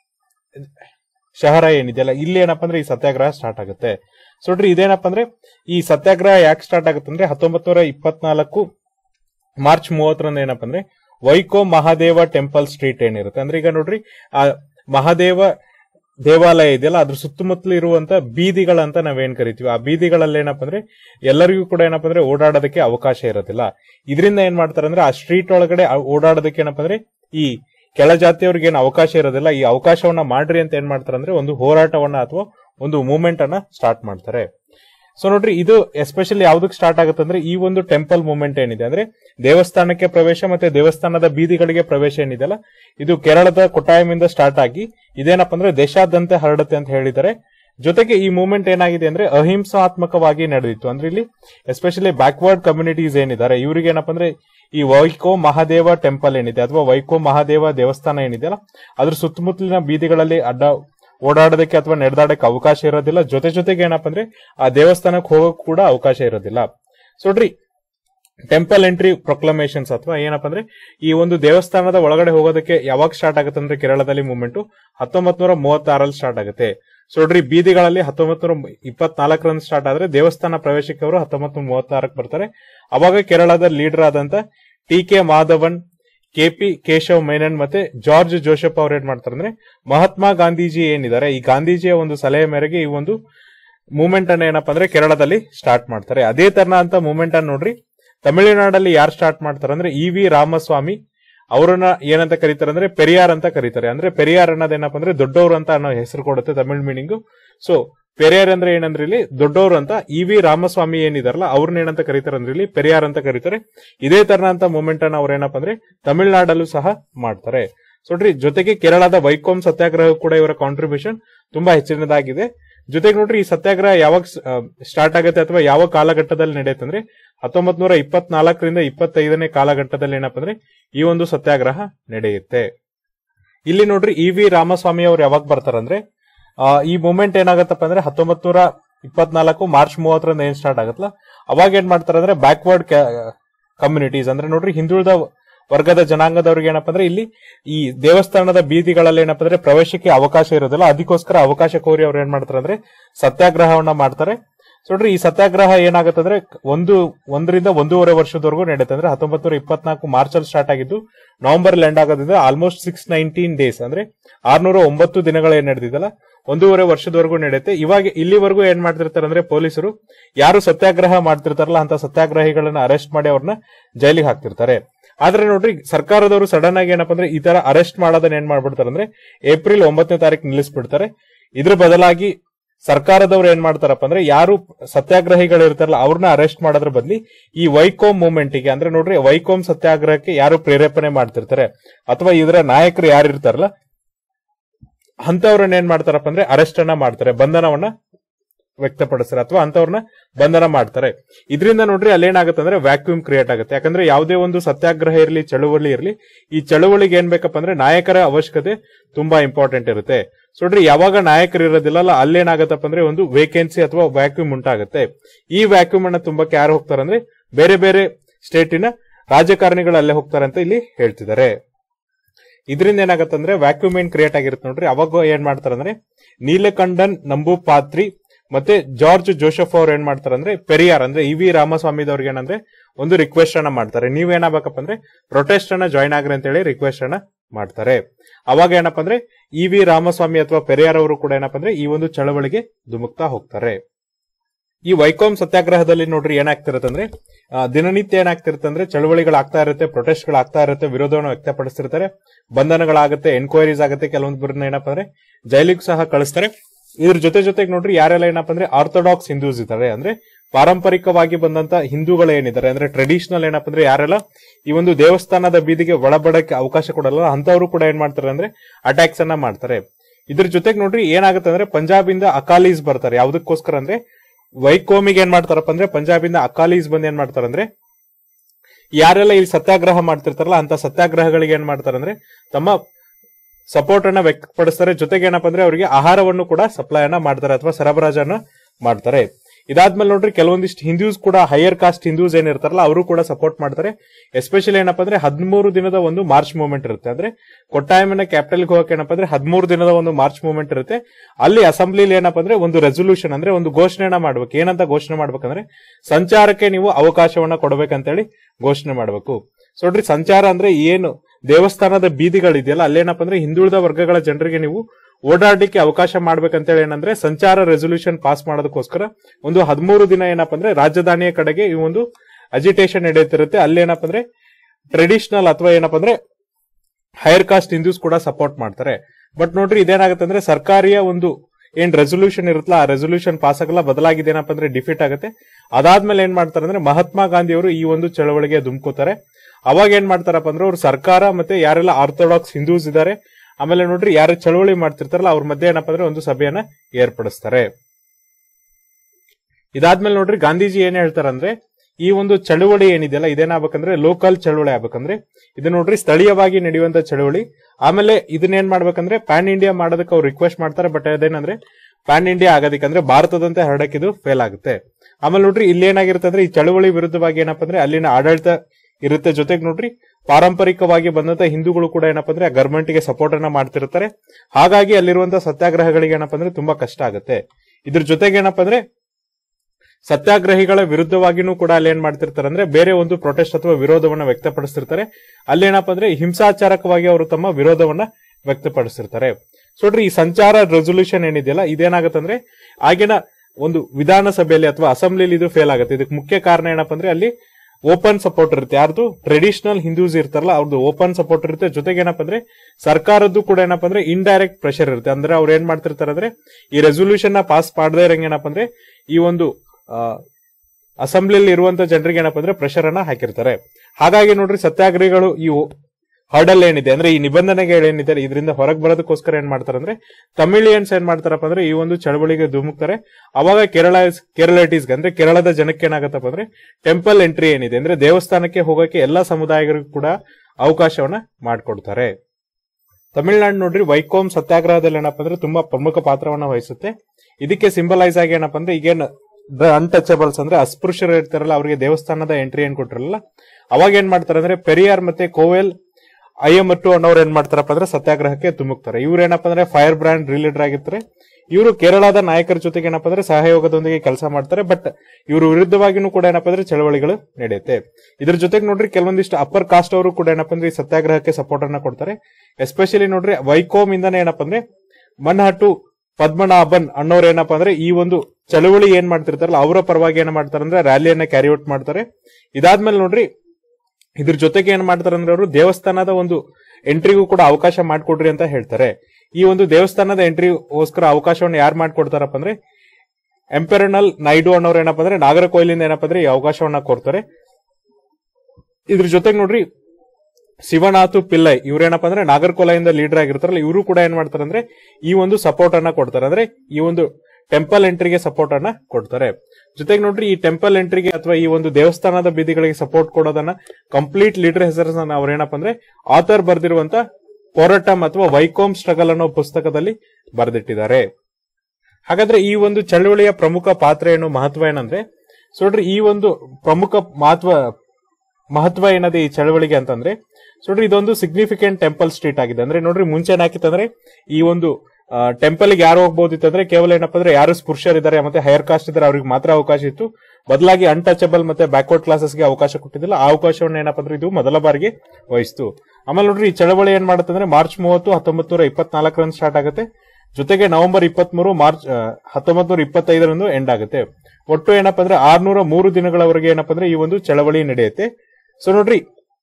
ಶಹರ ಏನಿದೆಯಲ್ಲ ಇಲ್ಲಿ ಏನಪ್ಪ ಅಂದ್ರೆ ಈ ಸತ್ಯಾಗ್ರಹ ಸ್ಟಾರ್ಟ್ ಆಗುತ್ತೆ ಸೊ ನೋಡ್ರಿ ಇದೇನಪ್ಪ ಅಂದ್ರೆ ಈ ಸತ್ಯಾಗ್ರಹ ಯಾಕೆ ಸ್ಟಾರ್ಟ್ ಆಗುತ್ತೆ ಅಂದ್ರೆ ಹತ್ತೊಂಬತ್ ನೂರ ಇಪ್ಪತ್ನಾಲ್ಕು ಮಾರ್ಚ್ ಮೂವತ್ತರಂದು ಏನಪ್ಪ ಅಂದ್ರೆ ವೈಕೋ ಮಹಾದೇವ ಟೆಂಪಲ್ ಸ್ಟ್ರೀಟ್ ಏನಿರುತ್ತೆ ಅಂದ್ರೆ ಈಗ ನೋಡ್ರಿ ಆ ಮಹಾದೇವ ದೇವಾಲಯ ಇದೆಯಲ್ಲ ಅದ್ರ ಸುತ್ತಮುತ್ತಲು ಇರುವಂತ ಬೀದಿಗಳಂತ ನಾವೇನ್ ಕರಿತೀವಿ ಆ ಬೀದಿಗಳಲ್ಲಿ ಏನಪ್ಪ ಅಂದ್ರೆ ಎಲ್ಲರಿಗೂ ಕೂಡ ಏನಪ್ಪ ಅಂದ್ರೆ ಓಡಾಡೋದಕ್ಕೆ ಅವಕಾಶ ಇರೋದಿಲ್ಲ ಇದರಿಂದ ಏನ್ ಮಾಡ್ತಾರೆ ಅಂದ್ರೆ ಆ ಸ್ಟ್ರೀಟ್ ಒಳಗಡೆ ಆ ಓಡಾಡೋದಕ್ಕೆ ಏನಪ್ಪ ಅಂದ್ರೆ ಈ ಕೆಳಜಾತಿಯವ್ರಿಗೆ ಏನು ಅವಕಾಶ ಇರೋದಿಲ್ಲ ಈ ಅವಕಾಶವನ್ನ ಮಾಡ್ರಿ ಅಂತ ಏನ್ ಮಾಡ್ತಾರೆ ಅಂದ್ರೆ ಒಂದು ಹೋರಾಟವನ್ನ ಅಥವಾ ಒಂದು ಮೂವ್ಮೆಂಟ್ ಅನ್ನ ಸ್ಟಾರ್ಟ್ ಮಾಡ್ತಾರೆ ಸೊ ನೋಡ್ರಿ ಇದು ಎಸ್ಪೆಷಲಿ ಯಾವ್ದಕ್ಕೆ ಸ್ಟಾರ್ಟ್ ಆಗುತ್ತೆ ಅಂದ್ರೆ ಈ ಒಂದು ಟೆಂಪಲ್ ಮೂವ್ಮೆಂಟ್ ಏನಿದೆ ಅಂದ್ರೆ ದೇವಸ್ಥಾನಕ್ಕೆ ಪ್ರವೇಶ ಮತ್ತೆ ದೇವಸ್ಥಾನದ ಬೀದಿಗಳಿಗೆ ಪ್ರವೇಶ ಏನಿದೆಯಲ್ಲ ಇದು ಕೇರಳದ ಕೊಟ್ಟಾಯಮಿಂದ ಸ್ಟಾರ್ಟ್ ಆಗಿ ಇದೇನಪ್ಪ ಅಂದ್ರೆ ದೇಶಾದ್ಯಂತ ಹರಡುತ್ತೆ ಅಂತ ಹೇಳಿದ್ದಾರೆ ಜೊತೆಗೆ ಈ ಮೂವ್ಮೆಂಟ್ ಏನಾಗಿದೆ ಅಂದ್ರೆ ಅಹಿಂಸಾತ್ಮಕವಾಗಿ ನಡೆದಿತ್ತು ಅಂದ್ರೆ ಇಲ್ಲಿ ಎಸ್ಪೆಷಲಿ ಬ್ಯಾಕ್ವರ್ಡ್ ಕಮ್ಯುನಿಟೀಸ್ ಏನಿದ್ದಾರೆ ಇವ್ರಿಗೆ ಏನಪ್ಪ ಅಂದ್ರೆ ಈ ವೈಕೋ ಮಹಾದೇವ ಟೆಂಪಲ್ ಏನಿದೆ ಅಥವಾ ವೈಕೋ ಮಹಾದೇವ ದೇವಸ್ಥಾನ ಏನಿದೆಯಲ್ಲ ಅದ್ರ ಸುತ್ತಮುತ್ತಲಿನ ಬೀದಿಗಳಲ್ಲಿ ಅಡ್ಡ ಓಡಾಡೋದಕ್ಕೆ ಅಥವಾ ನಡೆದಾಡಕ್ಕೆ ಅವಕಾಶ ಇರೋದಿಲ್ಲ ಜೊತೆ ಜೊತೆಗೆ ಏನಪ್ಪ ಅಂದ್ರೆ ಆ ದೇವಸ್ಥಾನಕ್ಕೆ ಹೋಗೋಕ್ ಕೂಡ ಅವಕಾಶ ಇರೋದಿಲ್ಲ ಸೊ ನೋಡ್ರಿ ಟೆಂಪಲ್ ಎಂಟ್ರಿ ಪ್ರೊಕ್ಲಮೇಶನ್ಸ್ ಅಥವಾ ಏನಪ್ಪಾ ಅಂದ್ರೆ ಈ ಒಂದು ದೇವಸ್ಥಾನದ ಒಳಗಡೆ ಹೋಗೋದಕ್ಕೆ ಯಾವಾಗ ಸ್ಟಾರ್ಟ್ ಆಗುತ್ತೆ ಅಂದ್ರೆ ಕೇರಳದಲ್ಲಿ ಮೂವ್ಮೆಂಟ್ ಹತ್ತೊಂಬತ್ ನೂರ ಮೂವತ್ತಾರಲ್ಲಿ ಸ್ಟಾರ್ಟ್ ಆಗುತ್ತೆ ಸೊ ನೋಡ್ರಿ ಬೀದಿಗಳಲ್ಲಿ ಹತ್ತೊಂಬತ್ ನೂರ ಇಪ್ಪತ್ನಾಲ್ಕರಂದು ಸ್ಟಾರ್ಟ್ ಆದ್ರೆ ದೇವಸ್ಥಾನ ಪ್ರವೇಶಕ್ಕೆ ಅವರು ಹತ್ತೊಂಬತ್ ನೂರ ಮೂವತ್ತಾರಕ್ಕೆ ಬರ್ತಾರೆ ಅವಾಗ ಕೇರಳದ ಲೀಡರ್ ಆದಂತ T K Madhavan K P Keshav Menon ಮತ್ತೆ ಜಾರ್ಜ್ ಜೋಸೆಫ್ ಅವ್ರು ಏನ್ ಮಾಡ್ತಾರೆ ಅಂದ್ರೆ ಮಹಾತ್ಮ ಗಾಂಧೀಜಿ ಏನಿದ್ದಾರೆ ಈ ಗಾಂಧೀಜಿಯ ಒಂದು ಸಲಹೆ ಮೇರೆಗೆ ಈ ಒಂದು ಮೂವ್ಮೆಂಟ್ ಅನ್ನ ಏನಪ್ಪಾ ಅಂದ್ರೆ ಕೇರಳದಲ್ಲಿ ಸ್ಟಾರ್ಟ್ ಮಾಡ್ತಾರೆ ಅದೇ ತರನ ಅಂತ ಮೂವ್ಮೆಂಟ್ ಅನ್ನ ನೋಡ್ರಿ ತಮಿಳುನಾಡಲ್ಲಿ ಯಾರು ಸ್ಟಾರ್ಟ್ ಮಾಡ್ತಾರೆ ಅಂದ್ರೆ ಇ ವಿ ರಾಮಸ್ವಾಮಿ ಅವರನ್ನ ಏನಂತ ಕರೀತಾರೆ ಅಂದ್ರೆ ಪೆರಿಯಾರ್ ಅಂತ ಕರೀತಾರೆ ಅಂದ್ರೆ ಪೆರಿಯಾರ್ ಅನ್ನೋದೇನಪ್ಪ ಅಂದ್ರೆ ದೊಡ್ಡವರು ಅಂತ ಅನ್ನೋ ಹೆಸರು ಕೊಡುತ್ತೆ ತಮಿಳ್ ಮೀನಿಂಗ್ ಸೊ ಪೆರಿಯಾರ್ ಅಂದ್ರೆ ಏನಂದ್ರೆ ಇಲ್ಲಿ ದೊಡ್ಡವರು ಅಂತ ಇ ವಿ ರಾಮಸ್ವಾಮಿ ಏನಿದಾರಲ್ಲ ಅವ್ರನ್ನ ಏನಂತ ಕರೀತಾರೆ ಅಂದ್ರೆ ಇಲ್ಲಿ ಪೆರಿಯಾರ್ ಅಂತ ಕರೀತಾರೆ ಇದೇ ತರನಂತ ಮೂವ್ಮೆಂಟ್ ಅನ್ನ ಅವ್ರ ಏನಪ್ಪ ಅಂದ್ರೆ ತಮಿಳುನಾಡಲ್ಲೂ ಸಹ ಮಾಡ್ತಾರೆ ಸೊ ನೋಡ್ರಿ ಜೊತೆಗೆ ಕೇರಳದ ವೈಕೋಮ್ ಸತ್ಯಾಗ್ರಹ ಕೂಡ ಇವರ ಕಾಂಟ್ರಿಬ್ಯೂಷನ್ ತುಂಬಾ ಹೆಚ್ಚಿನದಾಗಿದೆ ಜೊತೆಗೆ ನೋಡ್ರಿ ಈ ಸತ್ಯಾಗ್ರಹ ಯಾವಾಗ ಸ್ಟಾರ್ಟ್ ಆಗುತ್ತೆ ಅಥವಾ ಯಾವ ಕಾಲಘಟ್ಟದಲ್ಲಿ ನಡೆಯುತ್ತೆ ಅಂದ್ರೆ ಹತ್ತೊಂಬತ್ ನೂರ ಇಪ್ಪತ್ನಾಲ್ಕರಿಂದ ಇಪ್ಪತ್ತೈದನೇ ಕಾಲಘಟ್ಟದಲ್ಲಿ ಏನಪ್ಪ ಅಂದ್ರೆ ಈ ಒಂದು ಸತ್ಯಾಗ್ರಹ ನಡೆಯುತ್ತೆ ಇಲ್ಲಿ ನೋಡ್ರಿ ಇ ವಿ ರಾಮಸ್ವಾಮಿ ಅವ್ರು ಯಾವಾಗ ಬರ್ತಾರಂದ್ರೆ ಆ, ಈ ಮೂಮೆಂಟ್ ಏನಾಗತ್ತಪ್ಪ ಅಂದ್ರೆ ಹತ್ತೊಂಬತ್ ನೂರ ಇಪ್ಪತ್ನಾಲ್ಕು ಮಾರ್ಚ್ ಮೂವತ್ತರಿಂದ ಏನ್ ಸ್ಟಾರ್ಟ್ ಆಗತ್ತಲ್ಲ ಅವಾಗ ಏನ್ ಮಾಡ್ತಾರೆ ಅಂದ್ರೆ ಬ್ಯಾಕ್ವರ್ಡ್ ಕಮ್ಯುನಿಟೀಸ್ ಅಂದ್ರೆ ನೋಡ್ರಿ ಹಿಂದುಳಿದ ವರ್ಗದ ಜನಾಂಗದವ್ರಿಗೆ ಏನಪ್ಪ ಅಂದ್ರೆ ಇಲ್ಲಿ ಈ ದೇವಸ್ಥಾನದ ಬೀದಿಗಳಲ್ಲಿ ಏನಪ್ಪ ಅಂದ್ರೆ ಪ್ರವೇಶಕ್ಕೆ ಅವಕಾಶ ಇರೋದಿಲ್ಲ ಅದಕ್ಕೋಸ್ಕರ ಅವಕಾಶ ಕೋರಿ ಅವ್ರು ಏನ್ ಮಾಡ್ತಾರೆ ಅಂದ್ರೆ ಸತ್ಯಾಗ್ರಹವನ್ನ ಮಾಡ್ತಾರೆ ಸೊ ನೋಡ್ರಿ ಈ ಸತ್ಯಾಗ್ರಹ ಏನಾಗುತ್ತೆ ಅಂದ್ರೆ ಒಂದು ಒಂದರಿಂದ ಒಂದೂವರೆ ವರ್ಷದವರೆಗೂ ನಡೆಯುತ್ತೆ ಅಂದ್ರೆ ಹತ್ತೊಂಬತ್ ನೂರ ಇಪ್ಪತ್ನಾಲ್ಕು ಮಾರ್ಚ್ ಅಲ್ಲಿ ಸ್ಟಾರ್ಟ್ ಆಗಿದ್ದು ನವೆಂಬರ್ ಎಂಡ್ ಆಗೋದ್ರಿಂದ ಆಲ್ಮೋಸ್ಟ್ ಸಿಕ್ಸ್ ನೈನ್ಟೀನ್ ಡೇಸ್ ಅಂದ್ರೆ ಆರ್ನೂರ ಒಂಬತ್ತು ದಿನಗಳು ಏನ್ ನಡೆದಿದ್ದಲ್ಲ ಒಂದೂವರೆ ವರ್ಷದವರೆಗೂ ನಡೆಯುತ್ತೆ ಇವಾಗ ಇಲ್ಲಿವರೆಗೂ ಏನ್ ಮಾಡ್ತಿರ್ತಾರೆ ಅಂದ್ರೆ ಪೊಲೀಸರು ಯಾರು ಸತ್ಯಾಗ್ರಹ ಮಾಡ್ತಿರ್ತಾರಲ್ಲ ಅಂತ ಸತ್ಯಾಗ್ರಹಿಗಳನ್ನ ಅರೆಸ್ಟ್ ಮಾಡಿ ಅವ್ರನ್ನ ಜೈಲಿಗೆ ಹಾಕ್ತಿರ್ತಾರೆ ಆದ್ರೆ ನೋಡ್ರಿ ಸರ್ಕಾರದವರು ಸಡನ್ ಆಗಿ ಏನಪ್ಪಾ ಅಂದ್ರೆ ಈ ತರ ಅರೆಸ್ಟ್ ಮಾಡೋದನ್ನ ಏನ್ ಮಾಡ್ಬಿಡ್ತಾರೆ ಅಂದ್ರೆ ಏಪ್ರಿಲ್ ಒಂಬತ್ತನೇ ತಾರೀಕು ನಿಲ್ಲಿಸ್ಬಿಡ್ತಾರೆ ಇದ್ರ ಬದಲಾಗಿ ಸರ್ಕಾರದವ್ರು ಏನ್ ಮಾಡ್ತಾರಪ್ಪ ಅಂದ್ರೆ ಯಾರು ಸತ್ಯಾಗ್ರಹಿಗಳು ಇರ್ತಾರಲ್ಲ ಅವ್ರನ್ನ ಅರೆಸ್ಟ್ ಮಾಡೋದ್ರ ಬದಲಿ ಈ ವೈಕೋಮ್ ಮೂವ್ಮೆಂಟ್ ಗೆ ಅಂದ್ರೆ ನೋಡ್ರಿ ವೈಕೋಮ್ ಸತ್ಯಾಗ್ರಹಕ್ಕೆ ಯಾರು ಪ್ರೇರೇಪಣೆ ಮಾಡ್ತಿರ್ತಾರೆ ಅಥವಾ ಇದರ ನಾಯಕರು ಯಾರು ಇರ್ತಾರಲ್ಲ ಅಂತವ್ರನ್ನ ಏನ್ ಮಾಡ್ತಾರಪ್ಪ ಅಂದ್ರೆ ಅರೆಸ್ಟ್ ಅನ್ನ ಮಾಡ್ತಾರೆ ಬಂಧನವನ್ನ ವ್ಯಕ್ತಪಡಿಸ್ತಾರೆ ಅಥವಾ ಅಂತವ್ರನ್ನ ಬಂಧನ ಮಾಡ್ತಾರೆ ಇದರಿಂದ ನೋಡ್ರಿ ಅಲ್ಲೇನಾಗುತ್ತೆ ಅಂದ್ರೆ ವ್ಯಾಕ್ಯೂಮ್ ಕ್ರಿಯೇಟ್ ಆಗುತ್ತೆ ಯಾಕಂದ್ರೆ ಯಾವುದೇ ಒಂದು ಸತ್ಯಾಗ್ರಹ ಇರಲಿ ಚಳುವಳಿ ಇರಲಿ ಈ ಚಳುವಳಿಗೆ ಏನ್ ಬೇಕಪ್ಪ ಅಂದ್ರೆ ನಾಯಕರ ಅವಶ್ಯಕತೆ ತುಂಬಾ ಇಂಪಾರ್ಟೆಂಟ್ ಇರುತ್ತೆ ಸೊ ನೋಡ್ರಿ ಯಾವಾಗ ನಾಯಕರು ಇರೋದಿಲ್ಲ ಅಲ್ಲೇನಾಗತ್ತಪ್ಪ ಅಂದ್ರೆ ಒಂದು ವೇಕೆನ್ಸಿ ಅಥವಾ ವ್ಯಾಕ್ಯೂಮ್ ಉಂಟಾಗುತ್ತೆ ಈ ವ್ಯಾಕ್ಯೂಮ್ ಅನ್ನ ತುಂಬಕ್ಕೆ ಯಾರು ಹೋಗ್ತಾರೆ ಅಂದ್ರೆ ಬೇರೆ ಬೇರೆ ಸ್ಟೇಟಿನ ರಾಜಕಾರಣಿಗಳು ಅಲ್ಲೇ ಹೋಗ್ತಾರೆ ಅಂತ ಇಲ್ಲಿ ಹೇಳ್ತಿದ್ದಾರೆ ಇದರಿಂದ ಏನಾಗತ್ತೆ ಅಂದ್ರೆ ವ್ಯಾಕ್ಯೂಮ್ ಏನ್ ಕ್ರಿಯೇಟ್ ಆಗಿರುತ್ತೆ ನೋಡ್ರಿ ಅವಾಗ ಏನ್ ಮಾಡ್ತಾರೆ ಅಂದ್ರೆ ನೀಲಕಂಠನ್ ನಂಬು ಪಾತ್ರಿ ಮತ್ತೆ ಜಾರ್ಜ್ ಜೋಸೆಫ್ ಅವ್ರು ಏನ್ ಮಾಡ್ತಾರೆ ಅಂದ್ರೆ ಪೆರಿಯಾರ್ ಅಂದ್ರೆ ಇ ವಿ ರಾಮಸ್ವಾಮಿದವ್ರಿಗೆ ಏನಂದ್ರೆ ಒಂದು ರಿಕ್ವೆಸ್ಟ್ ಅನ್ನ ಮಾಡ್ತಾರೆ ನೀವೇನಾಗಬೇಕಪ್ಪ ಅಂದ್ರೆ ಪ್ರೊಟೆಸ್ಟ್ ಅನ್ನ ಜಾಯ್ನ್ ಆಗ್ರಿ ಅಂತ ಹೇಳಿ ರಿಕ್ವೆಸ್ಟ್ ಅನ್ನ ಮಾಡ್ತಾರೆ ಅವಾಗ ಏನಪ್ಪಾ ಅಂದ್ರೆ ಇ ವಿ ರಾಮಸ್ವಾಮಿ ಅಥವಾ ಪೆರಿಯಾರ್ ಅವರು ಕೂಡ ಏನಪ್ಪಾ ಅಂದ್ರೆ ಈ ಒಂದು ಚಳವಳಿಗೆ ಧುಮುಕ್ತಾ ಹೋಗ್ತಾರೆ ಈ ವೈಕೋಮ್ ಸತ್ಯಾಗ್ರಹದಲ್ಲಿ ನೋಡ್ರಿ ಏನಾಗ್ತಿರುತ್ತೆ ಅಂದ್ರೆ ಆ, ದಿನನಿತ್ಯ ಏನಾಗ್ತಿರುತ್ತೆ ಅಂದ್ರೆ ಚಳವಳಿಗಳು ಆಗ್ತಾ ಇರುತ್ತೆ ಪ್ರೊಟೆಸ್ಟ್ ಗಳು ಆಗ್ತಾ ಇರುತ್ತೆ ವಿರೋಧವನ್ನು ವ್ಯಕ್ತಪಡಿಸ್ತಿರ್ತಾರೆ ಬಂಧನಗಳಾಗುತ್ತೆ ಎನ್ಕ್ವೈರೀಸ್ ಆಗುತ್ತೆ ಕೆಲವೊಂದು ಏನಪ್ಪಾ ಅಂದ್ರೆ ಜೈಲಿಗೂ ಸಹ ಕಳಿಸ್ತಾರೆ ಇದ್ರ ಜೊತೆ ಜೊತೆಗೆ ನೋಡ್ರಿ ಯಾರೆಲ್ಲ ಏನಪ್ಪಾ ಅಂದ್ರೆ ಆರ್ಥೋಡಾಕ್ಸ್ ಹಿಂದೂಸ್ ಇದ್ದಾರೆ ಅಂದ್ರೆ ಪಾರಂಪರಿಕವಾಗಿ ಬಂದಂತ ಹಿಂದೂಗಳು ಏನಿದ್ದಾರೆ ಅಂದ್ರೆ ಟ್ರೆಡಿಷನಲ್ ಏನಪ್ಪಾ ಅಂದ್ರೆ ಯಾರೆಲ್ಲ ಈ ಒಂದು ದೇವಸ್ಥಾನದ ಬೀದಿಗೆ ಒಳಬಡಕ್ಕೆ ಅವಕಾಶ ಕೊಡಲ್ಲ ಅಂತವರು ಕೂಡ ಏನ್ ಮಾಡ್ತಾರೆ ಅಂದ್ರೆ ಅಟ್ಯಾಕ್ಸ್ ಅನ್ನ ಮಾಡ್ತಾರೆ ಇದ್ರ ಜೊತೆಗೆ ನೋಡ್ರಿ ಏನಾಗುತ್ತೆ ಅಂದ್ರೆ ಪಂಜಾಬಿಂದ ಅಕಾಲೀಸ್ ಬರ್ತಾರೆ ಯಾವ್ದಕ್ಕೋಸ್ಕರ ಅಂದ್ರೆ ವೈಕೋಮಿಗೆ ಏನ್ ಮಾಡ್ತಾರಪ್ಪ ಅಂದ್ರೆ ಪಂಜಾಬಿಂದ ಅಕಾಲೀಸ್ ಬಂದ್ ಏನ್ ಮಾಡ್ತಾರೆ ಅಂದ್ರೆ ಯಾರೆಲ್ಲ ಇಲ್ಲಿ ಸತ್ಯಾಗ್ರಹ ಮಾಡ್ತಿರ್ತಾರಲ್ಲ ಅಂತ ಸತ್ಯಾಗ್ರಹಗಳಿಗೆ ಏನ್ ಮಾಡ್ತಾರೆ ಅಂದ್ರೆ ತಮ್ಮ ಸಪೋರ್ಟ್ ಅನ್ನ ವ್ಯಕ್ತಪಡಿಸ್ತಾರೆ ಜೊತೆಗೆ ಏನಪ್ಪಾ ಅಂದ್ರೆ ಅವರಿಗೆ ಆಹಾರವನ್ನು ಕೂಡ ಸಪ್ಲೈ ಅನ್ನ ಮಾಡ್ತಾರೆ ಅಥವಾ ಸರಬರಾಜನ್ನ ಮಾಡ್ತಾರೆ ಇದಾದ್ಮೇಲೆ ನೋಡ್ರಿ ಕೆಲವೊಂದಿಷ್ಟು ಹಿಂದೂಸ್ ಕೂಡ ಹೈಯರ್ ಕಾಸ್ಟ್ ಹಿಂದೂಸ್ ಏನಿರ್ತಾರಲ್ಲ ಅವರು ಕೂಡ ಸಪೋರ್ಟ್ ಮಾಡ್ತಾರೆ ಎಸ್ಪೆಷಲಿ ಏನಪ್ಪಾ ಅಂದ್ರೆ ಹದಿಮೂರು ದಿನದ ಒಂದು ಮಾರ್ಚ್ ಮೂವ್ಮೆಂಟ್ ಇರುತ್ತೆ ಅಂದ್ರೆ ಕೊಟ್ಟಾಯಮನ ಕ್ಯಾಪಿಟಲ್ಗೆ ಹೋಗಕ್ಕೆ ಏನಪ್ಪಾ ಅಂದ್ರೆ ಹದಿಮೂರು ದಿನದ ಒಂದು ಮಾರ್ಚ್ ಮೂವ್ಮೆಂಟ್ ಇರುತ್ತೆ ಅಲ್ಲಿ ಅಸೆಂಬ್ಲಿಲಿ ಏನಪ್ಪಾ ಅಂದ್ರೆ ಒಂದು ರೆಸೊಲ್ಯೂಷನ್ ಅಂದ್ರೆ ಒಂದು ಘೋಷಣೆನ ಮಾಡ್ಬೇಕು ಏನಂತ ಘೋಷಣೆ ಮಾಡ್ಬೇಕಂದ್ರೆ ಸಂಚಾರಕ್ಕೆ ನೀವು ಅವಕಾಶವನ್ನ ಕೊಡ್ಬೇಕಂತೇಳಿ ಘೋಷಣೆ ಮಾಡ್ಬೇಕು ಸೊ ನೋಡ್ರಿ ಸಂಚಾರ ಅಂದ್ರೆ ಏನು ದೇವಸ್ಥಾನದ ಬೀದಿಗಳಿದೆಯಲ್ಲ ಅಲ್ಲೇನಪ್ಪ ಅಂದ್ರೆ ಹಿಂದುಳಿದ ವರ್ಗಗಳ ಜನರಿಗೆ ನೀವು ಓಡಾಡ್ಲಿಕ್ಕೆ ಅವಕಾಶ ಮಾಡ್ಬೇಕಂತೇಳಿ ಏನಂದ್ರೆ ಸಂಚಾರ ರೆಸೊಲ್ಯೂಷನ್ ಪಾಸ್ ಮಾಡೋದಕ್ಕೋಸ್ಕರ ಒಂದು ಹದಿಮೂರು ದಿನ ಏನಪ್ಪ ಅಂದ್ರೆ ರಾಜಧಾನಿಯ ಕಡೆಗೆ ಈ ಒಂದು ಅಜಿಟೇಷನ್ ನಡೆಯುತ್ತಿರುತ್ತೆ ಅಲ್ಲೇನಪ್ಪ ಅಂದ್ರೆ ಟ್ರೆಡಿಷನಲ್ ಅಥವಾ ಏನಪ್ಪ ಅಂದ್ರೆ ಹೈಯರ್ ಕಾಸ್ಟ್ ಹಿಂದೂಸ್ ಕೂಡ ಸಪೋರ್ಟ್ ಮಾಡ್ತಾರೆ ಬಟ್ ನೋಡ್ರಿ ಇದೇನಾಗುತ್ತೆ ಅಂದ್ರೆ ಸರ್ಕಾರಿಯ ಒಂದು ಏನ್ ರೆಸೊಲ್ಯೂಷನ್ ಇರುತ್ತಲ್ಲ ಆ ರೆಸೊಲ್ಯೂಷನ್ ಪಾಸ್ ಆಗಲ್ಲ ಬದಲಾಗಿದೆ ಏನಪ್ಪ ಅಂದ್ರೆ ಡಿಫೀಟ್ ಆಗುತ್ತೆ ಅದಾದ್ಮೇಲೆ ಏನ್ ಮಾಡ್ತಾರೆ ಅಂದ್ರೆ ಮಹಾತ್ಮ ಗಾಂಧಿ ಅವರು ಈ ಒಂದು ಚಳವಳಿಗೆ ಧುಮ್ಕೋತಾರೆ ಅವಾಗ ಏನ್ ಮಾಡ್ತಾರಪ್ಪ ಅಂದ್ರೆ ಅವ್ರು ಸರ್ಕಾರ ಮತ್ತೆ ಯಾರೆಲ್ಲ ಆರ್ಥೋಡಾಕ್ಸ್ ಹಿಂದೂಸ್ ಇದ್ದಾರೆ ಆಮೇಲೆ ನೋಡ್ರಿ ಯಾರು ಚಳವಳಿ ಮಾಡ್ತಿರ್ತಾರಲ್ಲ ಅವ್ರ ಮಧ್ಯೆ ಏನಪ್ಪ ಅಂದ್ರೆ ಒಂದು ಸಭೆಯನ್ನ ಏರ್ಪಡಿಸ್ತಾರೆ ಇದಾದ್ಮೇಲೆ ನೋಡ್ರಿ ಗಾಂಧೀಜಿ ಏನ್ ಹೇಳ್ತಾರಂದ್ರೆ ಈ ಒಂದು ಚಳವಳಿ ಏನಿದೆಯಲ್ಲ ಇದೇನಾಗಬೇಕಂದ್ರೆ ಲೋಕಲ್ ಚಳವಳಿ ಆಗ್ಬೇಕಂದ್ರೆ ಇದು ನೋಡ್ರಿ ಸ್ಥಳೀಯವಾಗಿ ನಡೆಯುವಂತ ಚಳವಳಿ ಆಮೇಲೆ ಇದನ್ನೇನ್ ಮಾಡ್ಬೇಕಂದ್ರೆ ಪ್ಯಾನ್ ಇಂಡಿಯಾ ಮಾಡೋದಕ್ಕೆ ಅವ್ರು ರಿಕ್ವೆಸ್ಟ್ ಮಾಡ್ತಾರೆ ಬಟ್ ಅದೇನಂದ್ರೆ ಪ್ಯಾನ್ ಇಂಡಿಯಾ ಆಗೋದಕ್ಕೆ ಅಂದ್ರೆ ಭಾರತದಂತೆ ಹರಡಕ್ಕೆ ಇದು ಫೇಲ್ ಆಗುತ್ತೆ ಆಮೇಲೆ ನೋಡ್ರಿ ಇಲ್ಲಿ ಏನಾಗಿರುತ್ತೆ ಅಂದ್ರೆ ಈ ಚಳುವಳಿ ವಿರುದ್ಧವಾಗಿ ಏನಪ್ಪಾ ಅಂದ್ರೆ ಅಲ್ಲಿನ ಆಡಳಿತ ಇರುತ್ತೆ ಜೊತೆಗೆ ನೋಡ್ರಿ ಪಾರಂಪರಿಕವಾಗಿ ಬಂದಂತ ಹಿಂದೂಗಳು ಕೂಡ ಏನಪ್ಪಾ ಅಂದ್ರೆ ಗವರ್ಮೆಂಟ್ ಗೆ ಸಪೋರ್ಟ್ ಅನ್ನ ಮಾಡ್ತಿರ್ತಾರೆ ಹಾಗಾಗಿ ಅಲ್ಲಿರುವಂತ ಸತ್ಯಾಗ್ರಹಗಳಿಗೆ ಏನಪ್ಪಾ ಅಂದ್ರೆ ತುಂಬಾ ಕಷ್ಟ ಆಗುತ್ತೆ ಇದ್ರ ಜೊತೆಗೆ ಏನಪ್ಪಾ ಅಂದ್ರೆ ಸತ್ಯಾಗ್ರಹಿಗಳ ವಿರುದ್ಧವಾಗಿನೂ ಕೂಡ ಅಲ್ಲಿ ಏನ್ ಮಾಡ್ತಿರ್ತಾರೆ ಅಂದ್ರೆ ಬೇರೆ ಒಂದು ಪ್ರೊಟೆಸ್ಟ್ ಅಥವಾ ವಿರೋಧವನ್ನ ವ್ಯಕ್ತಪಡಿಸ್ತಿರ್ತಾರೆ ಅಲ್ಲಿ ಏನಪ್ಪಾ ಅಂದ್ರೆ ಹಿಂಸಾಚಾರಕವಾಗಿ ಅವರು ತಮ್ಮ ವಿರೋಧವನ್ನ ವ್ಯಕ್ತಪಡಿಸ್ತಿರ್ತಾರೆ ಸೊ ನೋಡ್ರಿ ಈ ಸಂಚಾರ ರೆಸೊಲ್ಯೂಷನ್ ಏನಿದೆಯಲ್ಲ ಇದೇನಾಗತ್ತಂದ್ರೆ ಆಗಿನ ಒಂದು ವಿಧಾನಸಭೆಯಲ್ಲಿ ಅಥವಾ ಅಸೆಂಬ್ಲಿಲಿ ಇದು ಫೇಲ್ ಆಗುತ್ತೆ ಇದಕ್ಕೆ ಮುಖ್ಯ ಕಾರಣ ಏನಪ್ಪಾ ಅಂದ್ರೆ ಅಲ್ಲಿ ಓಪನ್ ಸಪೋರ್ಟ್ ಇರುತ್ತೆ ಯಾರ್ದು ಟ್ರೆಡಿಷನಲ್ ಹಿಂದೂಸ್ ಇರ್ತಾರಲ್ಲ ಅವ್ರದ್ದು ಓಪನ್ ಸಪೋರ್ಟ್ ಇರುತ್ತೆ ಜೊತೆಗೆ ಏನಪ್ಪಾ ಅಂದ್ರೆ ಸರ್ಕಾರದ್ದು ಕೂಡ ಏನಪ್ಪಾ ಅಂದ್ರೆ ಇಂಡೈರೆಕ್ಟ್ ಪ್ರೆಷರ್ ಇರುತ್ತೆ ಅಂದ್ರೆ ಅವ್ರು ಏನ್ ಮಾಡ್ತಿರ್ತಾರೆ ಅಂದ್ರೆ ಈ ರೆಸೊಲ್ಯೂಷನ್ ನ ಪಾಸ್ ಮಾಡದೇ ಇರಂಗ ಏನಪ್ಪಾ ಅಂದ್ರೆ ಈ ಒಂದು ಅಸೆಂಬ್ಲಿಯಲ್ಲಿ ಇರುವಂತ ಜನರಿಗೆ ಏನಪ್ಪಾ ಅಂದ್ರೆ ಪ್ರೆಷರ್ ಅನ್ನ ಹಾಕಿರ್ತಾರೆ ಹಾಗಾಗಿ ನೋಡ್ರಿ ಸತ್ಯಾಗ್ರಹಿಗಳು ಈ ಹರ್ಡಲ್ ಏನಿದೆ ಅಂದ್ರೆ ಈ ನಿಬಂಧನೆಗಳು ಏನಿದೆ ಇದರಿಂದ ಹೊರಗೆ ಬರೋದಕ್ಕೋಸ್ಕರ ಏನ್ ಮಾಡ್ತಾರೆ ಅಂದ್ರೆ ತಮಿಳಿಯನ್ಸ್ ಏನ್ ಮಾಡ್ತಾರಪ್ಪ ಅಂದ್ರೆ ಈ ಒಂದು ಚಳವಳಿಗೆ ಧುಮುಕ್ತಾರೆ ಅವಾಗ ಕೇರಳ ಕೇರಳಟೀಸ್ಗೆ ಅಂದ್ರೆ ಕೇರಳದ ಜನಕ್ಕೆ ಏನಾಗತ್ತಪ್ಪ ಅಂದ್ರೆ ಟೆಂಪಲ್ ಎಂಟ್ರಿ ಏನಿದೆ ಅಂದ್ರೆ ದೇವಸ್ಥಾನಕ್ಕೆ ಹೋಗಕ್ಕೆ ಎಲ್ಲಾ ಸಮುದಾಯಗಳಿಗೂ ಕೂಡ ಅವಕಾಶವನ್ನ ಮಾಡಿಕೊಡ್ತಾರೆ ತಮಿಳುನಾಡು ನೋಡ್ರಿ ವೈಕೋಮ್ ಸತ್ಯಾಗ್ರಹದಲ್ಲಿ ಏನಪ್ಪಾ ಅಂದ್ರೆ ತುಂಬಾ ಪ್ರಮುಖ ಪಾತ್ರವನ್ನ ವಹಿಸುತ್ತೆ ಇದಕ್ಕೆ ಸಿಂಬಲೈಸ್ ಆಗಿ ಏನಪ್ಪಾ ಅಂದ್ರೆ ಈಗೇನ್ ದ ಅನ್ಟಚಬಲ್ಸ್ ಅಂದ್ರೆ ಅಸ್ಪೃಶ್ಯರು ಇರ್ತಾರಲ್ಲ ಅವರಿಗೆ ದೇವಸ್ಥಾನದ ಎಂಟ್ರಿ ಏನ್ ಕೊಟ್ಟಿರಲ್ಲ ಅವಾಗ ಏನ್ ಮಾಡ್ತಾರೆ ಅಂದ್ರೆ ಪೆರಿಯಾರ್ ಮತ್ತೆ ಕೋವೆಲ್ ಐಎಂಟು ಅನ್ನೋರು ಏನ್ ಮಾಡ್ತಾರಪ್ಪ ಅಂದ್ರೆ ಸತ್ಯಾಗ್ರಹಕ್ಕೆ ತುಮುಕ್ತಾರೆ ಇವ್ರು ಏನಪ್ಪಾ ಅಂದ್ರೆ ಫೈರ್ ಬ್ರ್ಯಾಂಡ್ ಲೀಡರ್ ಆಗಿರ್ತಾರೆ ಇವರು ಕೇರಳದ ನಾಯಕರ ಜೊತೆಗೆ ಏನಪ್ಪಾ ಅಂದ್ರೆ ಸಹಯೋಗದೊಂದಿಗೆ ಕೆಲಸ ಮಾಡ್ತಾರೆ ಬಟ್ ಇವ್ರ ವಿರುದ್ಧವಾಗಿನೂ ಕೂಡ ಏನಪ್ಪಾ ಅಂದ್ರೆ ಚಳವಳಿಗಳು ನಡೆಯುತ್ತೆ ಇದ್ರ ಜೊತೆಗೆ ನೋಡ್ರಿ ಕೆಲವೊಂದಿಷ್ಟು ಅಪ್ಪರ್ ಕಾಸ್ಟ್ ಅವರು ಕೂಡ ಏನಪ್ಪಾ ಅಂದ್ರೆ ಈ ಸತ್ಯಾಗ್ರಹಕ್ಕೆ ಸಪೋರ್ಟ್ ಅನ್ನ ಕೊಡ್ತಾರೆ ಎಸ್ಪೆಷಲಿ ನೋಡ್ರಿ ವೈಕೋಮ್ ಇಂದಾನೆ ಏನಪ್ಪಾ ಅಂದ್ರೆ ಮನ್ಹಟ್ಟು ಪದ್ಮನಾಭನ್ ಅನ್ನೋರು ಏನಪ್ಪಾ ಅಂದ್ರೆ ಈ ಒಂದು ಚಳವಳಿ ಏನ್ ಮಾಡ್ತಿರ್ತಾರಲ್ಲ ಅವರ ಪರವಾಗಿ ಏನ್ ಮಾಡ್ತಾರೆ ಅಂದ್ರೆ ರ್ಯಾಲಿಯನ್ನ ಕ್ಯಾರಿ ಔಟ್ ಮಾಡ್ತಾರೆ ಇದಾದ್ಮೇಲೆ ನೋಡ್ರಿ ಇದ್ರ ಜೊತೆಗೆ ಏನ್ ಮಾಡ್ತಾರೆ ಅಂದ್ರೆ ಅವರು ದೇವಸ್ಥಾನದ ಒಂದು ಎಂಟ್ರಿಗೂ ಕೂಡ ಅವಕಾಶ ಮಾಡ್ಕೊಡ್ರಿ ಅಂತ ಹೇಳ್ತಾರೆ ಈ ಒಂದು ದೇವಸ್ಥಾನದ ಎಂಟ್ರಿಗೋಸ್ಕರ ಅವಕಾಶವನ್ನು ಯಾರು ಮಾಡ್ಕೊಡ್ತಾರಪ್ಪ ಅಂದ್ರೆ ಎಂಪೆರನಲ್ ನೈಡು ಅನ್ನೋರು ಏನಪ್ಪಾ ಅಂದ್ರೆ ನಾಗರಕೋಯಿಲಿಂದ ಏನಪ್ಪಾ ಅಂದ್ರೆ ಈ ಅವಕಾಶವನ್ನ ಕೊಡ್ತಾರೆ ಇದ್ರ ಜೊತೆಗೆ ನೋಡ್ರಿ ಶಿವನಾಥು ಪಿಲ್ಲೈ ಇವ್ರೇನಪ್ಪ ಅಂದ್ರೆ ನಾಗರ್ಕೋಲಯಿಂದ ಲೀಡರ್ ಆಗಿರ್ತಾರಲ್ಲ ಇವರು ಕೂಡ ಏನ್ ಮಾಡ್ತಾರೆ ಅಂದ್ರೆ ಈ ಒಂದು ಸಪೋರ್ಟ್ ಅನ್ನ ಕೊಡ್ತಾರೆ ಅಂದ್ರೆ ಈ ಒಂದು ಟೆಂಪಲ್ ಎಂಟ್ರಿಗೆ ಸಪೋರ್ಟ್ ಅನ್ನ ಕೊಡ್ತಾರೆ ಜೊತೆಗೆ ನೋಡ್ರಿ ಈ ಟೆಂಪಲ್ ಎಂಟ್ರಿಗೆ ಅಥವಾ ಈ ಒಂದು ದೇವಸ್ಥಾನದ ಬೀದಿಗಳಿಗೆ ಸಪೋರ್ಟ್ ಕೊಡೋದನ್ನ ಕಂಪ್ಲೀಟ್ ಲೀಡರ್ ಹೆಸರನ್ನ ಅವ್ರೇನಪ್ಪ ಅಂದ್ರೆ ಆಥರ್ ಬರ್ದಿರುವಂತ ಪೋರಾಟಮ್ ಅಥವಾ ವೈಕೋಮ್ ಸ್ಟ್ರಗಲ್ ಅನ್ನೋ ಪುಸ್ತಕದಲ್ಲಿ ಬರೆದಿಟ್ಟಿದ್ದಾರೆ ಹಾಗಾದ್ರೆ ಈ ಒಂದು ಚಳವಳಿಯ ಪ್ರಮುಖ ಪಾತ್ರ ಏನು ಮಹತ್ವ ಏನಂದ್ರೆ ಸೊ ನೋಡ್ರಿ ಈ ಒಂದು ಪ್ರಮುಖ ಮಹತ್ವ ಮಹತ್ವ ಏನದೆ ಈ ಚಳವಳಿಗೆ ಅಂತಂದ್ರೆ ಸೊ ನೋಡ್ರಿ ಇದೊಂದು ಸಿಗ್ನಿಫಿಕೆಂಟ್ ಟೆಂಪಲ್ ಸ್ಟ್ರೀಟ್ ಆಗಿದೆ ಅಂದ್ರೆ ನೋಡ್ರಿ ಮುಂಚೆ ಏನಾಕಿತ್ತಂದ್ರೆ ಈ ಒಂದು ಟೆಂಪಲ್ ಗೆ ಯಾರು ಹೋಗ್ಬೋದಿತ್ತು ಅಂದ್ರೆ ಕೇವಲ ಏನಪ್ಪಾ ಅಂದ್ರೆ ಯಾರು ಸ್ಪುರುಷರಿದ್ದಾರೆ ಮತ್ತೆ ಹೈಯರ್ ಕಾಸ್ಟ್ ಇದ್ದಾರೆ ಅವ್ರಿಗೆ ಮಾತ್ರ ಅವಕಾಶ ಇತ್ತು ಬದಲಾಗಿ ಅನ್ಟಚಬಲ್ ಮತ್ತೆ ಬ್ಯಾಕ್ವರ್ಡ್ ಕ್ಲಾಸಸ್ಗೆ ಅವಕಾಶ ಕೊಟ್ಟಿದ್ದಿಲ್ಲ ಆ ಅವಕಾಶವನ್ನ ಏನಪ್ಪಾ ಅಂದ್ರೆ ಇದು ಮೊದಲ ಬಾರಿಗೆ ವಹಿಸ್ತು ಆಮೇಲೆ ನೋಡ್ರಿ ಈ ಚಳವಳಿ ಏನ್ ಮಾಡುತ್ತೆ ಅಂದ್ರೆ ಮಾರ್ಚ್ ಮೂವತ್ತು ಹತ್ತೊಂಬತ್ ನೂರ ಇಪ್ಪತ್ನಾಲ್ಕರಂದು ಸ್ಟಾರ್ಟ್ ಆಗುತ್ತೆ ಜೊತೆಗೆ ನವೆಂಬರ್ ಇಪ್ಪತ್ಮೂರು ಮಾರ್ಚ್ ಹತ್ತೊಂಬತ್ ನೂರ ಇಪ್ಪತ್ತೈದರಂದು ಎಂಡ್ ಆಗುತ್ತೆ ಒಟ್ಟು ಏನಪ್ಪಾ ಅಂದ್ರೆ ಆರ್ನೂರ ಮೂರು ದಿನಗಳವರೆಗೆ ಏನಪ್ಪಾ ಅಂದ್ರೆ ಈ ಒಂದು ಚಳವಳಿ ನಡೆಯುತ್ತೆ ಸೊ ನೋಡ್ರಿ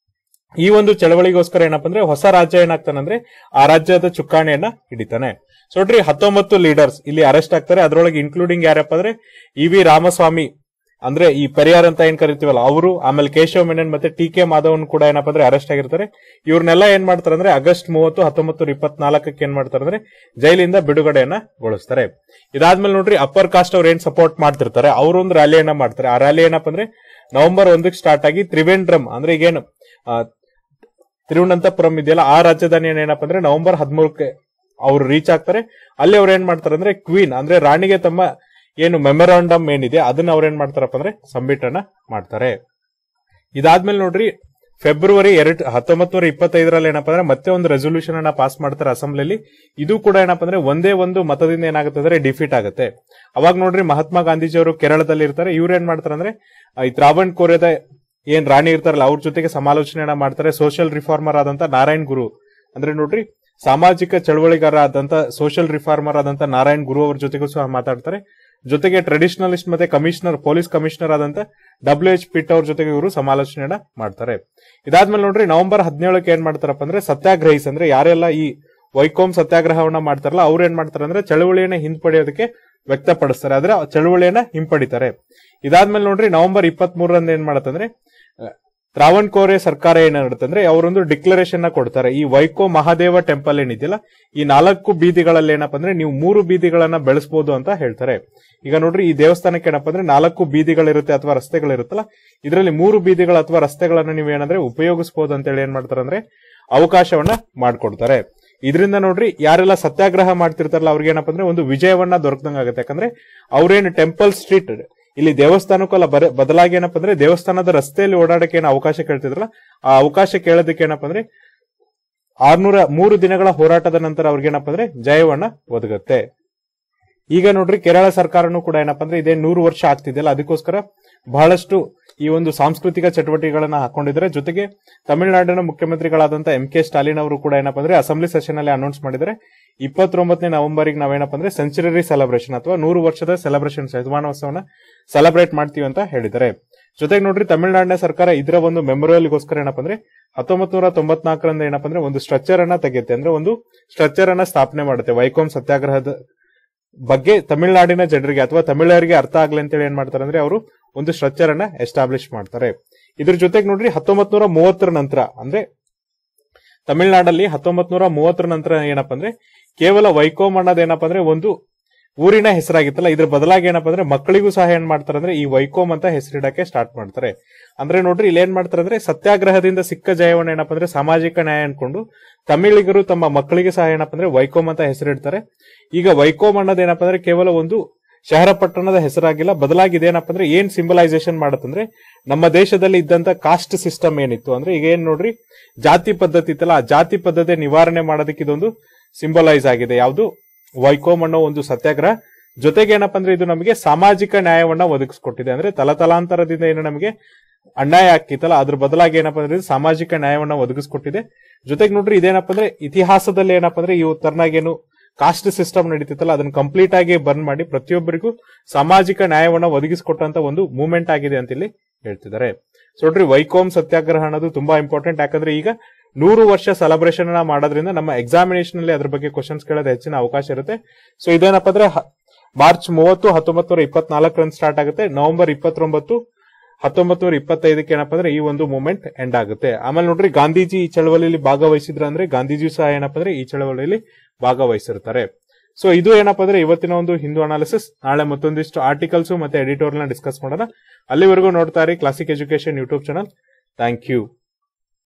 ಈ ಒಂದು ಚಳವಳಿಗೋಸ್ಕರ ಏನಪ್ಪಾ ಅಂದ್ರೆ ಹೊಸ ರಾಜ್ಯ ಏನಾಗ್ತಾನಂದ್ರೆ ಆ ರಾಜ್ಯದ ಚುಕ್ಕಾಣಿಯನ್ನ ಹಿಡಿತಾನೆ ಸೊ ನೋಡ್ರಿ ಹತ್ತೊಂಬತ್ತು ಲೀಡರ್ಸ್ ಇಲ್ಲಿ ಅರೆಸ್ಟ್ ಆಗ್ತಾರೆ ಅದರೊಳಗೆ ಇನ್ಕ್ಲೂಡಿಂಗ್ ಯಾರಪ್ಪ ಅಂದ್ರೆ ಇ ವಿ ರಾಮಸ್ವಾಮಿ ಅಂದ್ರೆ ಈ ಪೆರಿಯಾರ್ ಅಂತ ಏನ್ ಕರಿತೀವಲ್ಲ ಅವರು ಆಮೇಲೆ ಕೇಶವ ಮೆನನ್ ಮತ್ತೆ ಟಿ ಕೆ ಮಾಧವನ್ ಕೂಡ ಏನಪ್ಪಾ ಅಂದ್ರೆ ಅರೆಸ್ಟ್ ಆಗಿರ್ತಾರೆ ಇವ್ರನ್ನೆಲ್ಲ ಏನ್ ಮಾಡ್ತಾರೆ ಅಂದ್ರೆ ಆಗಸ್ಟ್ ಮೂವತ್ತು ಹತ್ತೊಂಬತ್ತು ಇಪ್ಪತ್ನಾಲ್ಕಕ್ಕೆ ಏನ್ ಮಾಡ್ತಾರೆ ಅಂದ್ರೆ ಜೈಲಿಂದ ಬಿಡುಗಡೆಯನ್ನ ಗೊಳಿಸ್ತಾರೆ ಇದಾದ್ಮೇಲೆ ನೋಡ್ರಿ ಅಪ್ಪರ್ ಕಾಸ್ಟ್ ಅವ್ರು ಏನ್ ಸಪೋರ್ಟ್ ಮಾಡ್ತಿರ್ತಾರೆ ಅವರೊಂದು ರ್ಯಾಲಿಯನ್ನ ಮಾಡ್ತಾರೆ ಆ ರ್ಯಾಲಿ ಏನಪ್ಪಾ ಅಂದ್ರೆ ನವೆಂಬರ್ ಒಂದಕ್ಕೆ ಸ್ಟಾರ್ಟ್ ಆಗಿ ತ್ರಿವೇಂದ್ರಂ ಅಂದ್ರೆ ಈಗೇನು ಆ, ತಿರುವನಂತಪುರಂ ಇದೆಯಲ್ಲ ಆ ರಾಜಧಾನಿ ಏನಪ್ಪಾ ಅಂದ್ರೆ ನವೆಂಬರ್ ಹದಿಮೂರಕ್ಕೆ ಅವ್ರು ರೀಚ್ ಆಗ್ತಾರೆ ಅಲ್ಲಿ ಅವ್ರು ಏನ್ ಮಾಡ್ತಾರೆ ಅಂದ್ರೆ ಕ್ವೀನ್ ಅಂದ್ರೆ ರಾಣಿಗೆ ತಮ್ಮ ಏನು ಮೆಮೊರಾಂಡಮ್ ಏನಿದೆ ಅದನ್ನ ಅವ್ರು ಏನ್ ಮಾಡ್ತಾರಪ್ಪ ಅಂದ್ರೆ ಸಬ್ಮಿಟ್ ಅನ್ನ ಮಾಡ್ತಾರೆ ಇದಾದ್ಮೇಲೆ ನೋಡ್ರಿ ಫೆಬ್ರವರಿ ಎರಡ್ ಹತ್ತೊಂಬತ್ ನೂರ ಇಪ್ಪತ್ತೈದರಲ್ಲಿ ಏನಪ್ಪಾ ಅಂದ್ರೆ ಮತ್ತೆ ಒಂದು ರೆಸೊಲ್ಯೂಷನ್ ಅನ್ನ ಪಾಸ್ ಮಾಡ್ತಾರೆ ಅಸೆಂಬ್ಲಿಲಿ ಇದು ಕೂಡ ಏನಪ್ಪಾ ಅಂದ್ರೆ ಒಂದೇ ಒಂದು ಮತದಿಂದ ಏನಾಗುತ್ತೆ ಅಂದ್ರೆ ಡಿಫೀಟ್ ಆಗುತ್ತೆ ಅವಾಗ ನೋಡ್ರಿ ಮಹಾತ್ಮ ಗಾಂಧೀಜಿ ಅವರು ಕೇರಳದಲ್ಲಿ ಇರ್ತಾರೆ ಇವ್ರು ಏನ್ ಮಾಡ್ತಾರೆ ಅಂದ್ರೆ ಆ, ಈ ತ್ರಾವಣ್ ಕೋರಿಯದ ಏನ್ ರಾಣಿ ಇರ್ತಾರಲ್ಲ ಅವ್ರ ಜೊತೆಗೆ ಸಮಾಲೋಚನೆಯನ್ನ ಮಾಡ್ತಾರೆ ಸೋಷಿಯಲ್ ರಿಫಾರ್ಮರ್ ಆದಂತ ನಾರಾಯಣ್ ಗುರು ಅಂದ್ರೆ ನೋಡ್ರಿ ಸಾಮಾಜಿಕ ಚಳವಳಿಗಾರ ಆದಂತ ಸೋಷಿಯಲ್ ರಿಫಾರ್ಮರ್ ಆದಂತ ನಾರಾಯಣ್ ಗುರು ಅವ್ರ ಜೊತೆಗೂ ಸಹ ಮಾತಾಡ್ತಾರೆ ಜೊತೆಗೆ ಟ್ರೆಡಿಷನಲಿಸ್ಟ್ ಮತ್ತೆ ಕಮಿಷನರ್ ಪೊಲೀಸ್ ಕಮಿಷನರ್ ಆದಂತ ಡಬ್ಲ್ಯೂ ಎಚ್ ಪಿಟ್ ಅವ್ರ ಜೊತೆಗೆ ಇವರು ಸಮಾಲೋಚನೆಯನ್ನ ಮಾಡ್ತಾರೆ ಇದಾದ್ಮೇಲೆ ನೋಡ್ರಿ ನವೆಂಬರ್ ಹದಿನೇಳಕ್ಕೆ ಏನ್ ಮಾಡ್ತಾರಪ್ಪ ಅಂದ್ರೆ ಸತ್ಯಾಗ್ರಹಿಸ್ ಅಂದ್ರೆ ಯಾರೆಲ್ಲ ಈ ವೈಕೋಮ್ ಸತ್ಯಾಗ್ರಹವನ್ನ ಮಾಡ್ತಾರಲ್ಲ ಅವ್ರು ಏನ್ ಮಾಡ್ತಾರೆ ಅಂದ್ರೆ ಚಳವಳಿಯನ್ನ ಹಿಂಪಡೆಯೋದಕ್ಕೆ ವ್ಯಕ್ತಪಡಿಸ್ತಾರೆ ಆದ್ರೆ ಆ ಚಳವಳಿಯನ್ನ ಹಿಂಪಡಿತಾರೆ ಇದಾದ್ಮೇಲೆ ನೋಡ್ರಿ ನವೆಂಬರ್ ಇಪ್ಪತ್ತ್ ಮೂರರಂದು ಏನ್ ಮಾಡತ್ತಂದ್ರೆ ತ್ರಾವಣ್ಕೋರೆ ಸರ್ಕಾರ ಏನ್ ಅಂದ್ರೆ ಅವರೊಂದು ಡಿಕ್ಲರೇಷನ್ ನ ಕೊಡ್ತಾರೆ ಈ ವೈಕೋ ಮಹಾದೇವ ಟೆಂಪಲ್ ಏನಿದೆಯಲ್ಲ ಈ ನಾಲ್ಕು ಬೀದಿಗಳಲ್ಲಿ ಏನಪ್ಪಾ ಅಂದ್ರೆ ನೀವು ಮೂರು ಬೀದಿಗಳನ್ನ ಬೆಳೆಸಬಹುದು ಅಂತ ಹೇಳ್ತಾರೆ ಈಗ ನೋಡ್ರಿ ಈ ದೇವಸ್ಥಾನಕ್ಕೆ ಏನಪ್ಪಾ ಅಂದ್ರೆ ನಾಲ್ಕು ಬೀದಿಗಳಿರುತ್ತೆ ಅಥವಾ ರಸ್ತೆಗಳಿರುತ್ತಲ್ಲ ಇದರಲ್ಲಿ ಮೂರು ಬೀದಿಗಳು ಅಥವಾ ರಸ್ತೆಗಳನ್ನ ನೀವು ಏನಂದ್ರೆ ಉಪಯೋಗಿಸಬಹುದು ಅಂತ ಹೇಳಿ ಏನ್ ಮಾಡ್ತಾರೆ ಅಂದ್ರೆ ಅವಕಾಶವನ್ನ ಮಾಡ್ಕೊಡ್ತಾರೆ ಇದರಿಂದ ನೋಡ್ರಿ ಯಾರೆಲ್ಲ ಸತ್ಯಾಗ್ರಹ ಮಾಡ್ತಿರ್ತಾರಲ್ಲ ಅವ್ರಿಗೆ ಏನಪ್ಪಾ ಅಂದ್ರೆ ಒಂದು ವಿಜಯವನ್ನ ದೊರಕದಂಗ ಆಗುತ್ತೆ ಯಾಕಂದ್ರೆ ಅವ್ರೇನು ಟೆಂಪಲ್ ಸ್ಟ್ರೀಟ್ ಇಲ್ಲಿ ದೇವಸ್ಥಾನಕ್ಕಲ್ಲ ಬರ ಬದಲಾಗಿ ಏನಪ್ಪ ಅಂದ್ರೆ ದೇವಸ್ಥಾನದ ರಸ್ತೆಯಲ್ಲಿ ಓಡಾಡಕ್ಕೆ ಏನು ಅವಕಾಶ ಕೇಳ್ತಿದ್ರಲ್ಲ ಆ ಅವಕಾಶ ಕೇಳೋದಕ್ಕೆ ಏನಪ್ಪ ಅಂದ್ರೆ ಆರ್ನೂರ ಮೂರು ದಿನಗಳ ಹೋರಾಟದ ನಂತರ ಅವ್ರಿಗೆ ಏನಪ್ಪ ಅಂದ್ರೆ ಜಯವನ್ನ ಒದಗುತ್ತೆ ಈಗ ನೋಡ್ರಿ ಕೇರಳ ಸರ್ಕಾರನು ಕೂಡ ಏನಪ್ಪ ಅಂದ್ರೆ ಇದೇ ನೂರು ವರ್ಷ ಆಗ್ತಿದೆಯಲ್ಲ ಅದಕ್ಕೋಸ್ಕರ ಬಹಳಷ್ಟು ಈ ಒಂದು ಸಾಂಸ್ಕೃತಿಕ ಚಟುವಟಿಕೆಗಳನ್ನ ಹಾಕೊಂಡಿದ್ದಾರೆ ಜೊತೆಗೆ ತಮಿಳುನಾಡಿನ ಮುಖ್ಯಮಂತ್ರಿಗಳಾದಂತ ಎಂ ಕೆ ಸ್ಟಾಲಿನ್ ಅವರು ಕೂಡ ಏನಪ್ಪ ಅಂದ್ರೆ ಅಸೆಂಬ್ಲಿ ಸೆಷನ್ ಅಲ್ಲಿ ಅನೌನ್ಸ್ ಮಾಡಿದ್ದಾರೆ ಇಪ್ಪತ್ತೊಂಬತ್ತನೇ ನವೆಂಬರ್ಗೆ ನಾವೇನಪ್ಪ ಅಂದ್ರೆ ಸೆಂಚುರಿ ಸೆಲೆಬ್ರೇಷನ್ ಅಥವಾ ನೂರು ವರ್ಷದ ಸೆಲೆಬ್ರೇಷನ್ ಶತಮಾನೋತ್ಸವನ ಸೆಲೆಬ್ರೇಟ್ ಮಾಡ್ತೀವಿ ಅಂತ ಹೇಳಿದ್ದಾರೆ ಜೊತೆಗೆ ನೋಡ್ರಿ ತಮಿಳುನಾಡಿನ ಸರ್ಕಾರ ಇದರ ಒಂದು ಮೆಮೊರಿಯಲ್ಗೋಸ್ಕರ ಏನಪ್ಪ ಅಂದ್ರೆ ಹತ್ತೊಂಬತ್ ನೂರ ತೊಂಬತ್ನಾಲ್ಕರಿಂದ ಏನಪ್ಪ ಅಂದ್ರೆ ಒಂದು ಸ್ಟ್ರಕ್ಚರ್ ಅನ್ನ ತೆಗೆಯುತ್ತೆ ಅಂದ್ರೆ ಒಂದು ಸ್ಟ್ರಕ್ಚರ್ ಅನ್ನ ಸ್ಥಾಪನೆ ಮಾಡುತ್ತೆ ವೈಕೋಮ್ ಸತ್ಯಾಗ್ರಹದ ಬಗ್ಗೆ ತಮಿಳುನಾಡಿನ ಜನರಿಗೆ ಅಥವಾ ತಮಿಳರಿಗೆ ಅರ್ಥ ಆಗ್ಲಿ ಅಂತೇಳಿ ಏನ್ ಮಾಡ್ತಾರೆ ಅಂದ್ರೆ ಅವರು ಒಂದು ಸ್ಟ್ರಕ್ಚರ್ ಅನ್ನ ಎಸ್ಟಾಬ್ಲಿಷ್ ಮಾಡ್ತಾರೆ ಇದ್ರ ಜೊತೆಗೆ ನೋಡ್ರಿ ಹತ್ತೊಂಬತ್ ನೂರ ಮೂವತ್ತರ ನಂತರ ಅಂದ್ರೆ ತಮಿಳುನಾಡಲ್ಲಿ ಹತ್ತೊಂಬತ್ ನೂರ ಮೂವತ್ತರ ನಂತರ ಏನಪ್ಪ ಅಂದ್ರೆ ಕೇವಲ ವೈಕೋಮ್ ಅನ್ನೋದು ಏನಪ್ಪ ಅಂದ್ರೆ ಒಂದು ಊರಿನ ಹೆಸರಾಗಿತ್ತಲ್ಲ ಇದ್ರ ಬದಲಾಗಿ ಏನಪ್ಪ ಅಂದ್ರೆ ಮಕ್ಕಳಿಗೂ ಸಹ ಏನ್ ಮಾಡ್ತಾರೆ ಅಂದ್ರೆ ಈ ವೈಕೋಮ್ ಅಂತ ಹೆಸರಿಡಕ್ಕೆ ಸ್ಟಾರ್ಟ್ ಮಾಡ್ತಾರೆ ಅಂದ್ರೆ ನೋಡ್ರಿ ಇಲ್ಲಿ ಏನ್ ಮಾಡ್ತಾರೆ ಅಂದ್ರೆ ಸತ್ಯಾಗ್ರಹದಿಂದ ಸಿಕ್ಕ ಜಯವನ್ನ ಏನಪ್ಪ ಅಂದ್ರೆ ಸಾಮಾಜಿಕ ನ್ಯಾಯ ಅನ್ಕೊಂಡು ತಮಿಳಿಗರು ತಮ್ಮ ಮಕ್ಕಳಿಗೆ ಸಹ ಏನಪ್ಪ ಅಂದ್ರೆ ವೈಕೋಮ್ ಅಂತ ಹೆಸರಿಡ್ತಾರೆ ಈಗ ವೈಕೋಮ್ ಅನ್ನೋದು ಏನಪ್ಪ ಅಂದ್ರೆ ಕೇವಲ ಒಂದು ಶಹರ ಪಟ್ಟಣದ ಹೆಸರಾಗಿಲ್ಲ ಬದಲಾಗಿ ಇದೇನಪ್ಪ ಅಂದ್ರೆ ಏನ್ ಸಿಂಬಲೈಸೇಷನ್ ಮಾಡತ್ತಂದ್ರೆ ನಮ್ಮ ದೇಶದಲ್ಲಿ ಇದ್ದಂತ ಕಾಸ್ಟ್ ಸಿಸ್ಟಮ್ ಏನಿತ್ತು ಅಂದ್ರೆ ಈಗ ಏನ್ ನೋಡ್ರಿ ಜಾತಿ ಪದ್ಧತಿ ಇತ್ತಲ್ಲ ಆ ಜಾತಿ ಪದ್ಧತಿ ನಿವಾರಣೆ ಮಾಡೋದಕ್ಕೆ ಇದೊಂದು ಸಿಂಬಲೈಸ್ ಆಗಿದೆ ಯಾವುದು ವೈಕೋಮ್ ಅನ್ನೋ ಒಂದು ಸತ್ಯಾಗ್ರಹ ಜೊತೆಗೆ ಏನಪ್ಪ ಅಂದ್ರೆ ಇದು ನಮಗೆ ಸಾಮಾಜಿಕ ನ್ಯಾಯವನ್ನ ಒದಗಿಸ್ಕೊಟ್ಟಿದೆ ಅಂದ್ರೆ ತಲತಲಾಂತರದಿಂದ ಏನು ನಮಗೆ ಅನ್ಯಾಯ ಆಗ್ತಿತ್ತಲ್ಲ ಅದ್ರ ಬದಲಾಗಿ ಏನಪ್ಪ ಅಂದ್ರೆ ಇದು ಸಾಮಾಜಿಕ ನ್ಯಾಯವನ್ನ ಒದಗಿಸ್ಕೊಟ್ಟಿದೆ ಜೊತೆಗೆ ನೋಡ್ರಿ ಇದೇನಪ್ಪ ಅಂದ್ರೆ ಇತಿಹಾಸದಲ್ಲಿ ಏನಪ್ಪ ಅಂದ್ರೆ ಈ ತರನಾಗೇನು ಕಾಸ್ಟ್ ಸಿಸ್ಟಮ್ ನಡೀತಿತ್ತಲ್ಲ ಅದನ್ನ ಕಂಪ್ಲೀಟ್ ಆಗಿ ಬರ್ನ್ ಮಾಡಿ ಪ್ರತಿಯೊಬ್ಬರಿಗೂ ಸಾಮಾಜಿಕ ನ್ಯಾಯವನ್ನ ಒದಗಿಸಿಕೊಟ್ಟಂತ ಒಂದು ಮೂವ್ಮೆಂಟ್ ಆಗಿದೆ ಅಂತ ಇಲ್ಲಿ ಹೇಳ್ತಿದ್ದಾರೆ ಸೊ ನೋಡ್ರಿ ವೈಕೋಮ್ ಸತ್ಯಾಗ್ರಹ ಅನ್ನೋದು ತುಂಬಾ ಇಂಪಾರ್ಟೆಂಟ್ ಯಾಕಂದ್ರೆ ಈಗ ನೂರು ವರ್ಷ ಸೆಲೆಬ್ರೇಷನ್ ಮಾಡೋದ್ರಿಂದ ನಮ್ಮ ಎಕ್ಸಾಮಿನೇಷನ್ ಅಲ್ಲಿ ಅದ್ರ ಬಗ್ಗೆ ಕ್ವಶನ್ಸ್ ಕೇಳೋದು ಹೆಚ್ಚಿನ ಅವಕಾಶ ಇರುತ್ತೆ ಸೊ ಇದೇನಪ್ಪ ಅಂದ್ರೆ ಹ- ಮಾರ್ಚ್ ಮೂವತ್ತು ಹತ್ತೊಂಬತ್ತು ನೂರ ಇಪ್ಪತ್ನಾಲ್ಕರಂದು ಸ್ಟಾರ್ಟ್ ಆಗುತ್ತೆ ನವೆಂಬರ್ ಇಪ್ಪತ್ತೊಂಬತ್ತು ಹತ್ತೊಂಬತ್ತು ನೂರ ಇಪ್ಪತ್ತೈದಕ್ಕೆ ಏನಪ್ಪ ಅಂದ್ರೆ ಈ ಒಂದು ಮೂವ್ಮೆಂಟ್ ಎಂಡ್ ಆಗುತ್ತೆ ಆಮೇಲೆ ನೋಡ್ರಿ ಗಾಂಧೀಜಿ ಈ ಚಳವಳಿಯಲ್ಲಿ ಭಾಗವಹಿಸಿದ್ರ ಅಂದ್ರೆ ಗಾಂಧೀಜಿ ಸಹ ಏನಪ್ಪ ಅಂದ್ರೆ ಈ ಚಳವಳಿಯಲ್ಲಿ ಭಾಗವಹಿಸಿರ್ತಾರೆ ಸೊ ಇದು ಏನಪ್ಪ ಅಂದ್ರೆ ಇವತ್ತಿನ ಒಂದು ಹಿಂದೂ ಅನಾಲಿಸಿಸ್ ನಾಳೆ ಮತ್ತೊಂದಿಷ್ಟು ಆರ್ಟಿಕಲ್ಸ್ ಮತ್ತೆ ಎಡಿಟೋರಿಯಲ್ ನ ಡಿಸ್ಕಸ್ ಮಾಡೋಣ ಅಲ್ಲಿವರೆಗೂ ನೋಡ್ತಾ ಇರಿ classic education YouTube channel thank you